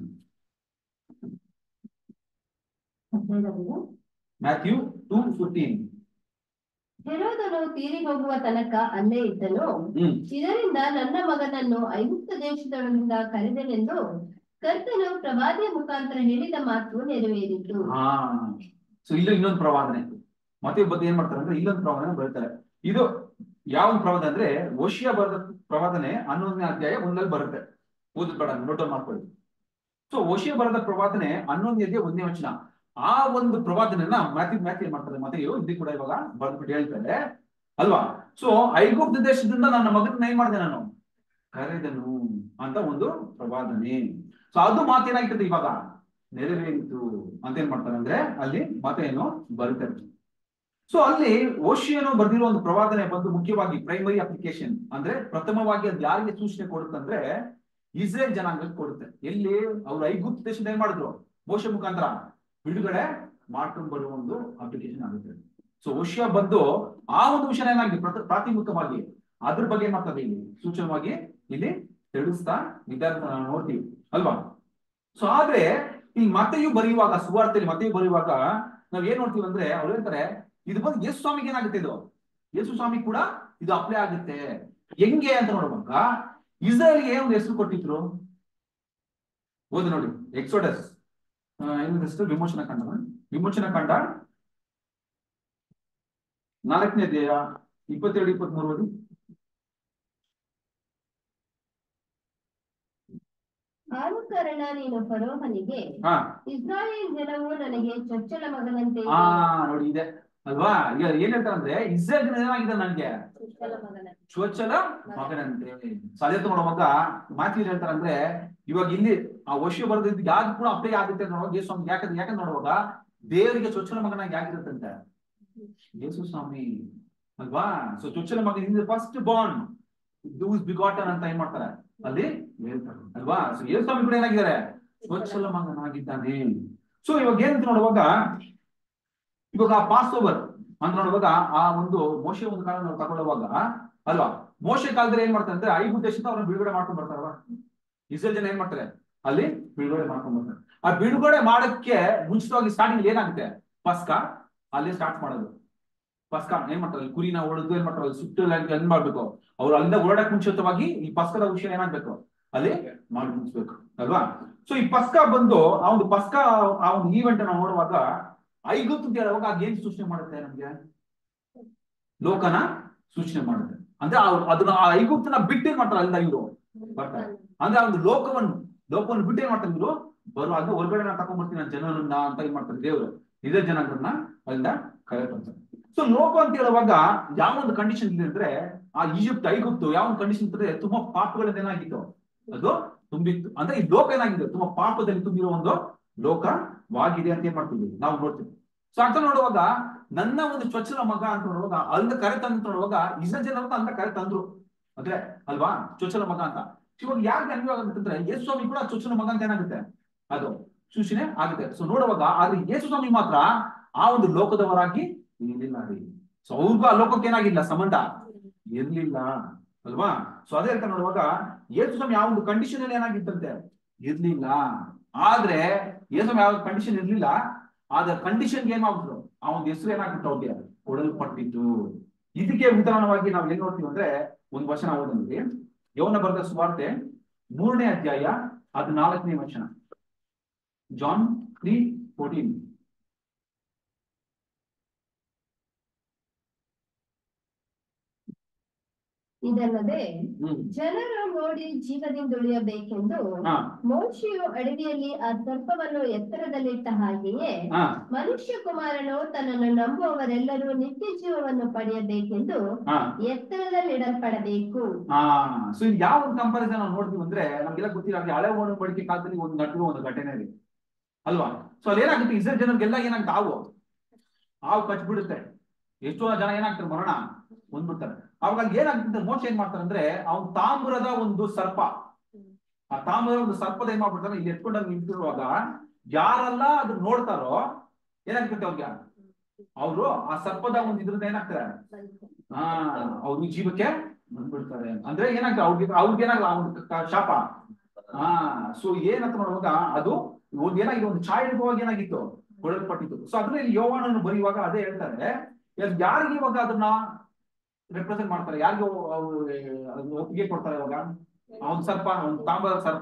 ಮ್ಯಾಥ್ಯೂ ಟೂ ಫಿಫ್ಟೀನ್ ಹೆರೋದನು ತೀರಿ ಹೋಗುವ ತನಕ ಅಲ್ಲೇ ಇದ್ದನು ಹ್ಮ್ ಇದರಿಂದ ನನ್ನ ಮಗನನ್ನು ಐಗುಪ್ತ ದೇಶದೊಳಗಿಂದ ಕರೆದನೆಂದು ಕರ್ತನು ಪ್ರವಾದಿಯ ಮುಖಾಂತರ ಹೇಳಿದ ಮಾತು ನೆರವೇರಿತು ಹಾ ಸೊ ಇಲ್ಲೂ ಇನ್ನೊಂದು ಪ್ರವಾದನೆ ಮತ್ತೆ ಬಗ್ಗೆ ಏನ್ ಮಾಡ್ತಾರೆ ಅಂದ್ರೆ ಇಲ್ಲೊಂದು ಪ್ರವಾದನೆ ಬರೀತಾರೆ ಇದು ಯಾವ ಒಂದು ಪ್ರವಾದನೆ ಅಂದ್ರೆ ಓಶಿಯಾ ಬರೆದ ಪ್ರವಾದನೆ ಹನ್ನೊಂದನೇ ಅಧ್ಯಾಯ ಒಂದಲ್ಲಿ ಬರುತ್ತೆ ಓದ್ ಬೇಡ ನೋಟ್ ಮಾಡ್ಕೊಳ್ಳಿ ಸೊ ಓಶಿಯಾ ಬರೆದ ಪ್ರವಾದನೆ ಹನ್ನೊಂದನೇ ಅಧ್ಯಾಯ ಒಂದನೇ ವಚನ ಆ ಒಂದು ಪ್ರವಾದನೆನ ಮ್ಯಾಥಿ ಮ್ಯಾಥಿ ಏನ್ ಮಾಡ್ತಾರೆ ಮತ್ತೆ ಇಲ್ಲಿ ಕೂಡ ಇವಾಗ ಬರ್ದ್ಬಿಟ್ಟು ಹೇಳ್ತಾರೆ ಅಲ್ವಾ ಸೊ ಐಗುಪ್ತ ದೇಶದಿಂದ ನನ್ನ ಮಗನ ಏನ್ ಮಾಡಿದೆ ನಾನು ಕರೆದನು ಅಂತ ಒಂದು ಪ್ರವಾದನೆ ಸೊ ಅದು ಮಾತೇನಾಗ್ತದೆ ಇವಾಗ ನೆರವೇರಿತು ಅಂತ ಏನ್ ಮಾಡ್ತಾರೆ ಅಂದ್ರೆ ಅಲ್ಲಿ ಮತ್ತೆ ಏನು ಬರುತ್ತೆ ಸೊ ಅಲ್ಲಿ ಓಶಿಯನು ಬರೆದಿರೋ ಒಂದು ಪ್ರವಾದನೆ ಬಂದು ಮುಖ್ಯವಾಗಿ ಪ್ರೈಮರಿ ಅಪ್ಲಿಕೇಶನ್ ಅಂದ್ರೆ ಪ್ರಥಮವಾಗಿ ಅದು ಯಾರಿಗೆ ಸೂಚನೆ ಕೊಡುತ್ತಂದ್ರೆ ಇಸ್ರೇಲ್ ಜನಾಂಗಕ್ಕೆ ಕೊಡುತ್ತೆ ಎಲ್ಲಿ ಅವ್ರು ಐಗುಪ್ತ ದೇಶದ ಏನ್ ಮಾಡಿದ್ರು ಮೋಶ ಮುಖಾಂತರ ಬಿಡುಗಡೆ ಮಾಡ್ಕೊಂಡು ಬರುವ ಒಂದು ಅಪ್ಲಿಕೇಶನ್ ಆಗುತ್ತೆ ಸೊ ಓಶಿಯಾ ಬಂದು ಆ ಒಂದು ವಿಷಯ ಏನಾಗಿದೆ ಪ್ರಥ- ಪ್ರಾಥಮಿಕವಾಗಿ ಅದ್ರ ಬಗ್ಗೆ ಏನ್ ಮಾಡ್ತದೆ ಇಲ್ಲಿ ಸೂಚನವಾಗಿ ಇಲ್ಲಿ ತಿಳಿಸ್ತಾ ಇದ್ದಾರೆ ನಾವು ನೋಡ್ತೀವಿ ಅಲ್ವಾ ಸೊ ಆದ್ರೆ ಈ ಮತೆಯು ಬರೆಯುವಾಗ ಸುವಾರ್ತೆಯಲ್ಲಿ ಮತೆಯು ಬರೆಯುವಾಗ ನಾವ್ ಏನ್ ನೋಡ್ತೀವಿ ಅಂದ್ರೆ ಅವ್ರು ಹೇಳ್ತಾರೆ ಇದು ಬಂದು ಯೇಸು ಸ್ವಾಮಿಗೆ ಏನಾಗುತ್ತೆ ಇದು ಯೇಸು ಸ್ವಾಮಿ ಕೂಡ ಇದು ಅಪ್ಲೈ ಆಗುತ್ತೆ ಹೆಂಗೆ ಅಂತ ನೋಡುವಾಗ ಇಸ್ರೇಲ್ಗೆ ಒಂದು ಹೆಸರು ಕೊಟ್ಟಿದ್ರು ಓದು ನೋಡಿ ಎಕ್ಸೋಡಸ್ ಏನಂತ ಹೆಸರು ವಿಮೋಚನಾ ಕಾಂಡ ವಿಮೋಚನಾ ಕಾಂಡ ನಾಲ್ಕನೇ ಅಧ್ಯಾಯ ಇಪ್ಪತ್ತೆರಡು ಇಪ್ಪತ್ಮೂರು ಓದಿ ಆದ ಕಾರಣ ನೀನು ಫರೋಹನಿಗೆ ಹಾ ಇಸ್ರಾಯೇಲ್ ಜನವು ನನಗೆ ಚೊಚ್ಚಲ ಮಗನಂತೆ ಆ ನೋಡಿ ಇದೆ ಅಲ್ವಾ ಈಗ ಏನ್ ಹೇಳ್ತಾರೆ ಅಂದ್ರೆ ಇಸ್ರೇಲ್ ಜನ ಏನಾಗಿದೆ ನನ್ಗೆ ಚೊಚ್ಚಲ ಮಗನ ಚೋಚಲ ಮಗನಂತೆ ಸಾಧ್ಯತೆ ನೋಡುವಾಗ ಮಾತಿ ಹೇಳ್ತಾರೆ ಅಂದ್ರೆ ಇವಾಗ ಇಲ್ಲಿ ಆ ವಶ್ಯ ಬರೆದಿದ್ದು ಯಾವ್ದು ಕೂಡ ಅಪ್ಲೈ ಆಗುತ್ತೆ ನೋಡುವಾಗ ಯೇಸು ಸ್ವಾಮಿ ಯಾಕಂದ್ರೆ ಯಾಕಂದ್ರೆ ನೋಡುವಾಗ ದೇವರಿಗೆ ಚೊಚ್ಚಲ ಮಗನಾಗಿ ಯಾಕಿರುತ್ತಂತೆ ಯೇಸು ಸ್ವಾಮಿ ಅಲ್ವಾ ಸೊ ಚೊಚ್ಚಲ ಮಗನಿಂದ ಫಸ್ಟ್ ಬಾಂಡ್ ದೂಸ್ ಬಿಗಾಟನ್ ಅಂತ ಏನ್ ಮಾಡ್ತಾರೆ ಅಲ್ಲಿ ಹೇಳ್ತಾರೆ ಅಲ್ವಾ ಸೊ ಯೇಸು ಸ್ವಾಮಿ ಕೂಡ ಏನಾಗಿದ್ದಾರೆ ಚೊಚ್ಚಲ ಮಗನಾಗಿದ್ದಾನೆ ಸೊ ಇವಾಗ ಏನಂತ ನೋಡುವಾಗ ಇವಾಗ ಪಾಸ್ ಓವರ್ ಅಂತ ನೋಡುವಾಗ ಆ ಒಂದು ಮೋಶೆ ಒಂದು ಕಾಲ ನಾವು ತಗೊಳ್ಳುವಾಗ ಅಲ್ವಾ ಮೋಶೆ ಕಾಲದಲ್ಲಿ ಏನ್ ಮಾಡ್ತಾರೆ ಅಂದ್ರೆ ಐದು ದೇಶದಿಂದ ಅವ್ರನ್ನ ಬಿಡುಗಡೆ ಮಾಡ್ಕೊಂಡ್ ಬರ್ತಾರಲ್ವಾ ಇಸ್ರೇಲ್ ಜನ ಏನ್ ಮಾಡ್ತಾರೆ ಅಲ್ಲಿ ಬಿಡುಗಡೆ ಮಾಡ್ಕೊಂಡ್ ಬರ್ತಾರೆ ಆ ಬಿಡುಗಡೆ ಮಾಡಕ್ಕೆ ಮುಂಚಿತವಾಗಿ ಸ್ಟಾರ್ಟಿಂಗ್ ಏನಾಗುತ್ತೆ ಪಸ್ಕ ಅಲ್ಲಿ ಸ್ಟಾರ್ಟ್ ಮಾಡೋದು ಪಸ್ಕ ಏನ್ ಮಾಡ್ತಾರೆ ಅಲ್ಲಿ ಕುರಿನ ಹೊಡೆದು ಏನ್ ಮಾಡ್ತಾರೆ ಅಲ್ಲಿ ಸುಟ್ಟು ಎಲ್ಲ ಏನ್ ಮಾಡ್ಬೇಕು ಅವ್ರು ಅಲ್ಲಿಂದ ಓಡಕ್ ಮುಂಚಿತವಾಗಿ ಈ ಪಸ್ಕದ ವಿಷಯ ಏನಾಗ್ಬೇಕು ಅಲ್ಲಿ ಮಾಡಿ ಮುಗಿಸ್ಬೇಕು ಅಲ್ವಾ ಸೊ ಈ ಪಸ್ಕ ಬಂದು ಆ ಒಂದು ಪಸ್ಕ ಆ ಒಂದು ಈವೆಂಟ್ ನಾವು ನೋಡುವಾಗ ಐಗುಪ್ತ ಅಂತ ಹೇಳುವಾಗ ಅದೇನ್ ಸೂಚನೆ ಮಾಡುತ್ತೆ ನಮ್ಗೆ ಲೋಕನ ಸೂಚನೆ ಮಾಡುತ್ತೆ ಅಂದ್ರೆ ಆ- ಅದನ್ನ ಆ ಐಗುಪ್ತನ ಬಿಟ್ಟೇನ್ ಮಾಡ್ತಾರೆ ಅಲ್ಲಿಂದ ಇವರು ಬರ್ತಾರೆ ಅಂದ್ರೆ ಆ ಒಂದು ಲೋಕವನ್ನು ಲೋಕವನ್ನು ಬಿಟ್ಟು ಏನ್ ಮಾಡ್ತಾರೆ ಇವರು ಬರುವಾಗ ಹೊರಗಡೆ ನಾನು ತಗೊಂಡ್ಬರ್ತೀನಿ ನನ್ನ ಜನರನ್ನ ಅಂತ ಏನ್ ಮಾಡ್ತಾರೆ ದೇವರು ಇದೇ ಜನರನ್ನ ಅಲ್ಲಿಂದ ಕರೆತಂತಾರೆ ಸೊ ಲೋಕ ಅಂತ ಹೇಳುವಾಗ ಯಾವ ಒಂದು ಕಂಡೀಷನ್ ಇದೆ ಅಂದ್ರೆ ಆ ಈಜಿಪ್ಟ್ ಐಗುಪ್ತು ಯಾವ ಒಂದು ಕಂಡೀಷನ್ ಇರ್ತದೆ ತುಂಬಾ ಪಾಪಗಳಿಂದ ಏನಾಗಿತ್ತು ಅದು ತುಂಬಿತ್ತು ಅಂದ್ರೆ ಈ ಲೋಕ ಏನಾಗಿದೆ ತುಂಬಾ ಪಾಪದಲ್ಲಿ ತುಂಬಿರೋ ಒಂದು ಲೋಕವಾಗಿದೆ ಅಂತ ಏನ್ ಮಾಡ್ತೀವಿ ನಾವು ನೋಡ್ತೀವಿ ಸೊ ಅಂತ ನೋಡುವಾಗ ನನ್ನ ಒಂದು ಚೊಚ್ಚಲ ಮಗ ಅಂತ ನೋಡುವಾಗ ಅಲ್ಲಿಂದ ಕರೆ ತಂದು ನೋಡುವಾಗ ಇಸ ಜನರನ್ನ ಅಂತ ಕರೆ ತಂದ್ರು ಅಂದ್ರೆ ಅಲ್ವಾ ಚೊಚ್ಚಲ ಮಗ ಅಂತ ಇವಾಗ ಯಾಕೆ ಅನ್ವಯ ಆಗುತ್ತೆ ಅಂದ್ರೆ ಯೇಸು ಸ್ವಾಮಿ ಕೂಡ ಚೊಚ್ಚಲ ಮಗ ಅಂತ ಏನಾಗುತ್ತೆ ಅದು ಸೂಚನೆ ಆಗುತ್ತೆ ಸೊ ನೋಡುವಾಗ ಆದ್ರೆ ಯೇಸು ಸ್ವಾಮಿ ಮಾತ್ರ ಆ ಒಂದು ಲೋಕದವರಾಗಿ ಇರಲಿಲ್ಲ ರೀ ಸೊ ಅವ್ರಿಗೂ ಆ ಲೋಕಕ್ಕೆ ಏನಾಗಿಲ್ಲ ಸಂಬಂಧ ಇರ್ಲಿಲ್ಲ ಅಲ್ವಾ ಸೊ ಅದೇ ಅಂತ ನೋಡುವಾಗ ಯೇಸು ಸ್ವಾಮಿ ಯಾವ ಒಂದು ಕಂಡೀಷನ್ ಅಲ್ಲಿ ಏನಾಗಿತ್ತಂತೆ ಇರ್ಲಿಲ್ಲ ಆದ್ರೆ ಯೇಸು ಸ್ವಾಮಿ ಯಾವ ಕಂಡೀಷನ್ ಇರ್ಲಿಲ್ಲ ಆದ್ರೆ ಕಂಡೀಷನ್ ಏನ್ ಮಾಡ್ಬಿಟ್ರು ಆ ಒಂದು ಹೆಸರು ಏನಾಗ್ಬಿಟ್ಟು ಅವ್ರಿಗೆ ಕೊಡಲ್ಪಟ್ಟಿತ್ತು ಇದಕ್ಕೆ ಉದಾಹರಣವಾಗಿ ನಾವು ಏನ್ ನೋಡ್ತೀವಿ ಅಂದ್ರೆ ಒಂದು ವಚನ ಓದಂದ್ರೆ ಯವನ ಬರೆದ ಸುವಾರ್ತೆ ಮೂರನೇ ಅಧ್ಯಾಯ ಹದಿನಾಲ್ಕನೇ ವಚನ ಜಾನ್ ತ್ರೀ ಫೋರ್ಟೀನ್ ಇದಲ್ಲದೆ ಹ್ಮ್ ಜನರು ನೋಡಿ ಜೀವದಿಂದುಳಿಯಬೇಕೆಂದು ಹಾ ಮೋಶಿಯು ಅಡವಿಯಲ್ಲಿ ಆ ಸರ್ಪವನ್ನು ಎತ್ತರದಲ್ಲಿಟ್ಟ ಹಾಗೆಯೇ ಹಾ ಮನುಷ್ಯ ಕುಮಾರನು ತನ್ನನ್ನು ನಂಬುವವರೆಲ್ಲರೂ ನಿತ್ಯ ಜೀವವನ್ನು ಪಡೆಯಬೇಕೆಂದು ಹಾ ಎತ್ತರದಲ್ಲಿಡಲ್ಪಡಬೇಕು ಹಾ ಸೊ ಇದು ಯಾವ ಒಂದು ಕಂಪಾರಿಸನ್ ನಾವು ನೋಡ್ತೀವಿ ಅಂದ್ರೆ ನಮ್ಗೆಲ್ಲ ಗೊತ್ತಿರೋ ಹಾಗೆ ಹಳೆ ಒಡಂಬಡಿಕೆ ಕಾಲದಲ್ಲಿ ಒಂದು ನಟಿರೋ ಒಂದು ಘಟನೆ ಇದೆ ಅಲ್ವಾ ಸೊ ಅಲ್ಲಿ ಏನಾಗುತ್ತೆ ಇಸ್ರೇಲ್ ಜನರಿಗೆಲ್ಲ ಏನಾಗುತ್ತೆ ಹಾವು ಹಾವು ಕಚ್ಬಿಡುತ್ತೆ ಎಷ್ಟೋ ಜನ ಏನಾಗ್ತಾರೆ ಮರಣ ಹೊಂದ್ಬಿಡ್ತಾರೆ ಅವಾಗ ಅಲ್ಲಿ ಏನಾಗುತ್ತೆ ಮೋಸ ಏನ್ ಮಾಡ್ತಾರೆ ಅಂದ್ರೆ ಅವ್ನ್ ತಾಮ್ರದ ಒಂದು ಸರ್ಪ ಆ ತಾಮ್ರದ ಒಂದು ಸರ್ಪದ ಏನ್ ಮಾಡ್ಬಿಡ್ತಾರೆ ಇಲ್ಲಿ ಎತ್ಕೊಂಡಾಗ ನಿಂತಿರುವಾಗ ಯಾರೆಲ್ಲ ಅದನ್ನ ನೋಡ್ತಾರೋ ಏನಾಗ್ತೈತೆ ಅವ್ರಿಗೆ ಅವರು ಆ ಸರ್ಪದ ಒಂದು ಇದ್ರದ್ದು ಏನಾಗ್ತಾರೆ ಹಾ ಅವ್ರಿಗೆ ಜೀವಕ್ಕೆ ಬಂದ್ಬಿಡ್ತಾರೆ ಅಂದ್ರೆ ಏನಾಗ್ತದೆ ಅವ್ರಿಗೆ ಅವ್ರಿಗೆ ಏನಾಗಲ್ಲ ಅವ್ನ ಕ- ಶಾಪ ಹಾ ಸೊ ಏನಂತ ಮಾಡುವಾಗ ಅದು ಒಂದು ಏನಾಗಿದೆ ಒಂದು ಛಾಯಾರೂಪವಾಗಿ ಏನಾಗಿತ್ತು ಕೊಡಲ್ಪಟ್ಟಿತ್ತು ಸೊ ಅದ್ರಲ್ಲಿ ಯೋವಾನನ್ನು ಬರೆಯುವಾಗ ಅದೇ ಹೇಳ್ತಾರೆ ಇವಾಗ ಯಾರಿಗೆ ಇವಾಗ ಅದನ್ನ ರೆಪ್ರೆಸೆಂಟ್ ಮಾಡ್ತಾರೆ ಯಾರಿಗೆ ಅವ್- ಅವ್ರು ಅದನ್ನ ಒಪ್ಪಿಗೆ ಕೊಡ್ತಾರೆ ಇವಾಗ ಅವ್ನ್ ಸರ್ಪ ಅವ್ನ್ ತಾಮ್ರದ ಸರ್ಪ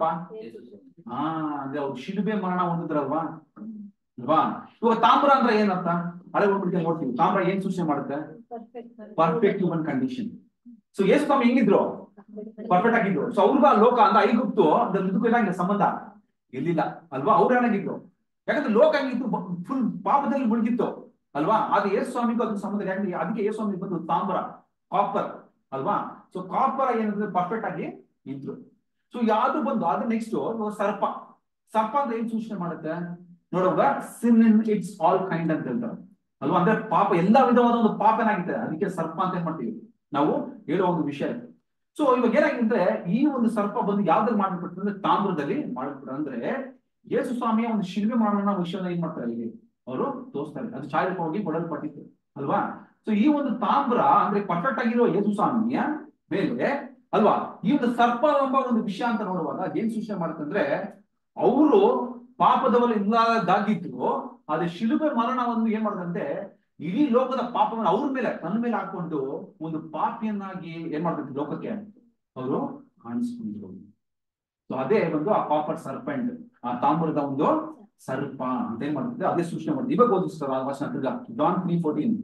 ಹಾ ಅಂದ್ರೆ ಅವ್ರು ಶಿಲುಬೆ ಮರಣ ಹೊಂದಿದ್ರಲ್ವಾ ಅಲ್ವಾ ಇವಾಗ ತಾಮ್ರ ಅಂದ್ರೆ ಏನರ್ಥ ಹಳೆ ಹೋಗ್ಬಿಟ್ಟು ನೋಡ್ತೀವಿ ತಾಮ್ರ ಏನ್ ಸೂಚನೆ ಮಾಡುತ್ತೆ perfect human condition so Yesu ಸ್ವಾಮಿ ಹೆಂಗಿದ್ರು ಪರ್ಫೆಕ್ಟ್ ಆಗಿದ್ರು ಸೊ ಅವ್ರಿಗೂ ಆ ಲೋಕ ಅಂದ್ರೆ ಐಗುಪ್ತು ಅಂದ್ರೆ ಇದಕ್ಕೂ ಏನಾಗಿಲ್ಲ ಸಂಬಂಧ ಇರ್ಲಿಲ್ಲ ಅಲ್ವಾ ಅವ್ರು ಏನಾಗಿದ್ರು ಯಾಕಂದ್ರೆ ಲೋಕ ಹೆಂಗಿತ್ತು ಫುಲ್ ಪಾಪದಲ್ಲಿ ಮುಳುಗಿತ್ತು ಅಲ್ವಾ ಆದ್ರೆ ಯೇಸು ಸ್ವಾಮಿಗೂ ಅದಕ್ಕೆ ಸಂಬಂಧ ಇಲ್ಲ. ಯಾಕಂದ್ರೆ ಅದಕ್ಕೆ ಯೇಸು ಸ್ವಾಮಿ ಬಂದು ತಾಮ್ರ ಕಾಪರ್ ಅಲ್ವಾ ಸೊ ಕಾಪರ್ ಏನಂದ್ರೆ ಪರ್ಫೆಕ್ಟ್ ಆಗಿ ಇದ್ರು ಸೊ ಯಾವ್ದು ಬಂದು ಅದು ನೆಕ್ಸ್ಟ್ ಸರ್ಪ ಸರ್ಪ ಅಂದ್ರೆ ಏನ್ ಸೂಚನೆ ಮಾಡುತ್ತೆ ನೋಡುವಾಗ sin in its all kind ಅಂತ ಹೇಳ್ತಾರೆ ಅಲ್ವಾ ಅಂದ್ರೆ ಪಾಪ ಎಲ್ಲಾ ವಿಧವಾದ ಒಂದು ಪಾಪ ಏನಾಗಿದೆ ಅದಕ್ಕೆ ಸರ್ಪ ಅಂತ ಏನ್ ಮಾಡ್ತೀವಿ ನಾವು ಹೇಳೋ ಒಂದು ವಿಷಯ ಇದೆ ಸೊ ಇವಾಗ ಏನಾಗಿದೆ ಅಂದ್ರೆ ಈ ಒಂದು ಸರ್ಪ ಬಂದು ಯಾವ್ದ್ರಲ್ಲಿ ಮಾಡ್ಬಿಟ್ಟು ಅಂದ್ರೆ ತಾಮ್ರದಲ್ಲಿ ಮಾಡ್ಬಿಟ್ರು ಅಂದ್ರೆ ಯೇಸು ಸ್ವಾಮಿಯ ಒಂದು ಶಿಲ್ಪೆ ಮಾಡೋಣ ವಿಷಯನ ಏನ್ ಮಾಡ್ತಾರೆ ಇಲ್ಲಿ ಅವರು ತೋರಿಸ್ತಾರೆ ಅದು ಛಾಯಾರೂಪವಾಗಿ ಕೊಡಲ್ಪಟ್ಟಿತ್ತು ಅಲ್ವಾ ಸೊ ಈ ಒಂದು ತಾಮ್ರ ಅಂದ್ರೆ ಪರ್ಫೆಕ್ಟ್ ಆಗಿರೋ ಯೇಸು ಸ್ವಾಮಿಯ ಮೇಲೆ ಅಲ್ವಾ ಈ ಒಂದು ಸರ್ಪ ಎಂಬ ಒಂದು ವಿಷಯ ಅಂತ ನೋಡುವಾಗ ಅದೇನ್ ಸೂಚನೆ ಮಾಡುತ್ತಂದ್ರೆ ಅವರು ಪಾಪದವರು ಇಲ್ಲದಾಗಿದ್ರು ಅದೇ ಶಿಲುಬೆ ಮರಣವನ್ನು ಏನ್ ಮಾಡದಂತೆ ಇಡೀ ಲೋಕದ ಪಾಪವನ್ನು ಅವ್ರ ಮೇಲೆ ತನ್ನ ಮೇಲೆ ಹಾಕೊಂಡು ಒಂದು ಪಾಪಿಯನ್ನಾಗಿ ಏನ್ ಮಾಡ್ಬೇಕು ಲೋಕಕ್ಕೆ ಅವರು ಕಾಣಿಸ್ಕೊಂಡ್ರು ಸೊ ಅದೇ ಒಂದು ಆ ಕಾಪರ್ ಸರ್ಪೆಂಟ್ ಆ ತಾಮ್ರದ ಒಂದು ಸರ್ಪ ಅಂತ ಏನ್ ಮಾಡ್ತಿದ್ದೆ ಅದೇ ಸೂಚನೆ ಮಾಡ್ತಿದ್ದೆ ಇವಾಗ ಓದಿಸ್ತಾರೆ ಆ ವಚನ ತಿರ್ಗಾ ಜಾನ್ ತ್ರೀ ಫೋರ್ಟೀನ್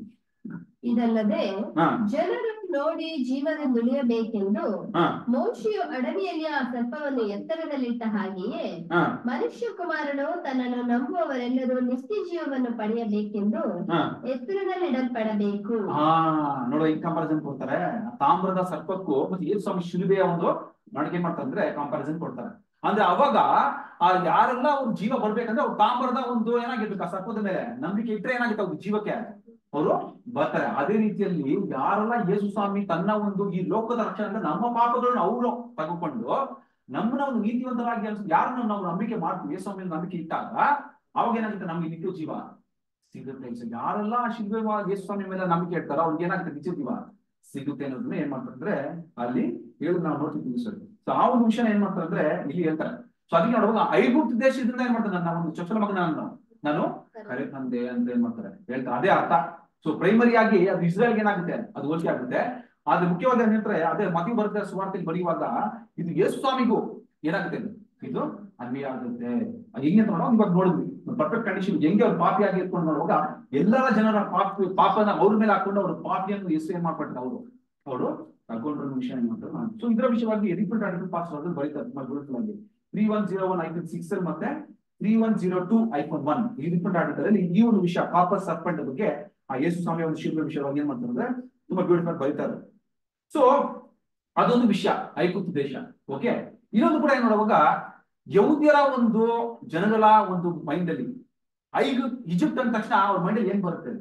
ಇದಲ್ಲದೆ ಹಾ ಜನರು ನೋಡಿ ಜೀವದಿಂದುಳಿಯಬೇಕೆಂದು ಹಾ ಮೋಶಿಯು ಅಡವಿಯಲ್ಲಿ ಆ ಸರ್ಪವನ್ನು ಎತ್ತರದಲ್ಲಿಟ್ಟ ಹಾಗೆಯೇ ಹಾ ಮನುಷ್ಯ ಕುಮಾರನು ತನ್ನನ್ನು ನಂಬುವವರೆಲ್ಲರೂ ನಿತ್ಯ ಜೀವವನ್ನು ಪಡೆಯಬೇಕೆಂದು ಹಾ ಎತ್ತರದಲ್ಲಿಡಲ್ಪಡಬೇಕು ಹಾ ನೋಡೋ ಈ ಕಂಪಾರಿಸನ್ ಕೊಡ್ತಾರೆ ತಾಮ್ರದ ಸರ್ಪಕ್ಕೂ ಮತ್ತೆ ಯೇಸು ಸ್ವಾಮಿ ಶಿಲುಬೆಯ ಒಂದು ಮಾಡಿಕೆ ಮಾಡ್ತಾರೆ ಅಂದ್ರೆ ಕಂಪಾರಿಸನ್ ಕೊಡ್ತಾರೆ ಅಂದ್ರೆ ಅವಾಗ ಆ ಯಾರೆಲ್ಲ ಅವ್ರ ಜೀವ ಬರ್ಬೇಕಂದ್ರೆ ಅವ್ರು ತಾಮ್ರದ ಒಂದು ಏನಾಗಿರ್ಬೇಕು ಆ ಸರ್ಪದ ಮೇಲೆ ನಂಬಿಕೆ ಇಟ್ರೆ ಏನಾಗುತ್ತೆ ಅವ್ರ ಜೀವಕ್ಕೆ ಅವರು ಬರ್ತಾರೆ ಅದೇ ರೀತಿಯಲ್ಲಿ ಯಾರೆಲ್ಲ ಯೇಸು ಸ್ವಾಮಿ ತನ್ನ ಒಂದು ಈ ಲೋಕದ ರಕ್ಷಣೆ ಅಂದ್ರೆ ನಮ್ಮ ಪಾಪಗಳನ್ನ ಅವರು ತಗೊಂಡು ನಮ್ಮನ್ನ ಒಂದು ನೀತಿವಂತರಾಗಿ ಅನ್ಸ್ ಯಾರನ್ನ ನಾವು ನಂಬಿಕೆ ಮಾಡ್ತೀವಿ ಯೇಸು ಸ್ವಾಮಿ ನಂಬಿಕೆ ಇಟ್ಟಾಗ ಅವಾಗ ಏನಾಗುತ್ತೆ ನಮ್ಗೆ ನಿತ್ಯ ಜೀವ ಸಿಗುತ್ತೆ ಸೊ ಯಾರೆಲ್ಲ ಶಿಲ್ವೆ ಯೇಸು ಸ್ವಾಮಿ ಮೇಲೆ ನಂಬಿಕೆ ಇಡ್ತಾರೋ ಅವ್ರಿಗೆ ಏನಾಗುತ್ತೆ ನಿತ್ಯ ಜೀವ ಸಿಗುತ್ತೆ ಅನ್ನೋದನ್ನ ಏನ್ ಮಾಡ್ತಾರೆ ಅಲ್ಲಿ ಹೇಳಿ ನಾವು ನೋಡ್ತಿದ್ದೀವಿ ಸರ್ ಸೊ ಆ ಒಂದು ವಿಷಯನ ಏನ್ ಮಾಡ್ತಾರೆ ಅಂದ್ರೆ ಇಲ್ಲಿ ಹೇಳ್ತಾರೆ ಸೊ ಅದಕ್ಕೆ ನೋಡುವಾಗ ಐಗುಪ್ತ ದೇಶದಿಂದ ಏನ್ ಮಾಡ್ತಾರೆ ನನ್ನ ಒಂದು ಚೊಚ್ಚಲ ಮಗನ ನಾನು ನಾನು ಕರೆ ತಂದೆ ಅಂತ ಏನ್ ಮಾಡ್ತಾರೆ ಹೇಳ್ತಾರೆ ಅದೇ ಅರ್ಥ ಸೊ ಪ್ರೈಮರಿ ಆಗಿ ಅದು ಇಸ್ರೇಲ್ಗೆ ಏನಾಗುತ್ತೆ ಅದು ಹೋಲಿಕೆ ಆಗುತ್ತೆ ಆದ್ರೆ ಮುಖ್ಯವಾಗಿ ಏನಂದ್ರೆ ಅದೇ ಮತಿ ಬರುತ್ತೆ ಸುವಾರ್ತೆಗೆ ಬರೆಯುವಾಗ ಇದು ಯೇಸು ಸ್ವಾಮಿಗೂ ಏನಾಗುತ್ತೆ ಇದು? ಇದು ಅನ್ವಯ ಆಗುತ್ತೆ ಅದು ಹೆಂಗೆ ಅಂತ ನೋಡೋಣ ಇವಾಗ ನೋಡಿದ್ವಿ ಪರ್ಫೆಕ್ಟ್ ಕಂಡೀಷನ್ ಹೆಂಗೆ ಅವ್ರು ಪಾಪಿಯಾಗಿ ಇಟ್ಕೊಂಡು ನೋಡುವಾಗ ಎಲ್ಲರ ಜನರ ಪಾಪ ಪಾಪನ ಅವ್ರ ಮೇಲೆ ಹಾಕೊಂಡು ಅವ್ರ ಪಾಪಿಯನ್ನು ಎಷ್ಟು ಏನ್ ಮಾಡ್ಬಿಟ್ರು ಅವರು ಅವರು ತಗೊಂಡ್ರ ವಿಷಯ ಏನ್ ಮಾಡ್ತಾರೆ ಸೊ ಇದರ ವಿಷಯವಾಗಿ ರಿಪೀಟ್ ಆರ್ಟಿಕಲ್ ಪಾಸ್ ಮಾಡೋದು ಬರೀತಾರೆ ತುಂಬಾ ಗುರುತುವಾಗಿ three one zero one iPhone six ಅಲ್ಲಿ ಮತ್ತೆ three one zero two iPhone one ಈ ರಿಪೀಟ್ ಆರ್ಟಿಕಲ್ ಅಲ್ಲಿ ಈ ಒಂದು ವಿಷಯ ಪಾಪ ಸರ್ಪೆಂಟ್ ಬಗ್ಗೆ ಆ ಯೇಸು ಸ್ವಾಮಿ ಒಂದು ಶಿಲ್ಪೆ ವಿಷಯವಾಗಿ ಏನ್ ಮಾಡ್ತಾರೆ ಅಂದ್ರೆ ತುಂಬಾ ಬ್ಯೂಟಿಫುಲ್ ಬರೀತಾರೆ ಸೊ ಅದೊಂದು ವಿಷಯ ಐಗುಪ್ತ ದೇಶ ಓಕೆ ಇನ್ನೊಂದು ಕೂಡ ಏನ್ ನೋಡುವಾಗ ಯಹೂದ್ಯರ ಒಂದು ಜನಗಳ ಒಂದು ಮೈಂಡ್ ಅಲ್ಲಿ ಐದು ಈಜಿಪ್ಟ್ ಅಂದ ತಕ್ಷಣ ಅವ್ರ ಮೈಂಡ್ ಅಲ್ಲಿ ಏನ್ ಬರುತ್ತೆ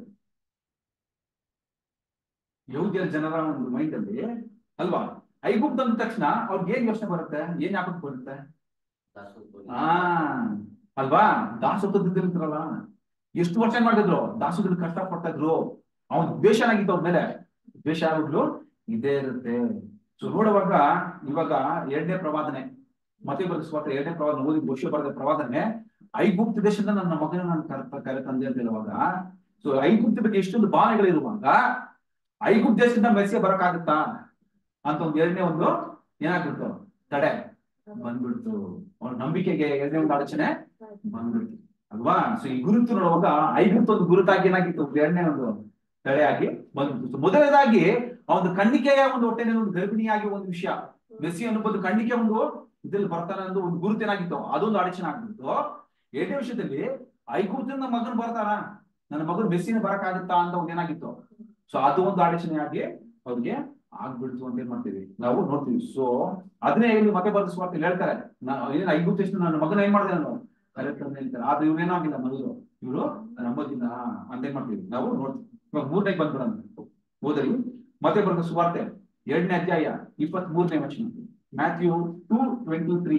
ಯಹೂದ್ಯರ ಜನರ ಒಂದು ಮೈಂಡ್ ಅಲ್ಲಿ ಅಲ್ವಾ ಐಗುಪ್ತ ಅಂದ ತಕ್ಷಣ ಅವ್ರಿಗೆ ಏನ್ ಯೋಚನೆ ಬರುತ್ತೆ ಏನ್ ಯಾಕೆ ಬರುತ್ತೆ ಆ ಅಲ್ವಾ ದಾಸತ್ವದಿದ್ದಿರ್ತಾರಲ್ಲ ಎಷ್ಟು ವರ್ಷ ಏನ್ ಮಾಡಿದ್ರು ದಾಸೋದ್ರ ಕಷ್ಟ ಪಡ್ತಾ ಇದ್ರು ಅವನ್ ದ್ವೇಷನಾಗಿತ್ತು ಅವ್ರ ಮೇಲೆ ದ್ವೇಷ ಯಾವಾಗ್ಲೂ ಇದೇ ಇರುತ್ತೆ ಸೊ ನೋಡುವಾಗ ಇವಾಗ ಎರಡನೇ ಪ್ರವಾದನೆ ಮತ್ತೆ ಬರೆಸುವಾಗ ಎರಡನೇ ಪ್ರವಾದನೆ ಓದಿ ಬಹುಶಃ ಬರೆದ ಪ್ರವಾದನೆ ಐಗುಪ್ತ ದೇಶದಿಂದ ನನ್ನ ಮಗನ ನಾನು ಕರೆ ಕರೆ ತಂದೆ ಅಂತ ಹೇಳುವಾಗ ಸೊ ಐಗುಪ್ತ ಬಗ್ಗೆ ಎಷ್ಟೊಂದು ಭಾವನೆಗಳಿರುವಾಗ ಐಗುಪ್ತ ದೇಶದಿಂದ ಮೆಸ್ಸಿಯ ಬರಕ್ಕಾಗುತ್ತಾ ಅಂತ ಒಂದು ಎರಡನೇ ಒಂದು ಏನಾಗ್ಬಿಡ್ತು ತಡೆ ಬಂದ್ಬಿಡ್ತು ಅವ್ರ ನಂಬಿಕೆಗೆ ಎರಡನೇ ಒಂದು ಅಡಚಣೆ ಬಂದ್ಬಿಡ್ತು ಅಲ್ವಾ ಸೊ ಈ ಗುರುತು ನೋಡುವಾಗ ಐಗುಪ್ತ ಒಂದು ಗುರುತಾಗಿ ಏನಾಗಿತ್ತು ಎರಡನೇ ಒಂದು ತಡೆಯಾಗಿ ಬಂದ್ಬಿಡ್ತು So ಮೊದಲನೇದಾಗಿ ಆ ಒಂದು ಕಣ್ಣಿಕೆಯ ಒಂದು ಹೊಟ್ಟೆನ ಒಂದು ಗರ್ಭಿಣಿಯಾಗಿ ಒಂದು ವಿಷಯ ಮೆಸ್ಸಿ ಅನ್ನೋದು ಕಣ್ಣಿಕೆ ಒಂದು ಇದ್ರಲ್ಲಿ ಬರ್ತಾನೆ ಅನ್ನೋ ಒಂದು ಗುರುತು ಏನಾಗಿತ್ತು ಅದೊಂದು ಅಡಚಣೆ ಆಗ್ಬಿಡ್ತು ಎರಡನೇ ವಿಷಯದಲ್ಲಿ ಐಗುಪ್ತದಿಂದ ಮಗನ್ ಬರ್ತಾರ ನನ್ನ ಮಗನ್ ಮೆಸ್ಸಿನ ಬರಕ್ಕಾಗುತ್ತಾ ಅಂತ ಒಂದು ಏನಾಗಿತ್ತು ಸೊ ಅದು ಒಂದು ಅಡಚಣೆಯಾಗಿ ಅವ್ರಿಗೆ ಆಗ್ಬಿಡ್ತು ಅಂತ ಏನ್ ಮಾಡ್ತೀವಿ ನಾವು ನೋಡ್ತೀವಿ ಸೊ ಅದನ್ನೇ ಇಲ್ಲಿ ಮತ್ತೆ ಬರೆದ ಸ್ವಾರ್ಥ ಹೇಳ್ತಾರೆ ನಾ ಏನ್ ಐಗುಪ್ತ ನನ್ನ ಮಗನ ಏನ್ ಮಾಡಿದೆ ನಾನು ಕರೆಕ್ಟ್ ಅಂತ ಹೇಳ್ತಾರೆ ಆದ್ರೆ ಇವ್ರೇನಾಗಿಲ್ಲ ಮಗರು ಇವರು ನಂಬೋದಿಲ್ಲ ಅಂತ ಏನ್ ಮಾಡ್ತೀವಿ ನಾವು ನೋಡ್ತೀವಿ ಇವಾಗ ಮೂರನೇ ಬಂದ್ಬಿಡೋಣ ಓದರಿ ಮತ್ತೆ ಬರೆದ ಸುವಾರ್ತೆ ಎರಡನೇ ಅಧ್ಯಾಯ ಇಪ್ಪತ್ತ್ ಮೂರನೇ ವಚನ Matthew two twenty three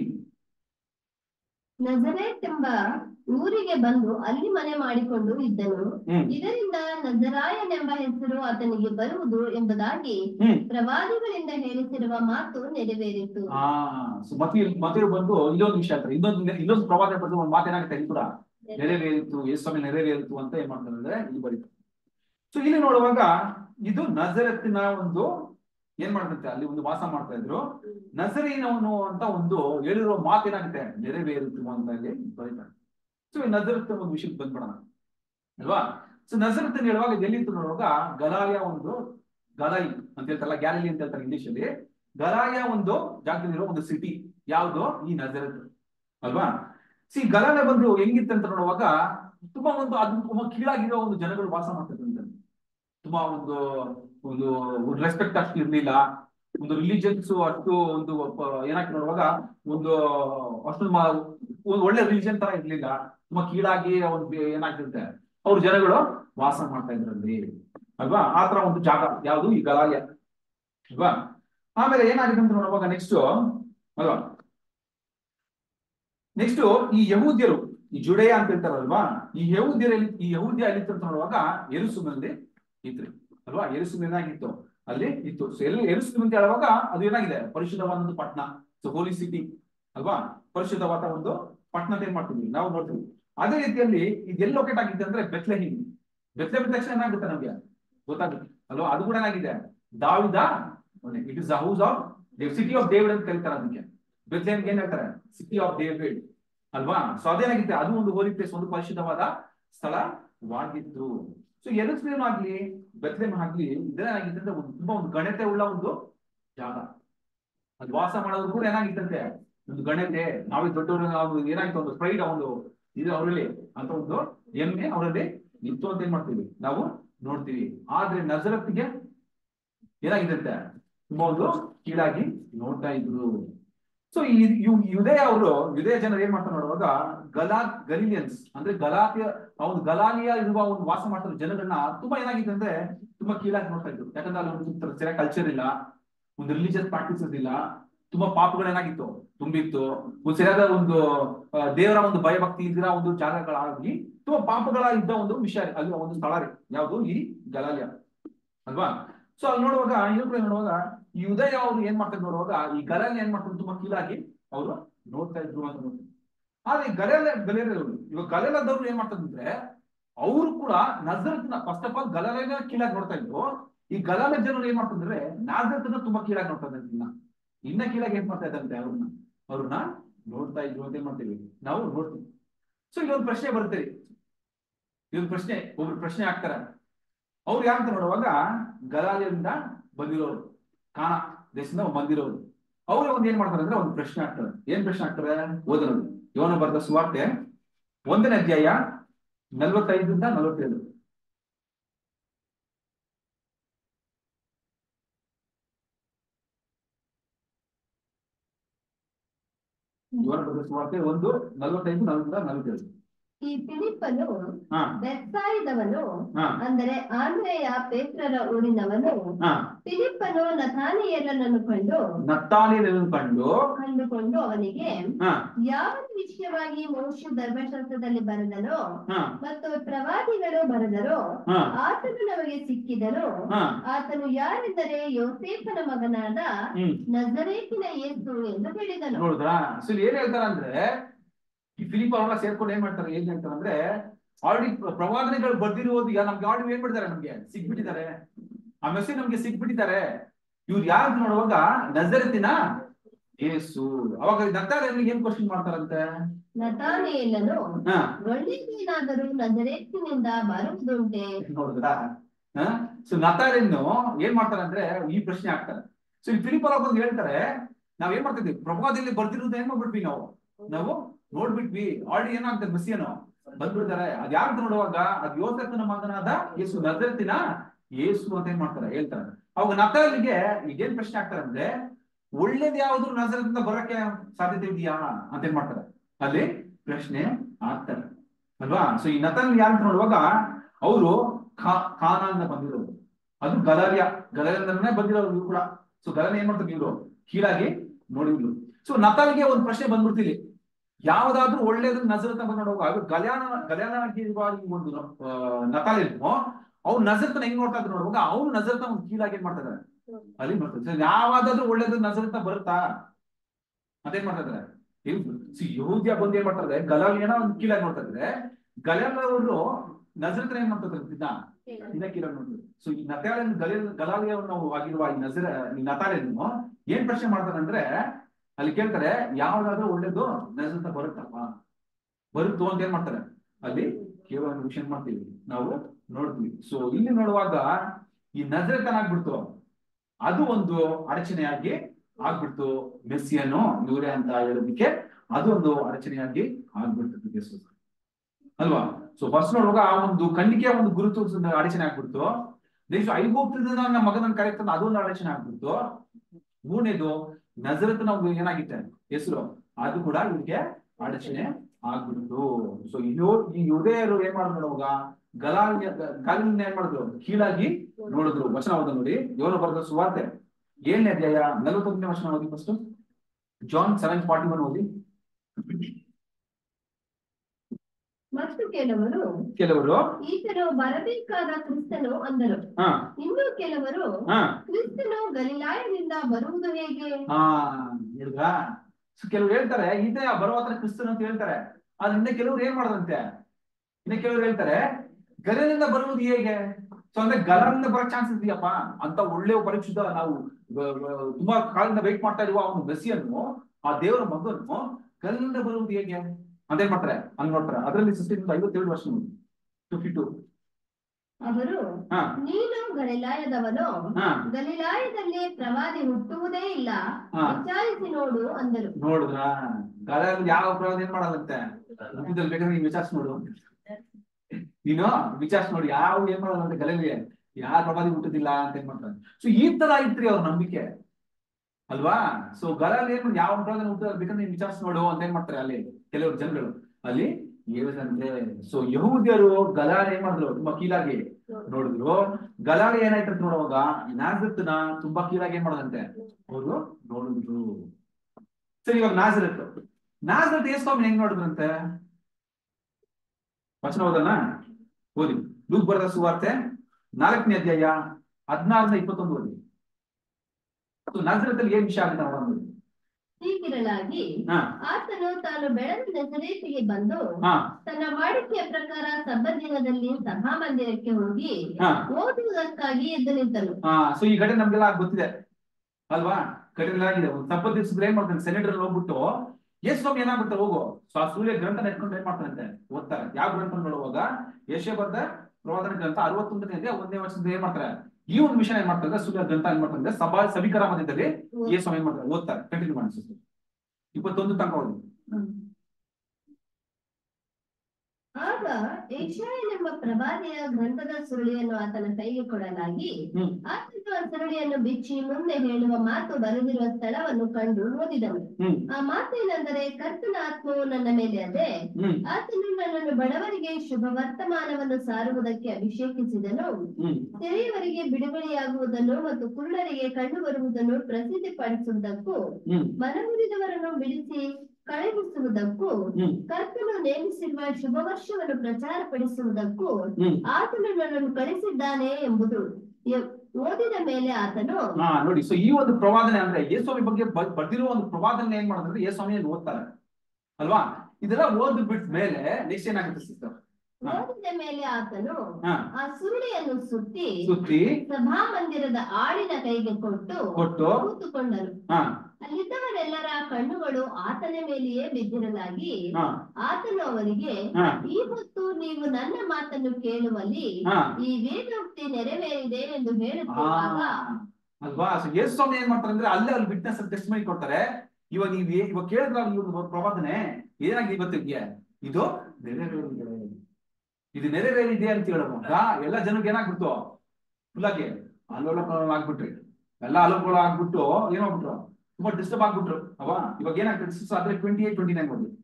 Nazareth ಎಂಬ ಊರಿಗೆ ಬಂದು ಅಲ್ಲಿ ಮನೆ ಮಾಡಿಕೊಂಡು ಇದ್ದನು ಹ್ಮ್ ಇದರಿಂದ ನಜರಾಯನೆಂಬ ಹೆಸರು ಆತನಿಗೆ ಬರುವುದು ಎಂಬುದಾಗಿ ಹ್ಮ್ ಪ್ರವಾದಿಗಳಿಂದ ಹೇಳಿಸಿರುವ ಮಾತು ನೆರವೇರಿತು ಆ ಸೊ ಮತ್ತೆ ಇಲ್ಲಿ- ಮತ್ತೆ ಬಂದು ಇಲ್ಲೊಂದು ವಿಷಯ ಹೇಳ್ತಾರೆ ಇನ್ನೊಂದು ಇನ್ನೊಂದು ಪ್ರವಾದ ಬಂದು ಒಂದು ಮಾತೇನಾಗುತ್ತೆ ಇಲ್ಲಿ ಕೂಡ ನೆರವೇರಿತು ಯೇಸ್ವಾಮಿ ನೆರವೇರಿತು ಅಂತ ಏನ್ ಮಾಡ್ತಾರೆ ಅಂದ್ರೆ ಇಲ್ಲಿ ಬರೀತಾರೆ ಸೊ ಇಲ್ಲಿ ನೋಡುವಾಗ ಇದು ನಜರತ್ತಿನ ಒಂದು ಏನ್ ಮಾಡ್ತಂತೆ ಅಲ್ಲಿ ಒಂದು ವಾಸ ಮಾಡ್ತಾ ಇದ್ರು ನಜರೀನವನು ಅಂತ ಒಂದು ಹೇಳಿರೋ ಮಾತೇನಾಗುತ್ತೆ ನೆರವೇರಿತು ಅಂತ ಇಲ್ಲಿ ಬರೀತಾರೆ ಸೊ ಈ ನಜರತ್ ಒಂದು ವಿಷಯಕ್ಕೆ ಬಂದ್ಬಿಡೋಣ ಅಲ್ವಾ ಸೊ ನಜರತ್ ಅಂತ ಹೇಳುವಾಗ ಇದು ಎಲ್ಲಿತ್ತು ನೋಡುವಾಗ ಗಲಾಲಿಯ ಒಂದು ಗಲಾಯಿ ಅಂತ ಹೇಳ್ತಾರಲ್ಲ ಗ್ಯಾಲಲಿ ಅಂತ ಹೇಳ್ತಾರೆ ಇಂಗ್ಲಿಷ್ ಅಲ್ಲಿ ಗಲಾಯ ಒಂದು ಜಾಗದಲ್ಲಿರೋ ಒಂದು ಸಿಟಿ ಯಾವುದು ಈ ನಜರತ್ ಅಲ್ವಾ ಸಿ ಗಲಾಲೆ ಬಂದು ಹೆಂಗಿತ್ತಂತ ನೋಡುವಾಗ ತುಂಬಾ ಒಂದು ಅದು ತುಂಬಾ ಕೀಳಾಗಿರೋ ಒಂದು ಜನಗಳು ವಾಸ ಮಾಡ್ತಿದ್ದಂತೆ ತುಂಬಾ ಒಂದು ಒಂದು ರೆಸ್ಪೆಕ್ಟ್ ಅಷ್ಟು ಇರ್ಲಿಲ್ಲ ಒಂದು ರಿಲಿಜನ್ಸ್ ಅಷ್ಟು ಒಂದು ಪ- ಏನಾಗ್ತಿ ನೋಡುವಾಗ ಒಂದು ಅಷ್ಟು ಮ- ಒಂದು ಒಳ್ಳೆ ರಿಲಿಜನ್ ತರ ಇರ್ಲಿಲ್ಲ ತುಂಬಾ ಕೀಳಾಗಿ ಒಂದು ಏನಾಗ್ತಿರುತ್ತೆ ಅವ್ರ ಜನಗಳು ವಾಸ ಮಾಡ್ತಾ ಇದ್ರಲ್ಲಿ ಅಲ್ವಾ ಆ ತರ ಒಂದು ಜಾಗ ಯಾವುದು ಈ ಗಲಾಲ್ಯ ಅಲ್ವಾ ಆಮೇಲೆ ಏನಾಗಿದೆ ಅಂತ ನೋಡುವಾಗ ನೆಕ್ಸ್ಟ್ ಅಲ್ವಾ ನೆಕ್ಸ್ಟ್ ಈ ಯಹೂದ್ಯರು ಈ ಜುಡೆಯ ಅಂತ ಹೇಳ್ತಾರಲ್ವಾ ಈ ಯಹೂದ್ಯರಲ್ಲಿ ಈ ಯಹೂದ್ಯ ಎಲ್ಲಿತ್ತು ಅಂತ ನೋಡುವಾಗ ಎರುಸುಮಲ್ಲಿ ಇತ್ರಿ ಅಲ್ವಾ ಎರುಸುಮ್ ಏನಾಗಿತ್ತು ಅಲ್ಲಿ ಇತ್ತು ಸೊ ಎಲ್ಲಿ ಎರುಸುಮ್ ಅಂತ ಹೇಳುವಾಗ ಅದು ಏನಾಗಿದೆ ಪರಿಶುದ್ಧವಾದ ಒಂದು ಪಟ್ಟಣ ಸೊ ಹೋಲಿ ಸಿಟಿ ಅಲ್ವಾ ಪರಿಶುದ್ಧವಾದ ಒಂದು ಪಟ್ಟಣ ಅಂತ ಏನ್ ಮಾಡ್ತೀವಿ ನಾವು ನೋಡ್ತೀವಿ ಅದೇ ರೀತಿಯಲ್ಲಿ ಇದೆಲ್ಲ ಲೊಕೇಟ್ ಆಗಿದೆ ಅಂದ್ರೆ ಬೆತ್ಲೆಹಿಮ್ ಬೆತ್ಲೆ ತಕ್ಷಣ ಏನಾಗುತ್ತೆ ನಮ್ಗೆ ಗೊತ್ತಾಗುತ್ತೆ ಅಲ್ವಾ ಅದು ಕೂಡ ಏನಾಗಿದೆ ದಾವಿದ it is the house of city of David ಅಂತ ಕರೀತಾರೆ ಅದಕ್ಕೆ ಬೆತ್ಲೆಹೇಮ್ಗೆ ಏನ್ ಹೇಳ್ತಾರೆ ಸಿಟಿ ಆಫ್ ಡೇವಿಡ್ ಅಲ್ವಾ ಸೊ ಅದೇನಾಗಿದೆ ಅದು ಒಂದು ಹೋಲಿ ಪ್ಲೇಸ್ ಒಂದು ಪರಿಶುದ್ಧವಾದ ಸ್ಥಳವಾಗಿತ್ತು ಸೊ ಎರುಸಲೇಮ್ ಆಗ್ಲಿ ಬೆತ್ಲೆಹೇಮ್ ಆಗ್ಲಿ ಇದೇನಾಗಿದೆ ಅಂದ್ರೆ ಒಂದು ತುಂಬಾ ಒಂದು ಗಣತೆ ಉಳ್ಳ ಒಂದು ಜಾಗ ಅದು ವಾಸ ಮಾಡೋದು ಕೂಡ ಏನಾಗಿತ್ತಂತೆ ಒಂದು ಗಣತೆ ನಾವೇ ದೊಡ್ಡವರು ನಾವು ಏನಾಗಿತ್ತು ಒಂದು ಪ್ರೈಡ್ ಒಂದು ಇದು ಅವರಲ್ಲಿ ಅಂತ ಒಂದು ಹೆಮ್ಮೆ ಅವರಲ್ಲಿ ಇತ್ತು ಅಂತ ಏನ್ ಮಾಡ್ತೀವಿ ನಾವು ನೋಡ್ತೀವಿ ಆದ್ರೆ ನಜರತ್ಗೆ ಏನಾಗಿದಂತೆ ತುಂಬಾ ಒಂದು ಕೀಳಾಗಿ ನೋಡ್ತಾ ಇದ್ರು ಸೊ ಈ ಇವ್- ಯುದಯ ಅವರು ಯುದಯ ಜನರು ಏನ್ ಮಾಡ್ತಾರೆ ನೋಡುವಾಗ ಗಲಾ ಗಲೀಲಿಯನ್ಸ್ ಅಂದ್ರೆ ಗಲಾತಿಯ ಆ ಒಂದು ಗಲಾಲಿಯ ಇರುವ ಒಂದು ವಾಸ ಮಾಡ್ತಿರೋ ಜನಗಳನ್ನ ತುಂಬಾ ಏನಾಗಿದೆ ಅಂದ್ರೆ ತುಂಬಾ ಕೀಳಾಗಿ ನೋಡ್ತಾ ಇದ್ರು ಯಾಕಂದ್ರೆ ಅಲ್ಲಿ ಒಂದು ಸರಿಯಾದ ಕಲ್ಚರ್ ಇಲ್ಲ ಒಂದು ರಿಲಿಜಿಯಸ್ ಪ್ರಾಕ್ಟೀಸಸ್ ಇಲ್ಲ ತುಂಬಾ ಪಾಪಗಳೇನಾಗಿತ್ತು ತುಂಬಿತ್ತು ಒಂದು ಸರಿಯಾದ ಒಂದು ಆ, ದೇವರ ಒಂದು ಭಯಭಕ್ತಿ ಇಲ್ದಿರ ಒಂದು ಜಾಗಗಳಾಗಿ ತುಂಬಾ ಪಾಪಗಳ ಇದ್ದ ಒಂದು ವಿಷಯ ಅಲ್ಲಿ ಒಂದು ಸ್ಥಳ ರೀ ಯಾವುದು ಈ ಗಲಾಲ್ಯ ಅಲ್ವಾ ಸೊ ಅಲ್ಲಿ ನೋಡುವಾಗ ಇನ್ನೊಂದು ಕಡೆ ನೋಡುವಾಗ ಈ ಉದಯ ಅವರು ಏನ್ ಮಾಡ್ತಾರೆ ನೋಡುವಾಗ ಈ ಗಲಾಲ್ಯ ಏನ್ ಮಾಡ್ತಾರೆ ತುಂಬಾ ಕೀಳಾಗಿ ಅವರು ನೋಡ್ತಾ ಇದ್ರು ಅಂತ ನೋಡ್ತೀವಿ ಆದ್ರೆ ಈ ಗಲೆಲ ಗಲೆಲದವರು ಇವಾಗ ಗಲೆಲದವ್ರು ಏನ್ ಮಾಡ್ತಾರೆ ಅಂದ್ರೆ ಅವರು ಕೂಡ ನಜರತ್ನ ಫಸ್ಟ್ ಆಫ್ ಆಲ್ ಗಲಾಲೆನ ಕೀಳಾಗಿ ನೋಡ್ತಾ ಇದ್ರು ಈ ಗಲಾಲೆ ಜನರು ಏನ್ ಮಾಡ್ತಾರೆ ನಾಜರತ್ನ ತುಂಬಾ ಕೀಳಾಗಿ ನೋಡ್ತಾ ಇದ್ದಾರೆ ಇನ್ನ ಇನ್ನ ಕೀಳಾಗಿ ಏನ್ ಮಾಡ್ತಾ ಇದ್ದಂತೆ ಅವ್ರನ್ನ ಅವ್ರನ್ನ ನೋಡ್ತಾ ಇದ್ರು ಅಂತ ಏನ್ ಮಾಡ್ತೀವಿ ನಾವು ನೋಡ್ತೀವಿ ಸೊ ಇಲ್ಲೊಂದು ಪ್ರಶ್ನೆ ಬರುತ್ತೆ ಇದೊಂದು ಪ್ರಶ್ನೆ ಒಬ್ರು ಪ್ರಶ್ನೆ ಹಾಕ್ತಾರ ಅವ್ರು ಯಾರಂತ ನೋಡುವಾಗ ಗಲಾಲಿಯಿಂದ ಬಂದಿರೋರು ಕಾಣ ದೇಶದಿಂದ ಬಂದಿರೋರು ಅವ್ರು ಒಂದ್ ಏನ್ ಮಾಡ್ತಾರೆ ಅಂದ್ರೆ ಒಂದು ಪ್ರಶ್ನೆ ಹಾಕ್ತಾರೆ ಏನ್ ಪ್ರಶ್ನೆ ಹಾಕ್ತಾರೆ ಓದೋದು ಯೋನ ಬರೆದ ಸುವಾರ್ತೆ ಒಂದನೇ ಅಧ್ಯಾಯ ನಲ್ವತ್ತೈದರಿಂದ ನಲವತ್ತೇಳು ಯೋನ ಬರೆದ ಸುವಾರ್ತೆ ಒಂದು ನಲ್ವತ್ತೈದು ನಲವತ್ತ ನಲವತ್ತೇಳು ಈ ಫಿಲಿಪ್ಪನು ಹಾ ಬೆತ್ಸಾಯಿದವನು ಹಾ ಅಂದರೆ ಆಂದ್ರೆಯ ಪೇತ್ರರ ಊರಿನವನು ಹಾ ಫಿಲಿಪ್ಪನು ನಥಾನಿಯೇಲನನ್ನು ಕಂಡು ನತ್ತಾಲಿಯನ್ನು ಕಂಡು ಕಂಡುಕೊಂಡು ಅವನಿಗೆ ಹಾ ಯಾವ ವಿಷಯವಾಗಿ ಮೋಶ ಧರ್ಮಶಾಸ್ತ್ರದಲ್ಲಿ ಬರೆದನೋ ಹಾ ಮತ್ತು ಪ್ರವಾದಿಗಳು ಬರೆದರೋ ಹಾ ಆತನು ನಮಗೆ ಸಿಕ್ಕಿದನು ಹಾ ಆತನು ಯಾರೆಂದರೆ ಯೋಸೇಫನ ಮಗನಾದ ಹ್ಮ್ ನಜರೇತಿನ ಯೇಸು ಎಂದು ಹೇಳಿದನು ನೋಡಿದ್ರಾ ಸೊ ಇಲ್ಲಿ ಏನ್ ಹೇಳ್ತಾರ ಅಂದ್ರೆ ಈ ಫಿಲಿಪ್ ಅವರೆಲ್ಲ ಸೇರ್ಕೊಂಡು ಏನ್ ಮಾಡ್ತಾರೆ ಏನ್ ಹೇಳ್ತಾರೆ ಅಂದ್ರೆ ಆಲ್ರೆಡಿ ಪ್ರವಾದನೆಗಳು ಬರ್ದಿರೋದು ಯಾ- ನಮ್ಗೆ ಆಲ್ರೆಡಿ ಏನ್ ಮಾಡಿದ್ದಾರೆ ನಮ್ಗೆ ಸಿಕ್ಬಿಟ್ಟಿದ್ದಾರೆ ಆ ಮೆಸೇಜ್ ನಮ್ಗೆ ಸಿಕ್ಬಿಟ್ಟಿದ್ದಾರೆ ಇವ್ರು ಯಾರು ನೋಡುವಾಗ ನಜರತಿನ ಏಸು ಅವಾಗ ನತ್ತಾರಲ್ಲಿ ಏನ್ ಕ್ವಶನ್ ಮಾಡ್ತಾರಂತೆ ನತಾನಿಯೇಲನು ಹಾ ಒಳ್ಳೆಯದೇನಾದರೂ ನಜರೇತಿನಿಂದ ಬರುವುದುಂಟೆ ನೋಡಿದ್ರಾ ಸೊ ನತಾರನ್ನು ಏನ್ ಮಾಡ್ತಾರೆ ಅಂದ್ರೆ ಈ ಪ್ರಶ್ನೆ ಹಾಕ್ತಾರೆ ಸೊ ಈ ಫಿಲಿಪ್ ಅವ್ರ ಬಂದು ಹೇಳ್ತಾರೆ ನಾವ್ ಏನ್ ಮಾಡ್ತಿದ್ವಿ ಪ್ರಭಾವದಲ್ಲಿ ಬರ್ತಿರೋದು ಏನ್ ಮಾಡ್ಬಿಟ್ವಿ ನಾವು ನಾವು ನೋಡ್ಬಿಟ್ವಿ ಆಲ್ರೆಡಿ ಏನಾಗ್ತದೆ ಮೆಸ್ಸಿಯನು ಬಂದ್ಬಿಡ್ತಾರೆ ಅದ್ ಯಾರು ನೋಡುವಾಗ ಅದ್ ಯೋಸೆಫನ ಮಗನಾದ ಯೇಸು ನಜರತಿನ ಯೇಸು ಅಂತ ಏನ್ ಮಾಡ್ತಾರೆ ಹೇಳ್ತಾರೆ ಅವಾಗ ನತಾಲಿಗೆ ಈಗ ಏನ್ ಪ್ರಶ್ನೆ ಆಗ್ತಾರೆ ಅಂದ್ರೆ ಒಳ್ಳೇದ್ ಯಾವ್ದು ನಜರದಿಂದ ಬರಕ್ಕೆ ಸಾಧ್ಯತೆ ಇದೆಯಾ ಅಂತ ಏನ್ ಮಾಡ್ತಾರೆ ಅಲ್ಲಿ ಪ್ರಶ್ನೆ ಆಗ್ತಾರೆ ಅಲ್ವಾ ಸೊ ಈ ನತನ್ ಯಾರು ನೋಡುವಾಗ ಅವರು ಖಾನಿಂದ ಬಂದಿರೋರು ಅದು ಗಲಾರಿಯ ಗಲಾರಿಯಿಂದನೇ ಬಂದಿರೋರು ಇವ್ರು ಕೂಡ ಸೊ ಗಲಾರಿ ಏನ್ ಮಾಡ್ತಾರೆ ಇವ್ರು ಕೀಳಾಗಿ ನೋಡಿದ್ರು ಸೊ ನತಾಲಿಗೆ ಒಂದು ಪ್ರಶ್ನೆ ಬಂದ್ಬಿಡ್ತಿಲ್ಲಿ ಯಾವ್ದಾದ್ರು ಒಳ್ಳೇದು ನಜರತ ನೋಡುವಾಗ ಅದು ಗಲ್ಯಾಣ ಗಲ್ಯಾಣವಾಗಿರುವ ಈ ಒಂದು ನತಾಲಿನು ಅವ್ನು ನಜರತನ ಹೆಂಗ್ ನೋಡ್ತಾ ಇದ್ರು ನೋಡುವಾಗ ಅವ್ನು ನಜರತ ಒಂದು ಕೀಳಾಗಿ ಏನ್ ಮಾಡ್ತಾ ಇದಾರೆ ಅಲ್ಲಿ ಮಾಡ್ತಾರೆ So, ಯಾವ್ದಾದ್ರು ಒಳ್ಳೇದು ನಜರತ ಬರುತ್ತಾ ಅದೇನ್ ಮಾಡ್ತಾ ಇದಾರೆ ಸಿ ಯಹೂದ್ಯ ಬಂದು ಏನ್ ಮಾಡ್ತಾರೆ ಗಲಾಲಿಯನ ಒಂದು ಕೀಳಾಗಿ ನೋಡ್ತಾ ಇದ್ರೆ ಗಲಾಲವರು ನಜರತನ ಏನ್ ಮಾಡ್ತಾ ಇದ್ದಾರೆ ದಿನ ದಿನ ಕೀಳಾಗಿ ನೋಡ್ತಾರೆ ಸೊ ಈ ನತಾಲಿಯನ್ ಗಲ ಗಲಾಲಿಯನ್ನು ಆಗಿರುವ ಈ ನಜರ ಈ ನತಾಲಿಯನ್ನು ಏನ್ ಪ್ರಶ್ನೆ ಮಾಡ್ತಾರೆ ಅಂದ್ರೆ ಅಲ್ಲಿ ಕೇಳ್ತಾರೆ ಯಾವ್ದಾದ್ರು ಒಳ್ಳೇದು ನಜರತ ಬರುತ್ತಪ್ಪ ಬರುತ್ತೋ ಅಂತ ಏನ್ ಮಾಡ್ತಾರೆ ಅಲ್ಲಿ ಕೇವಲ ಒಂದು ವಿಷಯ ಮಾಡ್ತೀವಿ ನಾವು ನೋಡ್ತೀವಿ ಸೊ ಇಲ್ಲಿ ನೋಡುವಾಗ ಈ ನಜರತನ ಆಗ್ಬಿಡ್ತು ಅದು ಒಂದು ಅಡಚಣೆಯಾಗಿ ಆಗ್ಬಿಡ್ತು ಮೆಸ್ಸಿಯನ್ನು ಇವರೇ ಅಂತ ಹೇಳೋದಕ್ಕೆ ಅದು ಒಂದು ಅಡಚಣೆಯಾಗಿ ಆಗ್ಬಿಡ್ತು ಯೇಸು. ಅಲ್ವಾ ಸೊ ಫಸ್ಟ್ ನೋಡುವಾಗ ಆ ಒಂದು ಕಣ್ಣಿಗೆ ಒಂದು ಗುರುತು ಒಂದು ಅಡಚಣೆ ಆಗ್ಬಿಡ್ತು ನೆಕ್ಸ್ಟ್ ಐಗೋಪ್ತದಿಂದ ನನ್ನ ಮಗನನ್ನು ಕರೆಕ್ಟ್ ಅದೊಂದು ಅಡಚಣೆ ಆಗ್ಬಿಡ್ತು ಮೂರನೇದು ನಜರತ್ನ ಒಂದು ಏನಾಗಿತ್ತೆ ಹೆಸರು ಅದು ಕೂಡ ಇವ್ರಿಗೆ ಅಡಚಣೆ ಆಗ್ಬಿಡ್ತು ಸೊ ಇದು ಈ ಯುದೆಯರು ಏನ್ ಮಾಡಿದ್ರು ನೋಡುವಾಗ ಗಲಾಲಿಯ ಗಾಲಿನ ಏನ್ ಮಾಡಿದ್ರು ಕೀಳಾಗಿ ನೋಡಿದ್ರು ವಚನ ಓದ ನೋಡಿ ಯೋನ ಬರೆದ ಸುವಾರ್ತೆ ಏಳನೇ ಅಧ್ಯಾಯ ನಲವತ್ತೊಂದನೇ ವಚನ ಓದಿ first John seven forty one ಓದಿ ಮತ್ತು ಕೆಲವರು ಕೆಲವರು ಈತನು ಬರಬೇಕಾದ ಕ್ರಿಸ್ತನು ಅಂದರು ಹಾ ಇನ್ನು ಕೆಲವರು ಹಾ ಕ್ರಿಸ್ತನು ಗಲಿಲಾಯದಿಂದ ಬರುವುದು ಹೇಗೆ ಹಾ ಹೇಳಿದ್ರಾ ಸೊ ಕೆಲವ್ರು ಹೇಳ್ತಾರೆ ಈತ ಬರುವಾತ ಕ್ರಿಸ್ತನ್ ಅಂತ ಹೇಳ್ತಾರೆ ಆದ್ರೆ ಇನ್ನ ಕೆಲವ್ರು ಏನ್ ಮಾಡದಂತೆ ಇನ್ನ ಕೆಲವ್ರು ಹೇಳ್ತಾರೆ ಗಲನಿಂದ ಬರುವುದು ಹೇಗೆ ಸೊ ಅಂದ್ರೆ ಗಲನಿಂದ ಬರೋ ಚಾನ್ಸ್ ಇದೆಯಪ್ಪ ಅಂತ ಒಳ್ಳೆ ಪರಿಚಿತ ನಾವು ಬ- ಬ- ತುಂಬಾ ಕಾಲದಿಂದ ವೆಯ್ಟ್ ಮಾಡ್ತಾ ಇರುವ ಅವನು ಮೆಸ್ಸಿಯನ್ನು ಆ ದೇವರ ಮಗನು ಗಲನಿಂದ ಬರುವುದು ಹೇಗೆ ಅಂತ ಏನ್ ಮಾಡ್ತಾರೆ ಹಂಗ್ ನೋಡ್ತಾರೆ ಅದರಲ್ಲಿ ಸಿಸ್ಟಮ್ ಐವತ್ತೇಳು ವರ್ಷ ಫಿಫ್ಟಿ ಟು ಅವರು ಹಾ ನೀನು ಗಲಿಲಾಯದವನು ಹಾ ಗಲಿಲಾಯದಲ್ಲಿ ಪ್ರವಾದಿ ಹುಟ್ಟುವುದೇ ಇಲ್ಲ ಹಾ ವಿಚಾರಿಸಿ ನೋಡು ಅಂದರು ನೋಡಿದ್ರ ಗಲಲ್ಲಿ ಯಾವ ಅಪರಾಧ ಏನ್ ಮಾಡಲ್ಲಂತೆ ಹುಟ್ಟಿದಲ್ಲಿ ಬೇಕಾದ್ರೆ ನೀನ್ ವಿಚಾರಿಸಿ ನೋಡು ನೀನು ವಿಚಾರಿಸಿ ನೋಡಿ ಯಾವ ಏನ್ ಮಾಡಲ್ಲಂತೆ ಗಲಲ್ಲಿ ಯಾವ ಪ್ರವಾದಿ ಹುಟ್ಟುದಿಲ್ಲ ಅಂತ ಏನ್ ಮಾಡ್ತಾರೆ ಸೊ ಈ ತರ ಇತ್ರಿ ಅವ್ರ ನಂಬಿಕೆ ಅಲ್ವಾ ಸೊ ಗಲಲ್ಲಿ ಏನ್ ಮಾಡಿ- ಯಾವ ಅಪರಾಧ ಹುಟ್ಟುದಿಲ್ಲ ಬೇಕಾದ್ರೆ ನೀನ್ ವಿಚಾರಿಸಿ ನೋಡು ಅಂತ ಏನ್ ಮಾಡ್ತಾರೆ ಅಲ್ಲಿ ಕೆಲವರು ಜನಗಳು ಅಲ್ಲಿ ಹೇಳಿದಂತೆ ಸೊ ಯಹೂದ್ಯರು ಗಲಾಲ್ ಏನ್ ಮಾಡಿದ್ರು ತುಂಬಾ ಕೀಳಾಗಿ ನೋಡಿದ್ರು ಗಲಾಲ್ ಏನಾಯ್ತು ಅಂತ ನೋಡುವಾಗ ನಾಜರತ್ನ ತುಂಬಾ ಕೀಳಾಗಿ ಏನ್ ಮಾಡೋದಂತೆ ಅವರು ನೋಡಿದ್ರು ಸರಿ ಇವಾಗ ನಾಜರತ್ ನಾಜರತ್ ಯೇಸ್ವಾಮಿ ಹೆಂಗ್ ನೋಡಿದ್ರಂತೆ ವಚನ ಓದಲ್ಲ ಓದಿ ಲೂಕ್ ಬರೆದ ಸುವಾರ್ತೆ ನಾಲ್ಕನೇ ಅಧ್ಯಾಯ ಹದಿನಾರನೇ ಇಪ್ಪತ್ತೊಂದು ಓದಿ ಸೊ ನಾಜರತ್ತಲ್ಲಿ ಏನ್ ವಿಷಯ ಆಗುತ್ತೆ ನೋಡೋಣ ನೋಡಿ. ಹೀಗಿರಲಾಗಿ ಹಾ ಆತನು ತಾನು ಬೆಳೆದ ನಜರೇತಿಗೆ ಬಂದು ಹಾ ತನ್ನ ವಾಡಿಕೆಯ ಪ್ರಕಾರ ಸಬ್ಬತ್ ದಿನದಲ್ಲಿ ಸಭಾಮಂದಿರಕ್ಕೆ ಹೋಗಿ ಹಾ ಓದುವುದಕ್ಕಾಗಿ ಎದ್ದು ನಿಂತನು ಹಾ ಸೊ ಈ ಘಟನೆ ನಮ್ಗೆಲ್ಲ ಗೊತ್ತಿದೆ ಅಲ್ವಾ ಘಟನೆ ಆಗಿದೆ ಒಂದು ತಪ್ಪು ದಿವಸದ್ರೆ ಏನ್ ಮಾಡ್ತಾನೆ ಸೆನೆಟರ್ ಹೋಗ್ಬಿಟ್ಟು ಯೇಸು ಸ್ವಾಮಿ ಏನಾಗುತ್ತೆ ಹೋಗು ಸೊ ಆ ಸೂರ್ಯ ಗ್ರಂಥ ಇಟ್ಕೊಂಡು ಏನ್ ಮಾಡ್ತಾನಂತೆ ಓದ್ತಾರೆ ಯಾವ ಗ್ರಂಥ ನೋಡುವಾಗ ಯಶ ಬರ್ದ ಪ್ರವಾದನ ಗ್ರಂಥ ಅರವತ್ತೊಂದನೇ ಒಂದನೇ ವರ್ಷದಿಂದ ಏನ್ ಮಾಡ್ತಾರೆ ಈ ಒಂದು ಮಿಷನ್ ಏನ್ ಮಾಡ್ತಾರೆ ಸೂರ್ಯ ಗ್ರಂಥ ಏನ್ ಮಾಡ್ತಾರೆ ಸಭಾ ಸಭಿಕರ ಮಧ್ಯದಲ್ಲಿ ಯೇಸು ಸ್ವಾಮಿ ಏನ್ ಮಾಡ್ತಾರೆ ಓದ್ತಾರೆ ಕಂಟಿನ್ಯೂ ಮಾಡಿ ಇಪ್ಪತ್ತೊಂದು ತನಕ ಓದಿ ಆಗ ಏಷಾಯನೆಂಬ ಪ್ರವಾದಿಯ ಗ್ರಂಥದ ಸುರುಳಿಯನ್ನು ಆತನ ಕೈಗೆ ಕೊಡಲಾಗಿ ಹ್ಮ್. ಆತನು ಆ ಸುರುಳಿಯನ್ನು ಬಿಚ್ಚಿ ಮುಂದೆ ಹೇಳುವ ಮಾತು ಬರೆದಿರುವ ಸ್ಥಳವನ್ನು ಕಂಡು ಓದಿದನು ಹ್ಮ್ ಆ ಮಾತೇನೆಂದರೆ ಕರ್ತನ ಆತ್ಮವು ನನ್ನ ಮೇಲೆ ಅದೇ ಹ್ಮ್ ಆತನು ನನ್ನನ್ನು ಬಡವರಿಗೆ ಶುಭ ವರ್ತಮಾನವನ್ನು ಸಾರುವುದಕ್ಕೆ ಅಭಿಷೇಕಿಸಿದನು ಹ್ಮ್ ತೆರೆಯವರಿಗೆ ಬಿಡುಗಡೆಯಾಗುವುದನ್ನು ಮತ್ತು ಕುರುಡರಿಗೆ ಕಂಡು ಬರುವುದನ್ನು ಪ್ರಸಿದ್ಧಿಪಡಿಸುವುದಕ್ಕೂ ಹ್ಮ್ ಮನಮುರಿದವರನ್ನು ಬಿಡಿಸಿ ಕಳುಹಿಸುವುದಕ್ಕೂ ಹ್ಮ್ ಕರ್ತನು ನೇಮಿಸಿರುವ ಶುಭ ವರ್ಷವನ್ನು ಪ್ರಚಾರಪಡಿಸುವುದಕ್ಕೂ ಹ್ಮ್ ಆತನು ನನ್ನನ್ನು ಕಳಿಸಿದ್ದಾನೆ ಎಂಬುದು ಎ- ಓದಿದ ಮೇಲೆ ಆತನು ಹಾ ನೋಡಿ ಸೊ ಈ ಒಂದು ಪ್ರವಾದನೆ ಅಂದ್ರೆ ಯೇಸ್ವಾಮಿ ಬಗ್ಗೆ ಬ- ಬರ್ದಿರೋ ಒಂದು ಪ್ರವಾದನೆ ಏನ್ ಮಾಡೋದಂದ್ರೆ ಯೇಸ್ವಾಮಿಯನ್ನು ಓದ್ತಾರೆ ಅಲ್ವಾ ಇದೆಲ್ಲ ಓದ್ ಬಿಟ್ಟ ಮೇಲೆ ನೆಕ್ಸ್ಟ್ ಏನಾಗುತ್ತೆ ಸಿಸ್ಟರ್ ಹಾ. ಓದಿದ ಮೇಲೆ ಆತನು ಹಾ ಆ ಸುರುಳಿಯನ್ನು ಸುತ್ತಿ ಸುತ್ತಿ ಸಭಾಮಂದಿರದ ಆಳಿನ ಕೈಗೆ ಕೊಟ್ಟು ಕೊಟ್ಟು ಕೂತುಕೊಂಡರು ಹಾ ಅಲ್ಲಿದ್ದವರೆಲ್ಲರ ಕಣ್ಣುಗಳು ಆತನ ಮೇಲೆಯೇ ಬಿದ್ದಿರಲಾಗಿ ಹಾ ಆತನು ಅವರಿಗೆ ಹಾ ಈ ಹೊತ್ತು ನೀವು ನನ್ನ ಮಾತನ್ನು ಕೇಳುವಲ್ಲಿ ಹಾ ಈ ವೇದೋಕ್ತಿ ನೆರವೇರಿದೆ ಎಂದು ಆ, ಹೇಳುತ್ತಿರುವಾಗ ಅಲ್ವಾ ಸೊ ಯೇಸು ಸ್ವಾಮಿ ಏನ್ ಮಾಡ್ತಾರೆ ಅಂದ್ರೆ ಅಲ್ಲೇ ಅಲ್ಲಿ ವಿಟ್ನೆಸ್ ಟೆಸ್ಟ್ ಮಾಡಿ ಕೊಡ್ತಾರೆ ಇವಾಗ ನೀವ್ ಏ- ಇವಾಗ ಕೇಳಿದ್ರ ಈ ಒಂದು ಪ್ರವಾದನೆ ಏನಾಗಿದೆ ಇವತ್ತಿಗೆ ಇದು ನೆರವೇರಿದೆ ಇದು ನೆರವೇರಿದೆ ಅಂತ ಹೇಳುವಾಗ ಎಲ್ಲ ಜನಕ್ಕೆ ಏನಾಗ್ಬಿಡ್ತು ಫುಲ್ ಆಗಿ ಅಲ್ಲೋಲ ಆಗ್ಬಿಟ್ರಿ ಎಲ್ಲ ಅಲೋಲ ಆಗ್ಬಿಟ್ಟು ಏನಾಗ್ಬಿಟ್ರು ತುಂಬಾ ಡಿಸ್ಟರ್ಬ್ ಆಗ್ಬಿಟ್ರು ಅವಾ ಇವಾಗ ಏನಾಗ್ತದೆ ಆದ್ರೆ ಟ್ವೆಂಟಿ ಏಟ್ ಟ್ವೆಂಟಿ ನೈನ್ ಓದಿ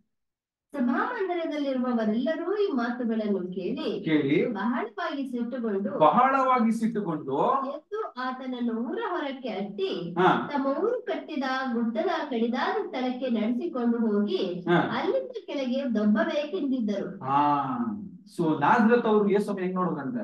ಸಭಾಮಂದಿರದಲ್ಲಿರುವವರೆಲ್ಲರೂ ಈ ಮಾತುಗಳನ್ನು ಕೇಳಿ ಕೇಳಿ ಬಹಳವಾಗಿ ಸಿಟ್ಟುಕೊಂಡು ಬಹಳವಾಗಿ ಸಿಟ್ಟುಕೊಂಡು ಎದ್ದು ಆತನನ್ನು ಊರ ಹೊರಕ್ಕೆ ಅಟ್ಟಿ ಹಾ ತಮ್ಮ ಊರು ಕಟ್ಟಿದ ಗುಡ್ಡದ ಕಡಿದಾದ ಸ್ಥಳಕ್ಕೆ ನಡೆಸಿಕೊಂಡು ಹೋಗಿ ಹಾ ಅಲ್ಲಿಂದ ಕೆಳಗೆ ದೊಬ್ಬಬೇಕೆಂದಿದ್ದರು ಹಾ ಸೊ ನಾಜ್ರತ್ ಅವ್ರು ಯೇಸು ಹೆಂಗ್ ನೋಡ್ಬೇಕಂತೆ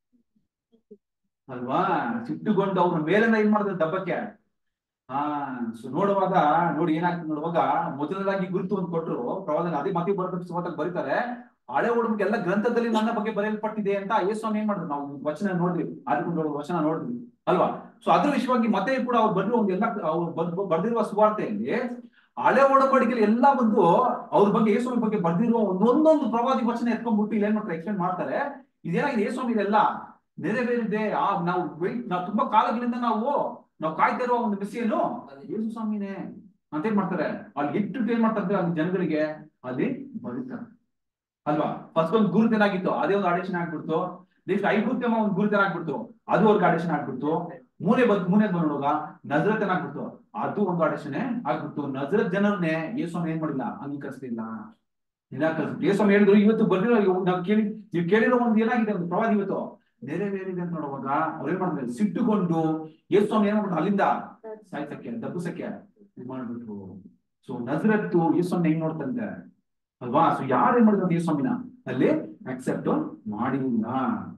ಅಲ್ವಾ ಸಿಟ್ಟುಕೊಂಡು ಅವ್ರ ಮೇಲಿಂದ ಏನ್ ಮಾಡಿದ್ರೆ ದಬ್ಬಕ್ಕೆ ಹಾ ಸೊ ನೋಡುವಾಗ ನೋಡಿ ಏನಾಗ್ತದೆ ನೋಡುವಾಗ ಮೊದಲನೇದಾಗಿ ಗುರುತು ಒಂದು ಕೊಟ್ರು ಪ್ರವಾದನೆ ಅದೇ ಮತಿ ಬರ್ಬೇಕು ಸುಮತಲ್ಲಿ ಬರೀತಾರೆ ಹಳೆ ಹುಡುಗ ಎಲ್ಲ ಗ್ರಂಥದಲ್ಲಿ ನನ್ನ ಬಗ್ಗೆ ಬರೆಯಲ್ಪಟ್ಟಿದೆ ಅಂತ ಯೇಸ್ವಾಮಿ ಏನ್ ಮಾಡಿದ್ರು ನಾವು ವಚನ ನೋಡಿದ್ವಿ ಆದಿಕೊಂಡು ವಚನ ನೋಡಿದ್ವಿ ಅಲ್ವಾ ಸೊ ಅದ್ರ ವಿಷಯವಾಗಿ ಮತ್ತೆ ಕೂಡ ಅವ್ರು ಬರೆದಿರೋ ಒಂದು ಎಲ್ಲ ಅವ್ರು ಬರ್ದ್- ಬರ್ದಿರುವ ಸುವಾರ್ತೆಯಲ್ಲಿ ಹಳೆ ಒಡಂಬಡಿಕೆಯಲ್ಲಿ ಎಲ್ಲ ಒಂದು ಅವ್ರ ಬಗ್ಗೆ ಯೇಸ್ವಾಮಿ ಬಗ್ಗೆ ಬರ್ದಿರುವ ಒಂದೊಂದೊಂದು ಪ್ರವಾದಿ ವಚನ ಎತ್ಕೊಂಡ್ಬಿಟ್ಟು ಇಲ್ಲಿ ಏನ್ ಮಾಡ್ತಾರೆ ಎಕ್ಸ್ಪ್ಲೇನ್ ಮಾಡ್ತಾರೆ ಇದೇನಾಗಿದೆ ಯೇಸ್ವಾಮಿ ಇದೆಲ್ಲ ನೆರವೇರಿದೆ ಆ ನಾವು wait- ನಾವು ತುಂಬಾ ಕಾಲಗಳಿಂದ ನಾವು ನಾವು ಕಾಯ್ತಾ ಇರುವ ಒಂದು ಮಿಸಿಯನ್ನು ಯೇಸು ಸ್ವಾಮಿನೇ ಅಂತ ಏನ್ ಮಾಡ್ತಾರೆ ಅಲ್ಲಿ ಇಟ್ಟು ಏನ್ ಮಾಡ್ತಾರೆ ಅಲ್ಲಿ ಜನಗಳಿಗೆ ಅಲ್ಲಿ ಬರೀತಾರೆ ಅಲ್ವಾ ಫಸ್ಟ್ ಒಂದು ಗುರುತೇನಾಗಿತ್ತು ಅದೇ ಒಂದು ಆಡಿಷನ್ ಆಗ್ಬಿಡ್ತು ನೆಕ್ಸ್ಟ್ ಐಗುತ್ತಮ ಒಂದು ಗುರುತೇನ ಆಗ್ಬಿಡ್ತು ಅದು ಅವ್ರಿಗೆ ಆಡಿಷನ್ ಆಗ್ಬಿಡ್ತು ಮೂರೇ ಬಂದ್ ಮೂರನೇ ಬಂದೊಳಗ ನಜರತ್ ಏನಾಗ್ಬಿಡ್ತು ಅದು ಒಂದು ಆಡಿಷನ್ ಆಗ್ಬಿಟ್ಟು ನಜರತ್ ಜನರನ್ನೇ ಯೇಸ್ವಾಮಿ ಏನ್ ಮಾಡಿಲ್ಲ ಅಂಗೀಕರಿಸಲಿಲ್ಲ ನಿರಾಕರಿಸ್ಬಿಟ್ಟು ಯೇಸ್ವಾಮಿ ಹೇಳಿದ್ರು ಇವತ್ತು ಬಂದಿರೋ ಇವ್- ನಾವು ಕೇಳಿ ನೀವು ಕೇಳಿರೋ ಒಂದು ಏನಾಗಿದೆ ಒಂದು ಪ್ರವಾದ ಇವತ್ತು ನೆರವೇರಿದೆ ಅಂತ ನೋಡುವಾಗ ಅವ್ರು ಏನ್ ಮಾಡಿದ್ರೆ ಸಿಟ್ಟುಕೊಂಡು ಯೇಸ್ವಾಮಿ ಏನ್ ಮಾಡ್ಬಿಟ್ಟು ಅಲ್ಲಿಂದ ಸಾಯ್ಸಕ್ಕೆ ದಬ್ಬಿಸಕ್ಕೆ ಇದ್ ಮಾಡ್ಬಿಟ್ರು ಸೊ ನಜರತ್ತು ಯೇಸ್ವಾಮಿ ಹೆಂಗ್ ನೋಡ್ತಂತೆ ಅಲ್ವಾ ಸೊ ಯಾರು ಏನ್ ಮಾಡಿದ್ರು ಯೇಸ್ವಾಮಿನ ಅಲ್ಲಿ ಅಕ್ಸೆಪ್ಟ್ ಮಾಡಿಲ್ಲ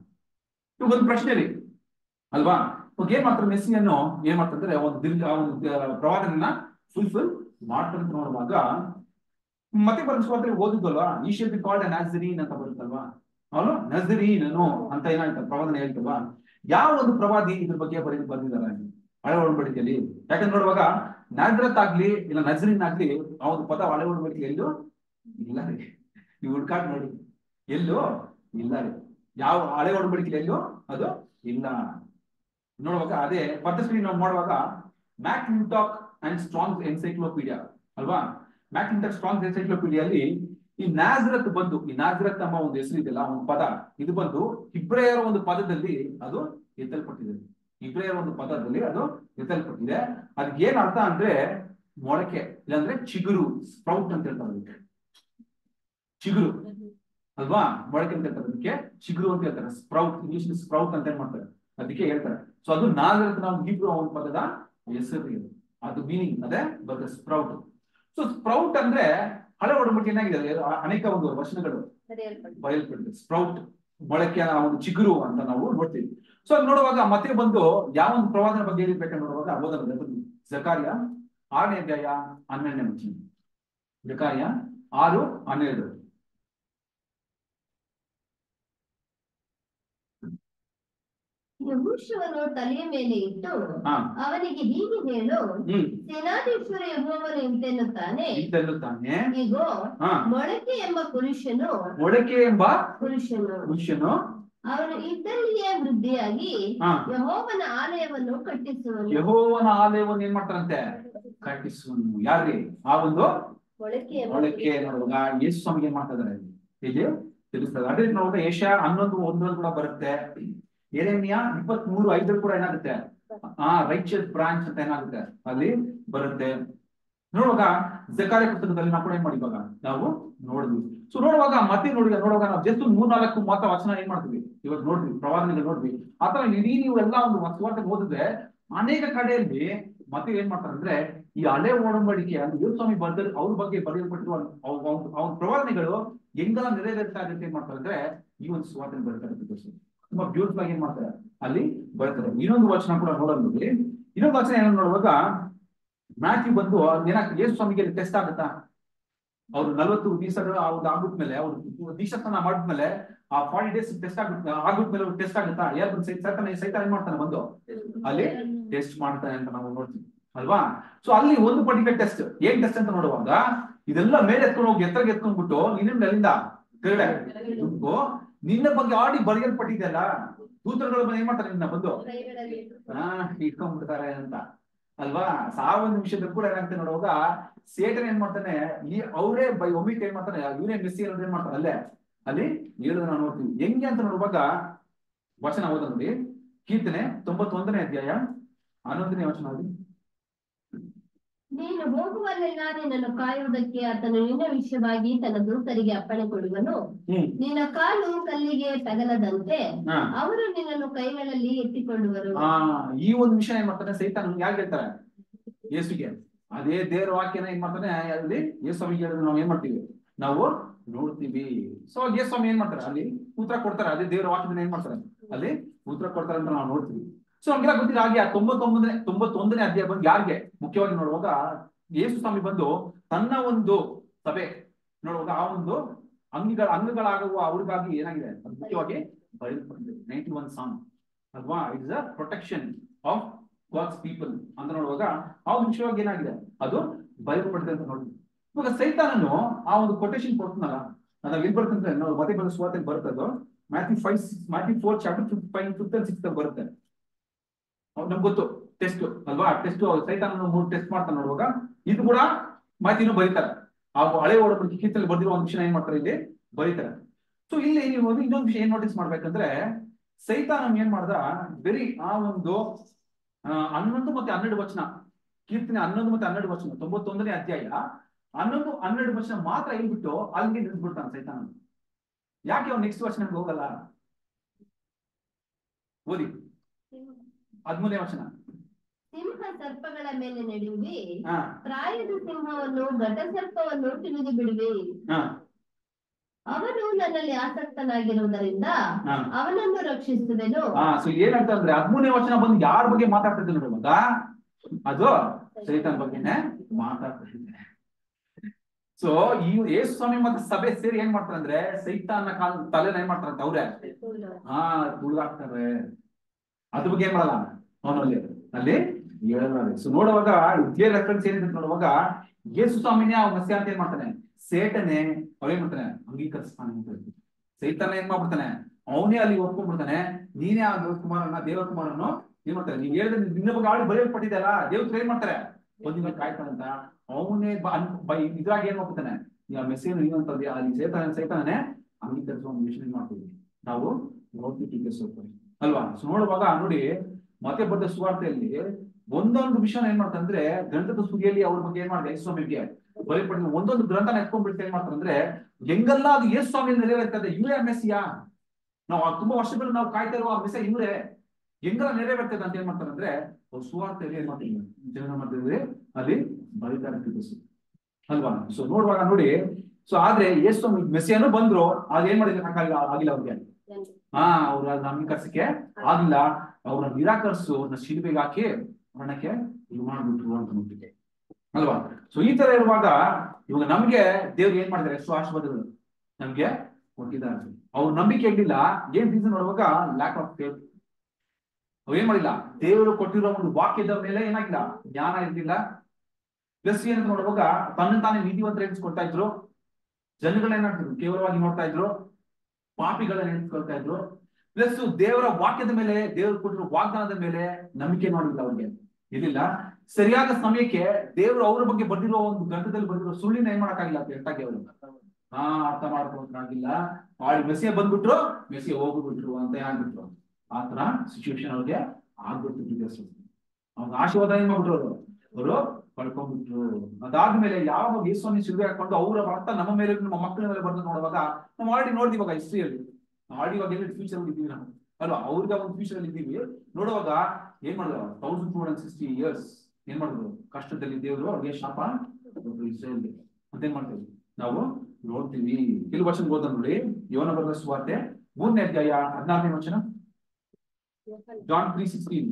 ಇವಾಗ ಒಂದು ಪ್ರಶ್ನೆ ರೀ ಅಲ್ವಾ ಇವಾಗ ಏನ್ ಮಾಡ್ತಾರೆ ಮೆಸ್ಸಿಯನ್ನು ಏನ್ ಮಾಡ್ತಾರೆ ಒಂದು ದಿಲ್ ಆ ಒಂದು ದ- ಪ್ರವಾದನೆಯನ್ನ ಫುಲ್ಫಿಲ್ ಮಾಡ್ತಾರೆ ಅಂತ ನೋಡುವಾಗ ಮತ್ತೆ ಬರೆಸುವಾದ್ರೆ ಓದುದಲ್ವಾ ಈ ಶೇಲ್ ಬಿ ಕಾಲ್ಡ್ ನಜರೀನ್ ಅಂತ ಬರುತ್ತಲ್ವಾ ಅವನು ನಜರೀನನು ಅಂತ ಏನಾಯ್ತು ಪ್ರವಾದನೆ ಹೇಳ್ತಲ್ವಾ ಯಾವ ಒಂದು ಪ್ರವಾದಿ ಇದ್ರ ಬಗ್ಗೆ ಬರೀ ಬರ್ದಿದ್ದಾರೆ ಹಳೆ ಒಳಂಬಡಿಕೆಯಲ್ಲಿ ಯಾಕಂದ್ರೆ ನೋಡುವಾಗ ನಾಜ್ರತ್ ಆಗ್ಲಿ ಇಲ್ಲ ನಜರೀನ್ ಆಗ್ಲಿ ಆ ಒಂದು ಪದ ಹಳೆ ಒಳಂಬಡಿಕೆ ಎಲ್ಲೂ ಇಲ್ಲ ರೀ ನೀವು ಹುಡ್ಕಾಟ್ ನೋಡಿ ಎಲ್ಲೂ ಇಲ್ಲ ರೀ ಯಾವ ಹಳೆ ಒಡಂಬಡಿಕೆ ಎಲ್ಲೂ ಅದು ಇಲ್ಲ ನೋಡುವಾಗ ಅದೇ ಪದ್ಧತಿ ನಾವು ಮಾಡುವಾಗ McClintock and Strong encyclopedia ಅಲ್ವಾ ಮ್ಯಾಕ್ ಟಾಕ್ ಸ್ಟ್ರಾಂಗ್ ಎನ್ಸೈಕ್ಲೋಪೀಡಿಯಲ್ಲಿ ಈ ನಾಜ್ರತ್ ಬಂದು ಈ ನಾಜ್ರತ್ ಎಂಬ ಒಂದು ಹೆಸರು ಇದೆಯಲ್ಲ ಒಂದು ಪದ ಇದು ಬಂದು ಇಬ್ರಿಯರ ಒಂದು ಪದದಲ್ಲಿ ಅದು ಎತ್ತಲ್ಪಟ್ಟಿದೆ ಇಬ್ರಿಯರ ಒಂದು ಪದದಲ್ಲಿ ಅದು ಎತ್ತಲ್ಪಟ್ಟಿದೆ ಅದಕ್ಕೆ ಏನ್ ಅರ್ಥ ಅಂದ್ರೆ ಮೊಳಕೆ ಇಲ್ಲಾಂದ್ರೆ ಚಿಗುರು ಸ್ಪ್ರೌಟ್ ಅಂತ ಹೇಳ್ತಾರೆ ಅದಕ್ಕೆ ಚಿಗುರು ಅಲ್ವಾ ಮೊಳಕೆ ಅಂತ ಹೇಳ್ತಾರೆ ಅದಕ್ಕೆ ಚಿಗುರು ಅಂತ ಹೇಳ್ತಾರೆ ಸ್ಪ್ರೌಟ್ ಇಂಗ್ಲಿಷ್ ಸ್ಪ್ರೌಟ್ ಅಂತ ಏನ್ ಮಾಡ್ತಾರೆ ಅದಕ್ಕೆ ಹೇಳ್ತಾರೆ ಸೊ ಅದು ನಾಗರಿಕ ನಾವು ಹೀಬ್ರು ಒಂದು ಪದದ ಹೆಸರು ಇದು ಅದು ಮೀನಿಂಗ್ ಅದೇ ಬರ್ತದೆ ಸ್ಪ್ರೌಟ್ ಸೊ ಸ್ಪ್ರೌಟ್ ಅಂದ್ರೆ ಹಳೆ ಒಡಂಬಡಿಕೆ ಏನಾಗಿದೆ ಅದು ಅನೇಕ ಒಂದು ವರ್ಷಗಳು ಬರೆಯಲ್ಪಟ್ಟಿದೆ ಬಯಲ್ಪಟ್ಟಿದೆ ಸ್ಪ್ರೌಟ್ ಮೊಳಕೆ ಒಂದು ಚಿಗುರು ಅಂತ ನಾವು ನೋಡ್ತೀವಿ ಸೊ ಅದ್ ನೋಡುವಾಗ ಮತ್ತೆ ಬಂದು ಯಾವ ಒಂದು ಪ್ರವಾದನ ಬಗ್ಗೆ ಹೇಳಿರ್ಬೇಕಂತ ನೋಡುವಾಗ ಓದೋದು ಜಕಾರ್ಯ ಆರನೇ ಅಧ್ಯಾಯ ಹನ್ನೆರಡನೇ ವಚನ ಜಕಾರ್ಯ ಆರು ಹನ್ನೆರಡು ಯಹೂಶುವನು ತಲೆಯ ಮೇಲೆ ಇಟ್ಟು ಹಾ ಅವನಿಗೆ ಹೀಗೆ ಹೇಳು ಹ್ಮ್ ಸೇನಾಧೀಶ್ವರ ಯೆಹೋವನು ಇಂತೆನ್ನುತ್ತಾನೆ ಇಂತೆನ್ನುತ್ತಾನೆ ಇಗೋ ಹಾ ಮೊಳಕೆ ಎಂಬ ಪುರುಷನು ಒಡಕೆ ಎಂಬ ಪುರುಷನು ಮನುಷ್ಯನು ಅವನು ಇದ್ದಲ್ಲಿಯೇ ವೃದ್ಧಿಯಾಗಿ ಹಾ ಯಹೋವನ ಆಲಯವನ್ನು ಕಟ್ಟಿಸುವನು ಯಹೋವನ ಆಲಯವನ್ನು ಏನ್ ಮಾಡ್ತಾರಂತೆ ಕಟ್ಟಿಸುವನು ಯಾರ್ರಿ ಆ ಒಂದು ಮೊಳಕೆ ಎಂಬ ಒಳಕ್ಕೆ ನೋಡುವಾಗ ಯೇಸು ಸ್ವಾಮಿಗೆ ಏನ್ ಮಾಡ್ತಾ ಇದಾರೆ ಇಲ್ಲಿ ತಿಳಿಸ್ತದೆ ಅದೇ ರೀತಿ ನೋಡುವಾಗ ಏಷ್ಯಾ ಹನ್ನೊಂದು ಒಂದರಲ್ಲಿ ಕೂಡ ಬರುತ್ತೆ ಎರೆಮಿಯ ಇಪ್ಪತ್ತ್ ಮೂರು ಐದರಲ್ಲಿ ಕೂಡ ಏನಾಗುತ್ತೆ ಆ ರೈಚಸ್ ಬ್ರಾಂಚ್ ಅಂತ ಏನಾಗುತ್ತೆ ಅಲ್ಲಿ ಬರುತ್ತೆ ನೋಡುವಾಗ ಜಕಾರಿ ಪುಸ್ತಕದಲ್ಲಿ ನಾವು ಕೂಡ ಏನ್ ಮಾಡಿ ಇವಾಗ ನಾವು ನೋಡಿದ್ವಿ ಸೊ ನೋಡುವಾಗ ಮತ್ತೆ ನೋಡಿ ನೋಡುವಾಗ ನಾವು ಜಸ್ಟ್ ಮೂರ್ನಾಲ್ಕು ಮಾತ್ರ ವಚನ ಏನ್ ಮಾಡ್ತೀವಿ ಇವತ್ತು ನೋಡ್ವಿ ಪ್ರವಾದನೆಗಳು ನೋಡ್ವಿ ಅಥವಾ ಇಡೀ ನೀವು ಎಲ್ಲ ಒಂದು ಸುವಾರ್ತೆ ಓದಿದ್ರೆ ಅನೇಕ ಕಡೆಯಲ್ಲಿ ಮತ್ತೆ ಏನ್ ಮಾಡ್ತಾರೆ ಅಂದ್ರೆ ಈ ಹಳೆ ಒಡಂಬಡಿಕೆ ಯೇಸು ಸ್ವಾಮಿ ಬರ್ದ ಅವ್ರ ಬಗ್ಗೆ ಬರೆಯಲ್ಪಟ್ಟಿರುವ ಅವ್ರ ಪ್ರವಾದನೆಗಳು ಹೆಂಗೆಲ್ಲ ನೆರವೇರ್ತಾ ಇರುತ್ತೆ ಏನ್ ಮಾಡ್ತಾರೆ ಅಂದ್ರೆ ಈ ಒಂದು ಸುವಾರ್ತೆ ಬರ್ತಾರೆ ತುಂಬಾ ಬ್ಯೂಟಿಫುಲ್ ಆಗಿ ಏನ್ ಮಾಡ್ತಾರೆ ಅಲ್ಲಿ ಬರ್ತಾರೆ ಇನ್ನೊಂದು ವಚನ ಕೂಡ ನೋಡೋದು ಇನ್ನೊಂದು ವಚನ ಏನೋ ನೋಡುವಾಗ ಮ್ಯಾಥ್ಯೂ ಬಂದು ಏನಾಗ್ತದೆ ಯೇಸು ಸ್ವಾಮಿಗೆ ಟೆಸ್ಟ್ ಆಗುತ್ತಾ ಅವ್ರು ನಲವತ್ತು ದಿವಸಗಳು ಅವ್ರು ಆಗ್ಬಿಟ್ಮೇಲೆ ಅವ್ರು ದೀಕ್ಷಾಸ್ನಾನ ಮಾಡಿದ್ಮೇಲೆ ಆ ಫಾರ್ಟಿ ಡೇಸ್ ಟೆಸ್ಟ್ ಆಗುತ್ತೆ ಆಗ್ಬಿಟ್ಮೇಲೆ ಟೆಸ್ಟ್ ಆಗುತ್ತಾ ಯಾರು ಬಂದು ಸೈತಾನ ಸೈತಾನ ಏನ್ ಮಾಡ್ತಾನೆ ಬಂದು ಅಲ್ಲಿ ಟೆಸ್ಟ್ ಮಾಡ್ತಾನೆ ಅಂತ ನಾವು ನೋಡ್ತೀವಿ ಅಲ್ವಾ ಸೊ ಅಲ್ಲಿ ಒಂದು ಪರ್ಟಿಕ್ಯುಲರ್ ಟೆಸ್ಟ್ ಏನ್ ಟೆಸ್ಟ್ ಅಂತ ನೋಡುವಾಗ ಇದೆಲ್ಲ ಮೇಲೆ ಎತ್ಕೊಂಡು ಹೋಗಿ ಎತ್ತರಗೆ ಎತ್ಕೊಂಡ್ಬಿಟ್ಟು ನಿನ್ನ ಅಲ್ಲಿಂದ ಕೆಳಗಡೆ ದುಡ್ಡು ನಿನ್ನ ಬಗ್ಗೆ ಆಡಿ ಬರೆಯಲ್ಪಟ್ಟಿದೆಯಲ್ಲ ದೂತರುಗಳ ಬಂದು ಏನ್ ಮಾಡ್ತಾರೆ ನಿನ್ನ ಬಂದು ಕೈಗಳಲ್ಲಿ ಹಾ ಇಟ್ಕೊಂಡ್ಬಿಡ್ತಾರೆ ಅಂತ ಅಲ್ವಾ ಸಾವಿರ ನಿಮಿಷದಲ್ಲಿ ಕೂಡ ಏನಾಗ್ತದೆ ನೋಡುವಾಗ ಸೇಟನ್ ಏನ್ ಮಾಡ್ತಾನೆ ಈ ಅವರೇ ಬೈ ಒಮಿಟ್ ಏನ್ ಮಾಡ್ತಾನೆ ಇವನೇ ಮೆಸ್ಸಿ ಅನ್ನೋದು ಏನ್ ಮಾಡ್ತಾನೆ ಅಲ್ಲೇ ಅಲ್ಲಿ ಹೇಳೋದು ನಾವು ನೋಡ್ತೀವಿ ಹೆಂಗೆ ಅಂತ ನೋಡುವಾಗ ವಚನ ಓದ ನೋಡಿ ಕೀರ್ತನೆ ತೊಂಬತ್ತೊಂದನೇ ಅಧ್ಯಾಯ ಹನ್ನೊಂದನೇ ವಚನ ಓದಿ ನೀನು ಹೋಗುವಲ್ಲೆಲ್ಲ ನಿನ್ನನ್ನು ಕಾಯುವುದಕ್ಕೆ ಆತನು ನಿನ್ನ ವಿಷಯವಾಗಿ ತನ್ನ ದೂತರಿಗೆ ಅಪ್ಪಣೆ ಕೊಡುವನು ಹ್ಮ್ ನಿನ್ನ ಕಾಲು ಕಲ್ಲಿಗೆ ತಗಲದಂತೆ ಹಾ ಅವರು ನಿನ್ನನ್ನು ಕೈಗಳಲ್ಲಿ ಎತ್ತಿಕೊಳ್ಳುವರು ಆ ಈ ಒಂದು ವಿಷಯ ಏನ್ ಮಾಡ್ತಾನೆ ಸೈತಾನ ಯಾಕೆ ಹೇಳ್ತಾರೆ ಯೇಸುಗೆ ಅದೇ ದೇವರ ವಾಕ್ಯನ ಏನ್ ಮಾಡ್ತಾನೆ ಅಲ್ಲಿ ಯೇಸು ಸ್ವಾಮಿಗೆ ಹೇಳಿದ್ರೆ ನಾವು ಏನ್ ಮಾಡ್ತೀವಿ ನಾವು ನೋಡ್ತೀವಿ ಸೊ ಯೇಸು ಸ್ವಾಮಿ ಏನ್ ಮಾಡ್ತಾರೆ ಅಲ್ಲಿ ಉತ್ತರ ಕೊಡ್ತಾರೆ ಅದೇ ದೇವರ ವಾಕ್ಯದಿಂದ ಏನ್ ಮಾಡ್ತಾರೆ ಅಲ್ಲಿ ಉತ್ತರ ಕೊಡ್ತಾರೆ ಅಂತ ನಾವು ನೋಡ್ತೀವಿ ಸೊ ನಮ್ಗೆಲ್ಲ ಗೊತ್ತಿಲ್ಲ ಹಾಗೆ ಆ ತೊಂಬತ್ತೊಂಬತ್ತನೇ ತೊಂಬತ್ತೊಂದನೇ ಅಧ್ಯಾಯ ಬಂದು ಯಾರಿಗೆ ಮುಖ್ಯವಾಗಿ ನೋಡುವಾಗ ಯೇಸು ಸ್ವಾಮಿ ಬಂದು ತನ್ನ ಒಂದು ಸಭೆ ನೋಡುವಾಗ ಆ ಒಂದು ಅಂಗಗಳ ಅಂಗಗಳಾಗುವ ಅವ್ರಿಗಾಗಿ ಏನಾಗಿದೆ ಅದು ಮುಖ್ಯವಾಗಿ ಬರೆಯಲ್ಪಟ್ಟಿದೆ ನೈಂಟಿ ಒನ್ ಸಾಂಗ್ ಅಲ್ವಾ it's a protection of God's people ಅಂತ ನೋಡುವಾಗ ಆ ಒಂದು ವಿಷಯವಾಗಿ ಏನಾಗಿದೆ ಅದು ಬಯಲ್ಪಟ್ಟಿದೆ ಅಂತ ನೋಡಿ ಇವಾಗ ಸೈತಾನನು ಆ ಒಂದು ಕೊಟೇಶನ್ ಕೊಡ್ತಾನಲ್ಲ ನಾವು ಎಲ್ಲಿ ಬರ್ತಂದ್ರೆ ನಾವು ಮತ್ತೆ ಬಂದ ಸುವಾರ್ತೆ ಬರ್ತದೋ Matthew five Matthew four chapter fifth five fifth and six ಬರುತ್ತೆ ಅವ್ರು ನಮ್ಗೆ ಗೊತ್ತು ಟೆಸ್ಟ್ ಅಲ್ವಾ ಟೆಸ್ಟ್ ಸೈತಾನನು ಮೂರು ಟೆಸ್ಟ್ ಮಾಡ್ತಾನೆ ನೋಡುವಾಗ ಇದು ಕೂಡ ಮಾಹಿತಿನೂ ಬರೀತಾರೆ ಆ ಹಳೆ ಒಡಂಬಡಿಕೆ ಕೀರ್ತಲ್ಲಿ ಬರ್ದಿರೋ ಒಂದು ವಿಷಯ ಏನ್ ಮಾಡ್ತಾರೆ ಇಲ್ಲಿ ಬರೀತಾರೆ ಸೊ ಇಲ್ಲಿ ನೀವು ಒಂದು ಇನ್ನೊಂದು ವಿಷಯ ಏನ್ ನೋಟಿಸ್ ಮಾಡ್ಬೇಕಂದ್ರೆ ಸೈತಾನ ಏನ್ ಮಾಡ್ದ ಬರೀ ಆ ಒಂದು ಆ, ಹನ್ನೊಂದು ಮತ್ತೆ ಹನ್ನೆರಡು ವಚನ ಕೀರ್ತನೆ ಹನ್ನೊಂದು ಮತ್ತೆ ಹನ್ನೆರಡು ವಚನ ತೊಂಬತ್ತೊಂದನೇ ಅಧ್ಯಾಯ ಹನ್ನೊಂದು ಹನ್ನೆರಡು ವಚನ ಮಾತ್ರ ಹೇಳ್ಬಿಟ್ಟು ಅಲ್ಲಿಗೆ ನಿಂತ್ಬಿಡ್ತಾನೆ ಸೈತಾನ ಯಾಕೆ ಅವ್ನು ನೆಕ್ಸ್ಟ್ ವಚನಕ್ಕೆ ಹೋಗಲ್ಲ ಓದಿ ಹದ್ಮೂರನೇ ವಚನ ಸಿಂಹ ಸರ್ಪಗಳ ಮೇಲೆ ನಡೆಯುವಿ ಹಾ ಪ್ರಾಯದ ಸಿಂಹವನ್ನು ಘಟ ಸರ್ಪವನ್ನು ತಿಳಿದು ಬಿಡುವೆ ಹಾ ಅವನು ನನ್ನಲ್ಲಿ ಆಸಕ್ತನಾಗಿರುವುದರಿಂದ ಹಾ ಅವನನ್ನು ರಕ್ಷಿಸುವೆನು ಹಾ ಸೊ ಏನಂತ ಅಂದ್ರೆ ಹದ್ಮೂರನೇ ವಚನ ಬಂದು ಯಾರ ಬಗ್ಗೆ ಮಾತಾಡ್ತಿದ್ದೆ ನೋಡುವಾಗ ಅದು ಸೈತಾನ್ ಬಗ್ಗೆನೆ ಮಾತಾಡ್ತಿದ್ದೆ ಸೊ ಈ ಯೇಸು ಸ್ವಾಮಿ ಮತ್ತೆ ಸಭೆ ಸೇರಿ ಏನ್ ಮಾಡ್ತಾರೆ ಅಂದ್ರೆ ಸೈತಾನ ಕಾಲ್ ತಲೆನ ಏನ್ ಮಾಡ್ತಾರಂತೆ ಅವ್ರೆ ಹಾ ತುಳಿದಾಕ್ತಾರೆ ಅದ್ರ ಬಗ್ಗೆ ಏನ್ ಮಾಡಲ್ಲ ಅವನಲ್ಲಿ ಅಲ್ಲಿ ಹೇಳಲ್ಲ ಸೊ ನೋಡುವಾಗ ಕ್ಲಿಯರ್ ರೆಫರೆನ್ಸ್ ಏನಿದೆ ಅಂತ ನೋಡುವಾಗ ಯೇಸು ಸ್ವಾಮಿನೇ ಆ ಮಸ್ಯ ಅಂತ ಏನ್ ಮಾಡ್ತಾನೆ ಸೇಟನೆ ಅವ್ರೇನ್ ಮಾಡ್ತಾನೆ ಅಂಗೀಕರಿಸ್ತಾನೆ ಅಂತ ಹೇಳ್ತಾರೆ. ಸೈತಾನ ಏನ್ ಮಾಡ್ಬಿಡ್ತಾನೆ ಅವನೇ ಅಲ್ಲಿ ಒಪ್ಕೊಂಡ್ಬಿಡ್ತಾನೆ ನೀನೇ ಆ ದೇವಕುಮಾರನ ದೇವಕುಮಾರನು ಏನ್ ಮಾಡ್ತಾರೆ ನೀವ್ ಹೇಳಿದ್ರೆ ನಿನ್ನ ಬಗ್ಗೆ ಆಡಿ ಬರೆಯಲ್ಪಟ್ಟಿದೆ ಅಲ್ಲ ದೇವ್ರು ಏನ್ ಮಾಡ್ತಾರೆ ಒಂದಿನ ಕಾಯ್ತಾನಂತ ಅವನೇ ಇದ್ರಾಗ ಏನ್ ಮಾಡ್ಬಿಡ್ತಾನೆ ಆ ಮೆಸೇಜ್ ಏನಂತಂದ್ರೆ ಅಲ್ಲಿ ಸೈತಾನ ಸೈತಾನೇ ಅಂಗೀಕರಿಸುವ ಒಂದು ವಿಷಯ ಮಾಡ್ತೀವಿ ನಾವು ನೋಡ್ತೀವಿ ಟೀಕಿಸ್ಬೇಕು ಅಲ್ವಾ ಸೊ ನೋಡುವಾಗ ನೋಡಿ ಮತ್ತೆ ಬಂದ ಸುವಾರ್ತೆಯಲ್ಲಿ ಒಂದೊಂದು ವಿಷಯನ ಏನ್ ಮಾಡ್ತಾರೆ ಅಂದ್ರೆ ಗ್ರಂಥದ ಸುದಿಯಲ್ಲಿ ಅವ್ರ ಬಗ್ಗೆ ಏನ್ ಮಾಡ್ತಾರೆ ಯೇಸು ಸ್ವಾಮಿಗೆ ಬರೆಯಲ್ಪಟ್ಟಿದೆ ಒಂದೊಂದು ಗ್ರಂಥನ ಎತ್ಕೊಂಡ್ಬಿಟ್ಟು ಏನ್ ಮಾಡ್ತಾರೆ ಅಂದ್ರೆ ಹೆಂಗೆಲ್ಲ ಅದು ಯೇಸು ಸ್ವಾಮಿ ನೆರವೇರ್ತದೆ ಇವರೇ ಮೆಸ್ಸಿಯಾ ನಾವು ಆ ತುಂಬಾ ವರ್ಷಗಳು ನಾವು ಕಾಯ್ತಾ ಇರುವ ಆ ಮೆಸ್ಸ ಇವರೇ ಹೆಂಗೆಲ್ಲ ನೆರವೇರ್ತದೆ ಅಂತ ಏನ್ ಮಾಡ್ತಾರೆ ಅಂದ್ರೆ ಅವ್ರು ಸುವಾರ್ತೆಯಲ್ಲಿ ಏನ್ ಮಾಡ್ತಾರೆ ಜನರ ಮಧ್ಯದಲ್ಲಿ ಅಲ್ಲಿ ಬರೀತಾರೆ ಟೀಕಿಸು ಅಲ್ವಾ ಸೊ ನೋಡುವಾಗ ನೋಡಿ ಸೊ ಆದ್ರೆ ಯೇಸು ಸ್ವಾಮಿ ಮೆಸ್ಸಿಯಾನು ಬಂದ್ರು ಅದೇನ್ ಮಾಡಿದ್ರೆ ಆಗಿಲ್ಲ ಅವ್ರಿಗೆ ಹಾ ಅವ್ರ ಅಂಗೀಕರಿಸಕ್ಕೆ ಆಗಿಲ್ಲ ಅವ್ರನ್ನ ನಿರಾಕರಿಸು ಅವ್ರನ್ನ ಶಿಲ್ಬೆಗೆ ಹಾಕಿ ಮರಣಕ್ಕೆ ಇದು ಮಾಡ್ಬಿಟ್ರು ಅಂತ ನೋಡ್ತಿದ್ದೆ ಅಲ್ವಾ ಸೊ ಈ ತರ ಇರುವಾಗ ಇವಾಗ ನಮ್ಗೆ ದೇವ್ರು ಏನ್ ಮಾಡಿದ್ದಾರೆ ಎಷ್ಟು ಆಶೀರ್ವಾದಗಳು ನಮ್ಗೆ ಕೊಟ್ಟಿದ್ದಾರೆ ಅವ್ರ ನಂಬಿಕೆ ಇರ್ಲಿಲ್ಲ ಏನ್ ರೀಸನ್ ನೋಡುವಾಗ ಲ್ಯಾಕ್ ಆಫ್ ಫೇತ್ ಅವ್ ಏನ್ ಮಾಡಿಲ್ಲ ದೇವರು ಕೊಟ್ಟಿರೋ ಒಂದು ವಾಕ್ಯದ ಮೇಲೆ ಏನಾಗಿಲ್ಲ ಜ್ಞಾನ ಇರ್ಲಿಲ್ಲ ಪ್ಲಸ್ ಏನಂತ ನೋಡುವಾಗ ತನ್ನ ತಾನೇ ನೀತಿವಂತರ ಎಣಿಸ್ಕೊಳ್ತಾ ಇದ್ರು ಜನಗಳೇನಾಗ್ತಿದ್ರು ಕೇವಲವಾಗಿ ನೋಡ್ತಾ ಇದ್ರು ಪಾಪಿಗಳನ್ನ ಎಣಿಸ್ಕೊಳ್ತಾ ಇದ್ರು ಪ್ಲಸ್ ದೇವರ ವಾಕ್ಯದ ಮೇಲೆ ದೇವರು ಕೊಟ್ಟಿರೋ ವಾಗ್ದಾನದ ಮೇಲೆ ನಂಬಿಕೆ ನೋಡಿಲ್ಲ ಅವ್ರಿಗೆ ಇದಿಲ್ಲ ಸರಿಯಾದ ಸಮಯಕ್ಕೆ ದೇವರು ಅವ್ರ ಬಗ್ಗೆ ಬರ್ದಿರೋ ಒಂದು ಗ್ರಂಥದಲ್ಲಿ ಬರ್ದಿರೋ ಸುಳ್ಳಿನ ಏನ್ ಮಾಡಕ್ಕಾಗಿಲ್ಲ ಅಂತ ಹೇಳ್ತಾಗೆ ಅವರು ಹಾ ಅರ್ಥ ಮಾಡ್ಕೊಳಕ್ಕಾಗಿಲ್ಲ ಆಳಿ ಮೆಸಿಯ ಬಂದ್ಬಿಟ್ರು ಮೆಸಿಯ ಹೋಗ್ಬಿಟ್ರು ಅಂತ ಏನಾಗ್ಬಿಟ್ರು ಆ ತರ ಸಿಚುವೇಶನ್ ಅವ್ರಿಗೆ ಆಗ್ಬಿಟ್ಟು ಅವ್ನ ಆಶೀರ್ವಾದ ಏನ್ ಮಾಡ್ಬಿಟ್ರು ಅವರು ಅವರು ಪಡ್ಕೊಂಡ್ಬಿಟ್ರು ಅದಾದ್ಮೇಲೆ ಯಾವಾಗ ಯೇಸುವನ್ನ ಸಿಲ್ವೆ ಹಾಕೊಂಡು ಅವರ ರಕ್ತ ನಮ್ಮ ಮೇಲೆ ನಮ್ಮ ಮಕ್ಕಳ ಮೇಲೆ ಬಂದು ನೋಡುವಾಗ ನಾವು ಆಲ್ರೆಡಿ ನೋಡಿದ್ವಿ ಇವಾಗ ಹಿಸ್ಟ್ರಿಯಲ್ಲಿ ಆಲ್ರೆಡಿ ಇವಾಗ ಎಲ್ಲ ಫ್ಯೂಚರ್ ಇದ್ದೀವಿ ನಾವು ಅಲ್ವಾ ಅವ್ರಿಗೆ ಒಂದು ಫ್ಯೂಚರ್ ಅಲ್ಲಿ ಇದ್ದೀವಿ ನೋಡುವಾಗ ಏನ್ ಮಾಡಿದ್ರು thousand two hundred sixty years ಏನ್ ಮಾಡಿದ್ರು ಕಷ್ಟದಲ್ಲಿ ದೇವರು ಅವ್ರಿಗೆ ಶಾಪ ಕೊಟ್ರು ಇಸ್ರೇಲ್ಗೆ ಅಂತ ಏನ್ ಮಾಡ್ತೀವಿ ನಾವು ನೋಡ್ತೀವಿ ಕೆಲವು ವರ್ಷ ಓದ ನೋಡಿ ಯೋನ ಬರೆದ ಸುವಾರ್ತೆ ಮೂರನೇ ಅಧ್ಯಾಯ ಹದಿನಾರನೇ ವಚನ ಜಾನ್ ತ್ರೀ ಸಿಕ್ಸ್ಟೀನ್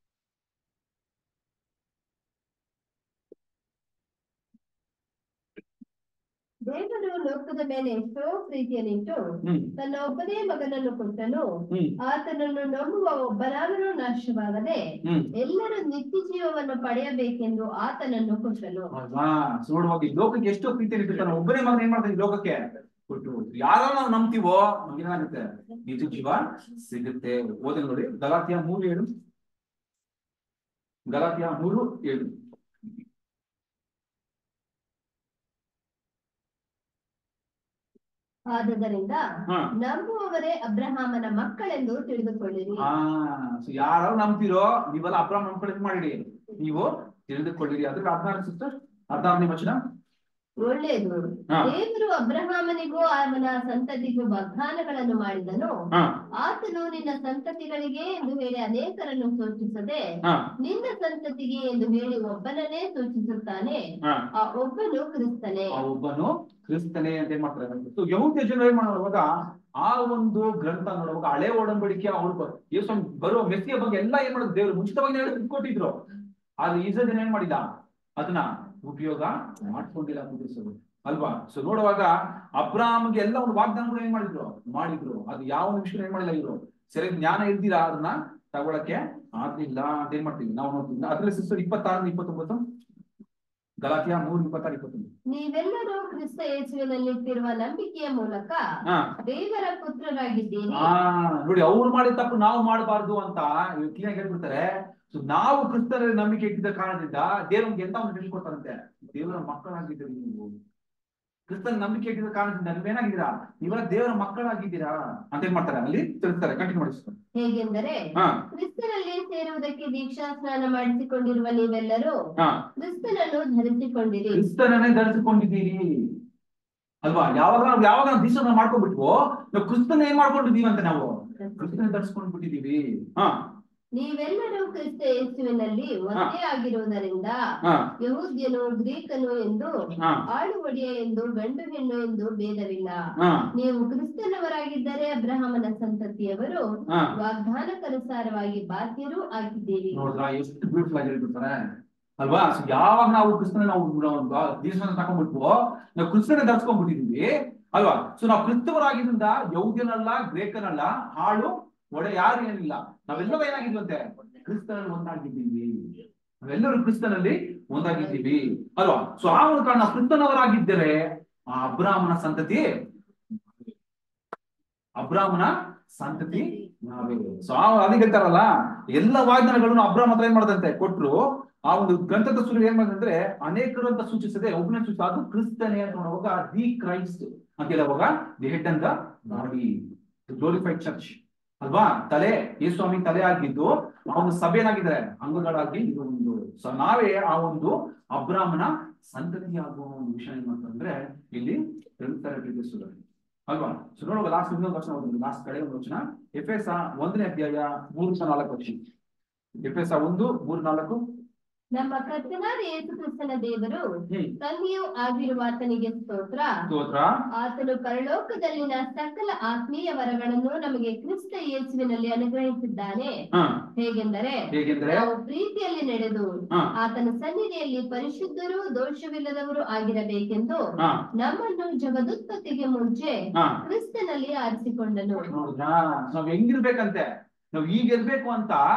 ದೇವರು ಲೋಕದ ಮೇಲೆ ಎಷ್ಟೋ ಪ್ರೀತಿಯನ್ನಿಟ್ಟು ಹ್ಮ್ ತನ್ನ ಒಬ್ಬನೇ ಮಗನನ್ನು ಕೊಟ್ಟನು ಹ್ಮ್ ಆತನನ್ನು ನಂಬುವ ಒಬ್ಬನಾದರೂ ನಾಶವಾಗದೆ ಹ್ಮ್ ಎಲ್ಲರೂ ನಿತ್ಯ ಜೀವವನ್ನು ಪಡೆಯಬೇಕೆಂದು ಆತನನ್ನು ಕೊಟ್ಟನು ಅಲ್ವಾ ಸೊ ನೋಡುವಾಗ ಈ ಲೋಕಕ್ಕೆ ಎಷ್ಟೋ ಪ್ರೀತಿಯಲ್ಲಿ ಇರ್ತಾನೆ ಒಬ್ಬನೇ ಮಗನ ಏನ್ ಮಾಡ್ತಾನೆ ಈ ಲೋಕಕ್ಕೆ ಕೊಟ್ಟು ಯಾರೋ ನಾವು ನಂಬ್ತೀವೋ ನಮ್ಗೆ ಏನಾಗುತ್ತೆ ನಿಜ ಜೀವ ಸಿಗುತ್ತೆ ಓದಿ ನೋಡಿ ಗಲಾತಿಯ ಮೂರು ಏಳು ಗಲಾತಿಯ ಮೂರು ಏಳು ಆದುದರಿಂದ ಹಾ ನಂಬುವವರೇ ಅಬ್ರಹಾಮನ ಮಕ್ಕಳೆಂದು ತಿಳಿದುಕೊಳ್ಳಿರಿ ಹಾ ಸೊ ಯಾರು ನಂಬ್ತೀರೋ ನೀವೆಲ್ಲ ಅಬ್ರಾಮ್ ನಂಬ್ಕೊಳ್ಳಿ ಮಾಡಿಡಿ ನೀವು ತಿಳಿದುಕೊಳ್ಳಿರಿ ಅದಕ್ಕೆ ಹದಿನಾರು ಸಿಸ್ಟರ್ ಹದಿನಾರನೇ ವಚನ ಒಳ್ಳೆಯದು ಹಾ ದೇವರು ಅಬ್ರಹಾಮನಿಗೂ ಅವನ ಸಂತತಿಗೂ ವಾಗ್ದಾನಗಳನ್ನು ಮಾಡಿದನು ಹಾ ಆತನು ನಿನ್ನ ಸಂತತಿಗಳಿಗೆ ಎಂದು ಹೇಳಿ ಅನೇಕರನ್ನು ಸೂಚಿಸದೆ ಹಾ ನಿನ್ನ ಸಂತತಿಗೆ ಎಂದು ಹೇಳಿ ಒಬ್ಬನನ್ನೇ ಸೂಚಿಸುತ್ತಾನೆ ಹಾ ಆ ಒಬ್ಬನು ಕ್ರಿಸ್ತನೇ ಆ ಒಬ್ಬನು ಕ್ರಿಸ್ತನೇ ಅಂತ ಏನ್ ಮಾಡ್ತಾರೆ ಸೊ ಯಹೂದ್ಯ ಜನರು ಏನ್ ಮಾಡುವಾಗ ಆ ಒಂದು ಗ್ರಂಥ ನೋಡುವಾಗ ಹಳೆ ಒಡಂಬಡಿಕೆ ಅವ್ರು ಯೇಸು ಬರುವ ಮೆಸ್ಸಿಯ ಬಗ್ಗೆ ಎಲ್ಲ ಏನ್ ಮಾಡೋದು ದೇವರು ಮುಂಚಿತವಾಗಿ ಹೇಳಿ ಕೊಟ್ಟಿದ್ರು ಆದ್ರೆ ಈ ಜನ ಏನ್ ಮಾಡಿದ ಅದನ್ನ ಉಪಯೋಗ ಮಾಡ್ಕೊಂಡಿಲ್ಲ ಕುದಿಸೋದು ಅಲ್ವಾ ಸೊ ನೋಡುವಾಗ ಅಬ್ರಾಮ್ಗೆ ಎಲ್ಲ ಒಂದು ವಾಗ್ದಾನಗಳು ಏನ್ ಮಾಡಿದ್ರು ಮಾಡಿದ್ರು ಅದು ಯಾವ ನಿಮಿಷ ಏನ್ ಮಾಡಿಲ್ಲ ಇವರು ಸರಿ ಜ್ಞಾನ ಇಲ್ದಿರಾ ಅದನ್ನ ತಗೊಳಕ್ಕೆ ಆಗ್ಲಿಲ್ಲ ಅಂತ ಏನ್ ಮಾಡ್ತೀವಿ ನಾವು ನೋಡ್ತೀವಿ ಅದ್ರಲ್ಲಿ ಸಿಸ್ಟರ್ ಇಪ್ಪತ್ತಾರು ಇಪ್ಪತ್ತೊಂಬತ್ತು ಗಲಾತಿಯ ಮೂರು ಇಪ್ಪತ್ತಾರು ಇಪ್ಪತ್ತೊಂಬತ್ತು ನೀವೆಲ್ಲರೂ ಕ್ರಿಸ್ತ ಯೇಸುವಿನಲ್ಲಿಟ್ಟಿರುವ ನಂಬಿಕೆಯ ಮೂಲಕ ಹಾ ದೇವರ ಪುತ್ರರಾಗಿದ್ದೀರಿ ಆ ನೋಡಿ ಅವ್ರು ಮಾಡಿದ ತಪ್ಪು ನಾವು ಮಾಡಬಾರ್ದು ಅಂತ ಕ್ಲಿಯರ್ ಹೇಳ್ಬಿಡ್ತಾರೆ ಸೊ ನಾವು ಕ್ರಿಸ್ತರಲ್ಲಿ ನಂಬಿಕೆ ಇಟ್ಟಿದ್ದ ಕಾರಣದಿಂದ ದೇವ್ರಿಗೆ ಎಂತ ಒಂದು ತಿಳ್ಕೊತಾರಂತೆ ದೇವರ ಮಕ್ಕಳಾಗಿದ್ದೀರಿ ನೀವು ಕ್ರಿಸ್ತನ ನಂಬಿಕೆ ಇಟ್ಟಿದ್ದ ಕಾರಣದಿಂದ ನೀವೇನಾಗಿದ್ದೀರಾ ನೀವೆಲ್ಲ ದೇವರ ಮಕ್ಕಳಾಗಿದ್ದೀರಾ ಅಂತ ಏನ್ ಮಾಡ್ತಾರೆ ಅಲ್ಲಿ ತಿಳಿಸ್ತಾರೆ ಕಂಟಿನ್ಯೂ ಮಾಡಿಸ್ತಾರೆ ಹೇಗೆಂದರೆ ಹಾ ಕ್ರಿಸ್ತನಲ್ಲಿ ಸೇರುವುದಕ್ಕೆ ದೀಕ್ಷಾ ಸ್ನಾನ ಮಾಡಿಸಿಕೊಂಡಿರುವ ನೀವೆಲ್ಲರೂ ಹಾ ಕ್ರಿಸ್ತನನ್ನು ಧರಿಸಿಕೊಂಡಿರಿ ಕ್ರಿಸ್ತನನ್ನೇ ಧರಿಸಿಕೊಂಡಿದ್ದೀರಿ ಅಲ್ವಾ ಯಾವಾಗ ನಾವು ಯಾವಾಗ ನಾವು ದೀಕ್ಷೆ ಮಾಡ್ಕೊಂಡ್ಬಿಟ್ವೋ ನಾವು ಕ್ರಿಸ್ತನ ಏನ್ ಮಾಡ್ಕೊಂಡಿದೀವಿ ಅಂತ ನಾವು ಕ್ರಿಸ್ತನ ಧರಿಸ್ಕೊಂಡ್ ಬಿಟ್ಟಿದೀವಿ ಹಾ ನೀವೆಲ್ಲರೂ ಕ್ರಿಸ್ತ ಯೇಸುವಿನಲ್ಲಿ ಒಂದೇ ಆಗಿರುವುದರಿಂದ ಹಾ ಯಹೂದ್ಯನು ಗ್ರೀಕನು ಎಂದು ಹಾ ಆಳು ಒಡೆಯ ಎಂದು ಗಂಡು ಹೆಣ್ಣು ಎಂದು ಭೇದವಿಲ್ಲ ಹಾ ನೀವು ಕ್ರಿಸ್ತನವರಾಗಿದ್ದರೆ ಅಬ್ರಹಾಮನ ಸಂತತಿಯವರು ಹಾ ವಾಗ್ದಾನಕ್ಕನುಸಾರವಾಗಿ ಬಾಧ್ಯರು ಆಗಿದ್ದೀರಿ ನೋಡ್ರಾ ಎಷ್ಟು ಬ್ಯೂಟಿಫುಲ್ ಆಗಿ ಹೇಳ್ಬಿಡ್ತಾರೆ ಅಲ್ವಾ ಸೊ ಯಾವಾಗ ನಾವು ಕ್ರಿಸ್ತನ ನಾವು ದೀರ್ಘ ತಕೊಂಡ್ಬಿಟ್ವೋ ನಾವು ಕ್ರಿಸ್ತನ ಧರಿಸ್ಕೊಂಡ್ಬಿಟ್ಟಿದೀವಿ ಅಲ್ವಾ ಸೊ ನಾವು ಕ್ರಿಸ್ತವರಾಗಿದ್ರಿಂದ ಯೌದ್ಯನಲ್ಲ ಗ್ರೇಕನಲ್ಲ ಹಾಳು ಒಡೆ ಯಾರು ಏನಿಲ್ಲ ನಾವೆಲ್ಲರೂ ಏನಾಗಿದ್ವಂತೆ ಕ್ರಿಸ್ತನಲ್ಲಿ ಒಂದಾಗಿದ್ದೀವಿ ನಾವೆಲ್ಲರೂ ಕ್ರಿಸ್ತನಲ್ಲಿ ಒಂದಾಗಿದ್ದೀವಿ ಅಲ್ವಾ ಸೊ ಆ ಒಂದು ಕಾರಣ ನಾವು ಕ್ರಿಸ್ತನವರಾಗಿದ್ದರೆ ಆ ಅಬ್ರಾಹ್ಮನ ಸಂತತಿ ಅಬ್ರಾಹ್ಮನ ಸಂತತಿ ನಾವೇ ಸೊ ಆ ಅದಕ್ಕೆ ಹೇಳ್ತಾರಲ್ಲ ಎಲ್ಲ ವಾಗ್ದಾನಗಳನ್ನು ಅಬ್ರಾಮ್ ಹತ್ರ ಏನ್ ಮಾಡದಂತೆ ಕೊಟ್ರು ಆ ಒಂದು ಗ್ರಂಥದ ಸುರು ಏನ್ ಮಾಡಿದ್ರೆ ಅನೇಕರು ಅಂತ ಸೂಚಿಸದೆ ಒಬ್ಬನೇ ಸೂಚಿಸ ಅದು ಕ್ರಿಸ್ತನೇ ಅಂತ ನೋಡುವಾಗ ದಿ ಕ್ರೈಸ್ಟ್ ಅಂತ ಹೇಳುವಾಗ the head and the body glorified church ಅಲ್ವಾ ತಲೆ ಈ ಸ್ವಾಮಿ ತಲೆ ಆಗಿದ್ದು ಆ ಒಂದು ಸಭೆನಾಗಿದ್ದಾರೆ ಅಂಗಗಳಾಗಿ ಇದು ಒಂದು ಸೊ ನಾವೇ ಆ ಒಂದು ಅಬ್ರಾಹ್ಮನ ಸಂತತಿ ಆಗುವ ಒಂದು ವಿಷಯ ಏನ್ ಮಾಡ್ತಂದ್ರೆ ಇಲ್ಲಿ ಹೇಳ್ತಾರೆ ಪ್ರೀತಿಸುವುದರಲ್ಲಿ ಅಲ್ವಾ ಸೊ ನೋಡುವ ಲಾಸ್ಟ್ ಇನ್ನೊಂದು ವಚನ ಓದೋದು ಲಾಸ್ಟ್ ಕಡೆ ಒಂದು ವಚನ ಎಫೆಸ ಒಂದನೇ ಅಧ್ಯಾಯ ಮೂರು ಸ ನಾಲ್ಕು ವಚನ ಎಫೆಸ ಒಂದು ಮೂರು ನಾಲ್ಕು ನಮ್ಮ ಕರ್ತನಾದ ಯೇಸು ಕ್ರಿಸ್ತನ ದೇವರು ಹ್ಮ್ ತಂದೆಯೂ ಆಗಿರುವ ಆತನಿಗೆ ಸ್ತೋತ್ರ ಸ್ತೋತ್ರ ಆತನು ಪರಲೋಕದಲ್ಲಿನ ಸಕಲ ಆತ್ಮೀಯ ವರಗಳನ್ನು ನಮಗೆ ಕ್ರಿಸ್ತ ಯೇಸುವಿನಲ್ಲಿ ಅನುಗ್ರಹಿಸಿದ್ದಾನೆ ಹಾ ಹೇಗೆಂದರೆ ಹೇಗೆಂದ್ರೆ ನಾವು ಪ್ರೀತಿಯಲ್ಲಿ ನಡೆದು ಹಾ ಆತನ ಸನ್ನಿಧಿಯಲ್ಲಿ ಪರಿಶುದ್ಧರು ದೋಷವಿಲ್ಲದವರು ಆಗಿರಬೇಕೆಂದು ಹಾ ನಮ್ಮನ್ನು ಜಗದುತ್ಪತ್ತಿಗೆ ಮುಂಚೆ ಹಾ ಕ್ರಿಸ್ತನಲ್ಲಿ ಆರಿಸಿಕೊಂಡನು ನೋಡಿದ್ರಾ ನಾವ್ ಹೆಂಗಿರ್ಬೇಕಂತೆ ನಾವ್ ಈಗ ಇರ್ಬೇಕು ಅಂತ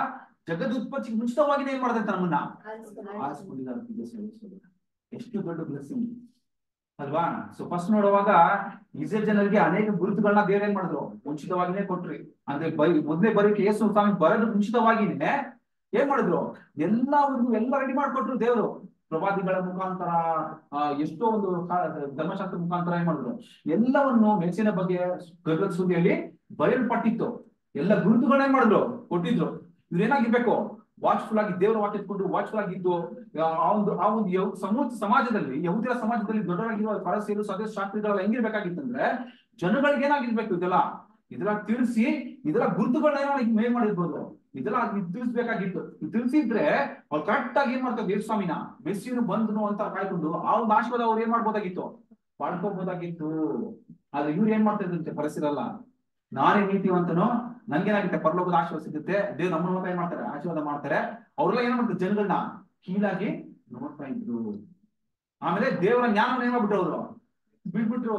ಜಗದ ಉತ್ಪತ್ತಿಗೆ ಮುಂಚಿತವಾಗಿನೇ ಏನ್ ಮಾಡಿದೆ ನಮ್ಮನ್ನ ಆರಿಸ್ಕೊಂಡಿದ್ದಾರೆ ಪ್ರಿಯ ಸಹೋದರ. ಎಷ್ಟು ದೊಡ್ಡ ಬ್ಲೆಸ್ಸಿಂಗ್ ಅಲ್ವಾ ಸೊ ಫಸ್ಟ್ ನೋಡುವಾಗ ಇಸ್ರೇಲ್ ಜನರಿಗೆ ಅನೇಕ ಗುರುತುಗಳನ್ನ ದೇವ್ರ ಏನ್ ಮಾಡಿದ್ರು ಮುಂಚಿತವಾಗಿನೇ ಕೊಟ್ರಿ ಅಂದ್ರೆ ಬೈ ಮೊದಲೇ ಬರೋಕೆ ಯೇಸು ಸ್ವಾಮಿ ಬರೋದು ಮುಂಚಿತವಾಗಿನೇ ಏನ್ ಮಾಡಿದ್ರು ಎಲ್ಲ ಒಂದು ಎಲ್ಲ ರೆಡಿ ಮಾಡ್ಕೊಟ್ರು ದೇವರು ಪ್ರವಾದಿಗಳ ಮುಖಾಂತರ ಆ, ಎಷ್ಟೋ ಒಂದು ಕಾ- ಧರ್ಮಶಾಸ್ತ್ರ ಮುಖಾಂತರ ಏನ್ ಮಾಡಿದ್ರು ಎಲ್ಲವನ್ನು ಮೆಚ್ಚಿನ ಬಗ್ಗೆ ಗರ್ಭದ ಸುದ್ದಿಯಲ್ಲಿ ಬಯಲ್ಪಟ್ಟಿತ್ತು ಎಲ್ಲ ಗುರುತುಗಳೇನ್ ಮಾಡಿದ್ರು ಕೊಟ್ಟಿದ್ರು ಇವ್ರೇನಾಗಿರ್ಬೇಕು ವಾಚ್ಫುಲ್ ಆಗಿ ದೇವರ ವಾಕ್ಯ ಇಟ್ಕೊಂಡು ವಾಚ್ಫುಲ್ ಆಗಿದ್ದು ಆ ಒಂದು ಆ ಒಂದು ಯಹೂ- ಸಮೂಹ ಸಮಾಜದಲ್ಲಿ ಯಹೂದಿಯ ಸಮಾಜದಲ್ಲಿ ದೊಡ್ಡವರಾಗಿರುವ ಫರಸೇರು ಸದಸ್ಯ ಶಾಸ್ತ್ರಿಗಳೆಲ್ಲ ಹೆಂಗಿರ್ಬೇಕಾಗಿತ್ತಂದ್ರೆ ಜನಗಳಿಗೆ ಏನಾಗಿರ್ಬೇಕು ಇದೆಲ್ಲ ಇದೆಲ್ಲ ತಿಳಿಸಿ ಇದೆಲ್ಲ ಗುರುತುಗಳನ್ನ ಏನ್ ಮೇಲ್ ಮಾಡಿರ್ಬೋದು ಇದೆಲ್ಲ ಇದ್ ತಿಳಿಸ್ಬೇಕಾಗಿತ್ತು ಇದ್ ತಿಳಿಸಿದ್ರೆ ಅವ್ರು ಕರೆಕ್ಟ್ ಆಗಿ ಏನ್ ಮಾಡ್ತಾರೆ ದೇವ್ ಸ್ವಾಮಿನ ಮೆಸ್ಸಿನು ಬಂದನು ಅಂತ ಕಾಯ್ಕೊಂಡು ಆ ಒಂದು ಆಶೀರ್ವಾದ ಅವ್ರು ಏನ್ ಮಾಡ್ಬೋದಾಗಿತ್ತು ಪಡ್ಕೋಬಹುದಾಗಿತ್ತು ಆದ್ರೆ ಇವ್ರು ಏನ್ ಮಾಡ್ತಾ ಇದ್ರಂತೆ ಪರಿಸರಲ್ಲ ನಾನೇ ನೀತಿವಂತನು ನನ್ಗೇನಾಗುತ್ತೆ ಪರಲೋಕದ ಆಶೀರ್ವಾದ ಸಿಗುತ್ತೆ ದೇವ್ ನಮ್ಮ ಮೂಲಕ ಏನ್ ಮಾಡ್ತಾರೆ ಆಶೀರ್ವಾದ ಮಾಡ್ತಾರೆ ಅವ್ರೆಲ್ಲ ಏನ್ ಮಾಡ್ತಾರೆ ಜನಗಳನ್ನ ಕೀಳಾಗಿ ನೋಡ್ತಾ ಇದ್ರು ಆಮೇಲೆ ದೇವರ ಜ್ಞಾನವನ್ನು ಏನ್ ಮಾಡ್ಬಿಟ್ರು ಅವರು ಬಿಟ್ಬಿಟ್ರು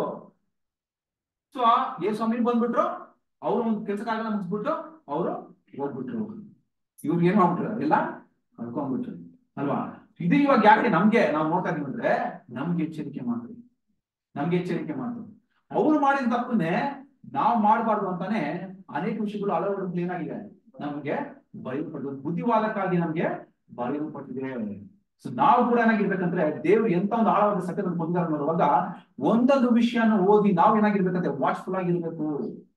ಸೊ ಏ ಸ್ವಾಮಿ ಬಂದ್ಬಿಟ್ರು ಅವ್ರು ಒಂದು ಕೆಲಸ ಕಾರ್ಯಗಳನ್ನ ಮುಗಿಸ್ಬಿಟ್ಟು ಅವರು ಹೋಗ್ಬಿಟ್ರು ಇವ್ರು ಏನ್ ಮಾಡ್ಬಿಟ್ರು ಎಲ್ಲ ಕಳ್ಕೊಂಡ್ಬಿಟ್ರು ಅಲ್ವಾ ಇದು ಇವಾಗ ಯಾಕೆ ನಮ್ಗೆ ನಾವು ನೋಡ್ತಾ ಇದೀವಿ ಅಂದ್ರೆ ನಮ್ಗೆ ಎಚ್ಚರಿಕೆ ಮಾಡ್ರಿ ನಮ್ಗೆ ಎಚ್ಚರಿಕೆ ಮಾಡ್ರಿ ಅವ್ರು ಮಾಡಿದ ತಪ್ಪನ್ನೇ ನಾವು ಮಾಡಬಾರ್ದು ಅಂತಾನೆ ಅನೇಕ ವಿಷಯಗಳು ಹಲವು ಏನಾಗಿದೆ ನಮ್ಗೆ ಬರೆಯಲ್ಪಟ್ಟಿದೆ ಬುದ್ಧಿವಾದಕ್ಕಾಗಿ ನಮ್ಗೆ ಬರೆಯಲ್ಪಟ್ಟಿದೆ ಸೊ ನಾವು ಕೂಡ ಏನಾಗಿರ್ಬೇಕಂದ್ರೆ ದೇವ್ರು ಎಂತ ಒಂದು ಆಳವಾದ ಸತ್ಯವನ್ನು ಹೊಂದಾರ ನೋಡುವಾಗ ಒಂದೊಂದು ವಿಷಯನ ಓದಿ ನಾವು ಏನಾಗಿರ್ಬೇಕಂದ್ರೆ ವಾಚ್ಫುಲ್ ಆಗಿರ್ಬೇಕು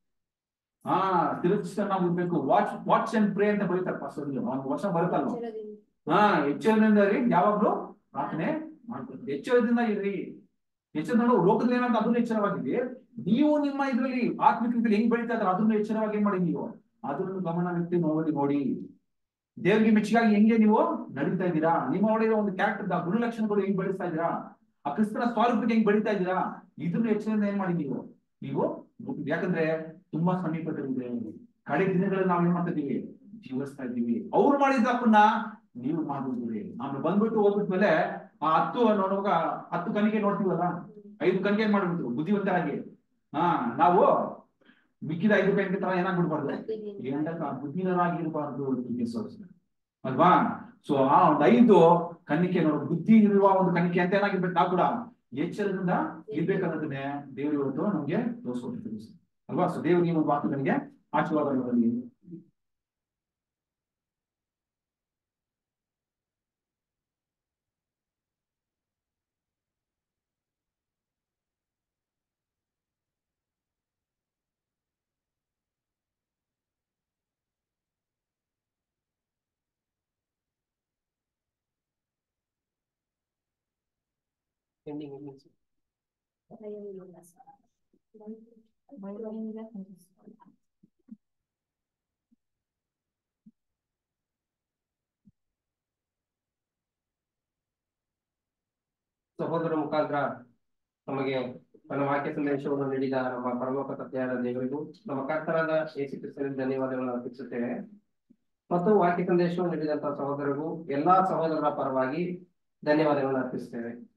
ಹಾ ತಿರುಗಿಸ್ತಾ ನಾವು ಇರ್ಬೇಕು ವಾಚ್ ವಾಚ್ ಅಂಡ್ ಪ್ರೇ ಅಂತ ಬರೀತಾರೆ ಪಾಸ್ ಒಂದು ವರ್ಷ ಬರುತ್ತಲ್ವ ಹಾ ಎಚ್ಚರದಿಂದ ಇರಿ ಯಾವಾಗ್ಲೂ ಪ್ರಾರ್ಥನೆ ಮಾಡ್ಬೇಕು ಎಚ್ಚರದಿಂದ ಇರ್ರಿ ಎಚ್ಚರ ನೋಡು ಲೋಕದಲ್ಲಿ ಏನಂತ ಅದನ್ನ ಎಚ್ಚರವಾಗಿದ್ರಿ ನೀವು ನಿಮ್ಮ ಇದ್ರಲ್ಲಿ ಆತ್ಮಿಕದಲ್ಲಿ ಹೆಂಗ್ ಬೆಳೀತಾ ಇದ್ರೆ ಅದನ್ನ ಎಚ್ಚರವಾಗಿ ಏನ್ ಮಾಡಿ ನೀವು ಅದನ್ನು ಗಮನವಿಟ್ಟು ನೋಡಿ ನೋಡಿ ದೇವರಿಗೆ ಮೆಚ್ಚುಗಾಗಿ ಹೆಂಗೆ ನೀವು ನಡೀತಾ ಇದ್ದೀರಾ ನಿಮ್ಮ ಒಳಗೆ ಒಂದು ಕ್ಯಾರೆಕ್ಟರ್ ಗುಣಲಕ್ಷಣಗಳು ಹೆಂಗ್ ಬೆಳೆಸ್ತಾ ಇದ್ದೀರಾ ಆ ಕ್ರಿಸ್ತನ ಸ್ವರೂಪಕ್ಕೆ ಹೆಂಗ್ ಬೆಳೀತಾ ಇದ್ದೀರಾ ಇದನ್ನ ಎಚ್ಚರದಿಂದ ಏನ್ ಮಾಡಿ ನೀವು ನೀವು ನೋಡ್ತೀವಿ. ಯಾಕಂದ್ರೆ ತುಂಬಾ ಸಮೀಪದಲ್ಲಿದೆ ಕಡೆ ದಿನಗಳಲ್ಲಿ ನಾವು ಏನ್ ಮಾಡ್ತಾ ಇದೀವಿ ಜೀವಿಸ್ತಾ ಇದ್ದೀವಿ ಅವ್ರು ಮಾಡಿದ ತಪ್ಪನ್ನ ನೀವು ಮಾಡಿದ್ರಿ ಆಮೇಲೆ ಬಂದ್ಬಿಟ್ಟು ಹೋಗ್ಬಿಟ್ಮೇಲೆ ಆ ಹತ್ತು ನೋಡುವಾಗ ಹತ್ತು ಕಣಿಕೆ ನೋಡ್ತೀವಲ್ಲ ಐದು ಕಣಿಕೆ ಏನ್ ಮಾಡ್ಬಿಟ್ರು ಬುದ್ಧಿವಂತರಾಗಿ ಹಾ ನಾವು ಮಿಕ್ಕಿದ ಐದು ಕಣಿಕೆ ತರ ಏನಾಗ್ಬಿಡ್ಬಾರ್ದು ಏನಕ್ಕ ಬುದ್ಧಿನರಾಗಿ ಇರಬಾರ್ದು ಅಲ್ವಾ ಸೊ ಆ ಒಂದು ಐದು ಕಣ್ಣಿಕೆ ನೋಡು ಬುದ್ಧಿ ಇರುವ ಒಂದು ಕಣ್ಣಿಕೆ ಅಂತ ಏನಾಗಿರ್ಬೇಕು ನಾವು ಕೂಡ ಎಚ್ಚರದಿಂದ ಇರ್ಬೇಕನ್ನೋದನ್ನೇ ದೇವರು ಇವತ್ತು ನಮ್ಗೆ ತೋರಿಸ್ಕೊಟ್ಟಿರ್ತೀವಿ ಅಲ್ವಾ ಸೊ ದೇವರಿಗೆ ಒಂದು ವಾಕ್ಯ ನನಗೆ ಆಶೀರ್ವಾದಗಳಲ್ಲಿ ಸಹೋದರ ಮುಖಾಂತರ ನಮಗೆ ತನ್ನ ವಾಕ್ಯ ಸಂದೇಶವನ್ನು ನೀಡಿದ ನಮ್ಮ ಪರಲೋಕ ಸತ್ಯಾದ ದೇವರಿಗೂ ನಮ್ಮ ಕರ್ತನಾದ ಯೇಸು ಕ್ರಿಸ್ತನಿಗೆ ಧನ್ಯವಾದಗಳನ್ನು ಅರ್ಪಿಸುತ್ತೇವೆ ಮತ್ತು ವಾಕ್ಯ ಸಂದೇಶವನ್ನು ನೀಡಿದಂತಹ ಸಹೋದರರಿಗೂ ಎಲ್ಲಾ ಸಹೋದರರ ಪರವಾಗಿ ಧನ್ಯವಾದಗಳನ್ನು ಅರ್ಪಿಸುತ್ತೇವೆ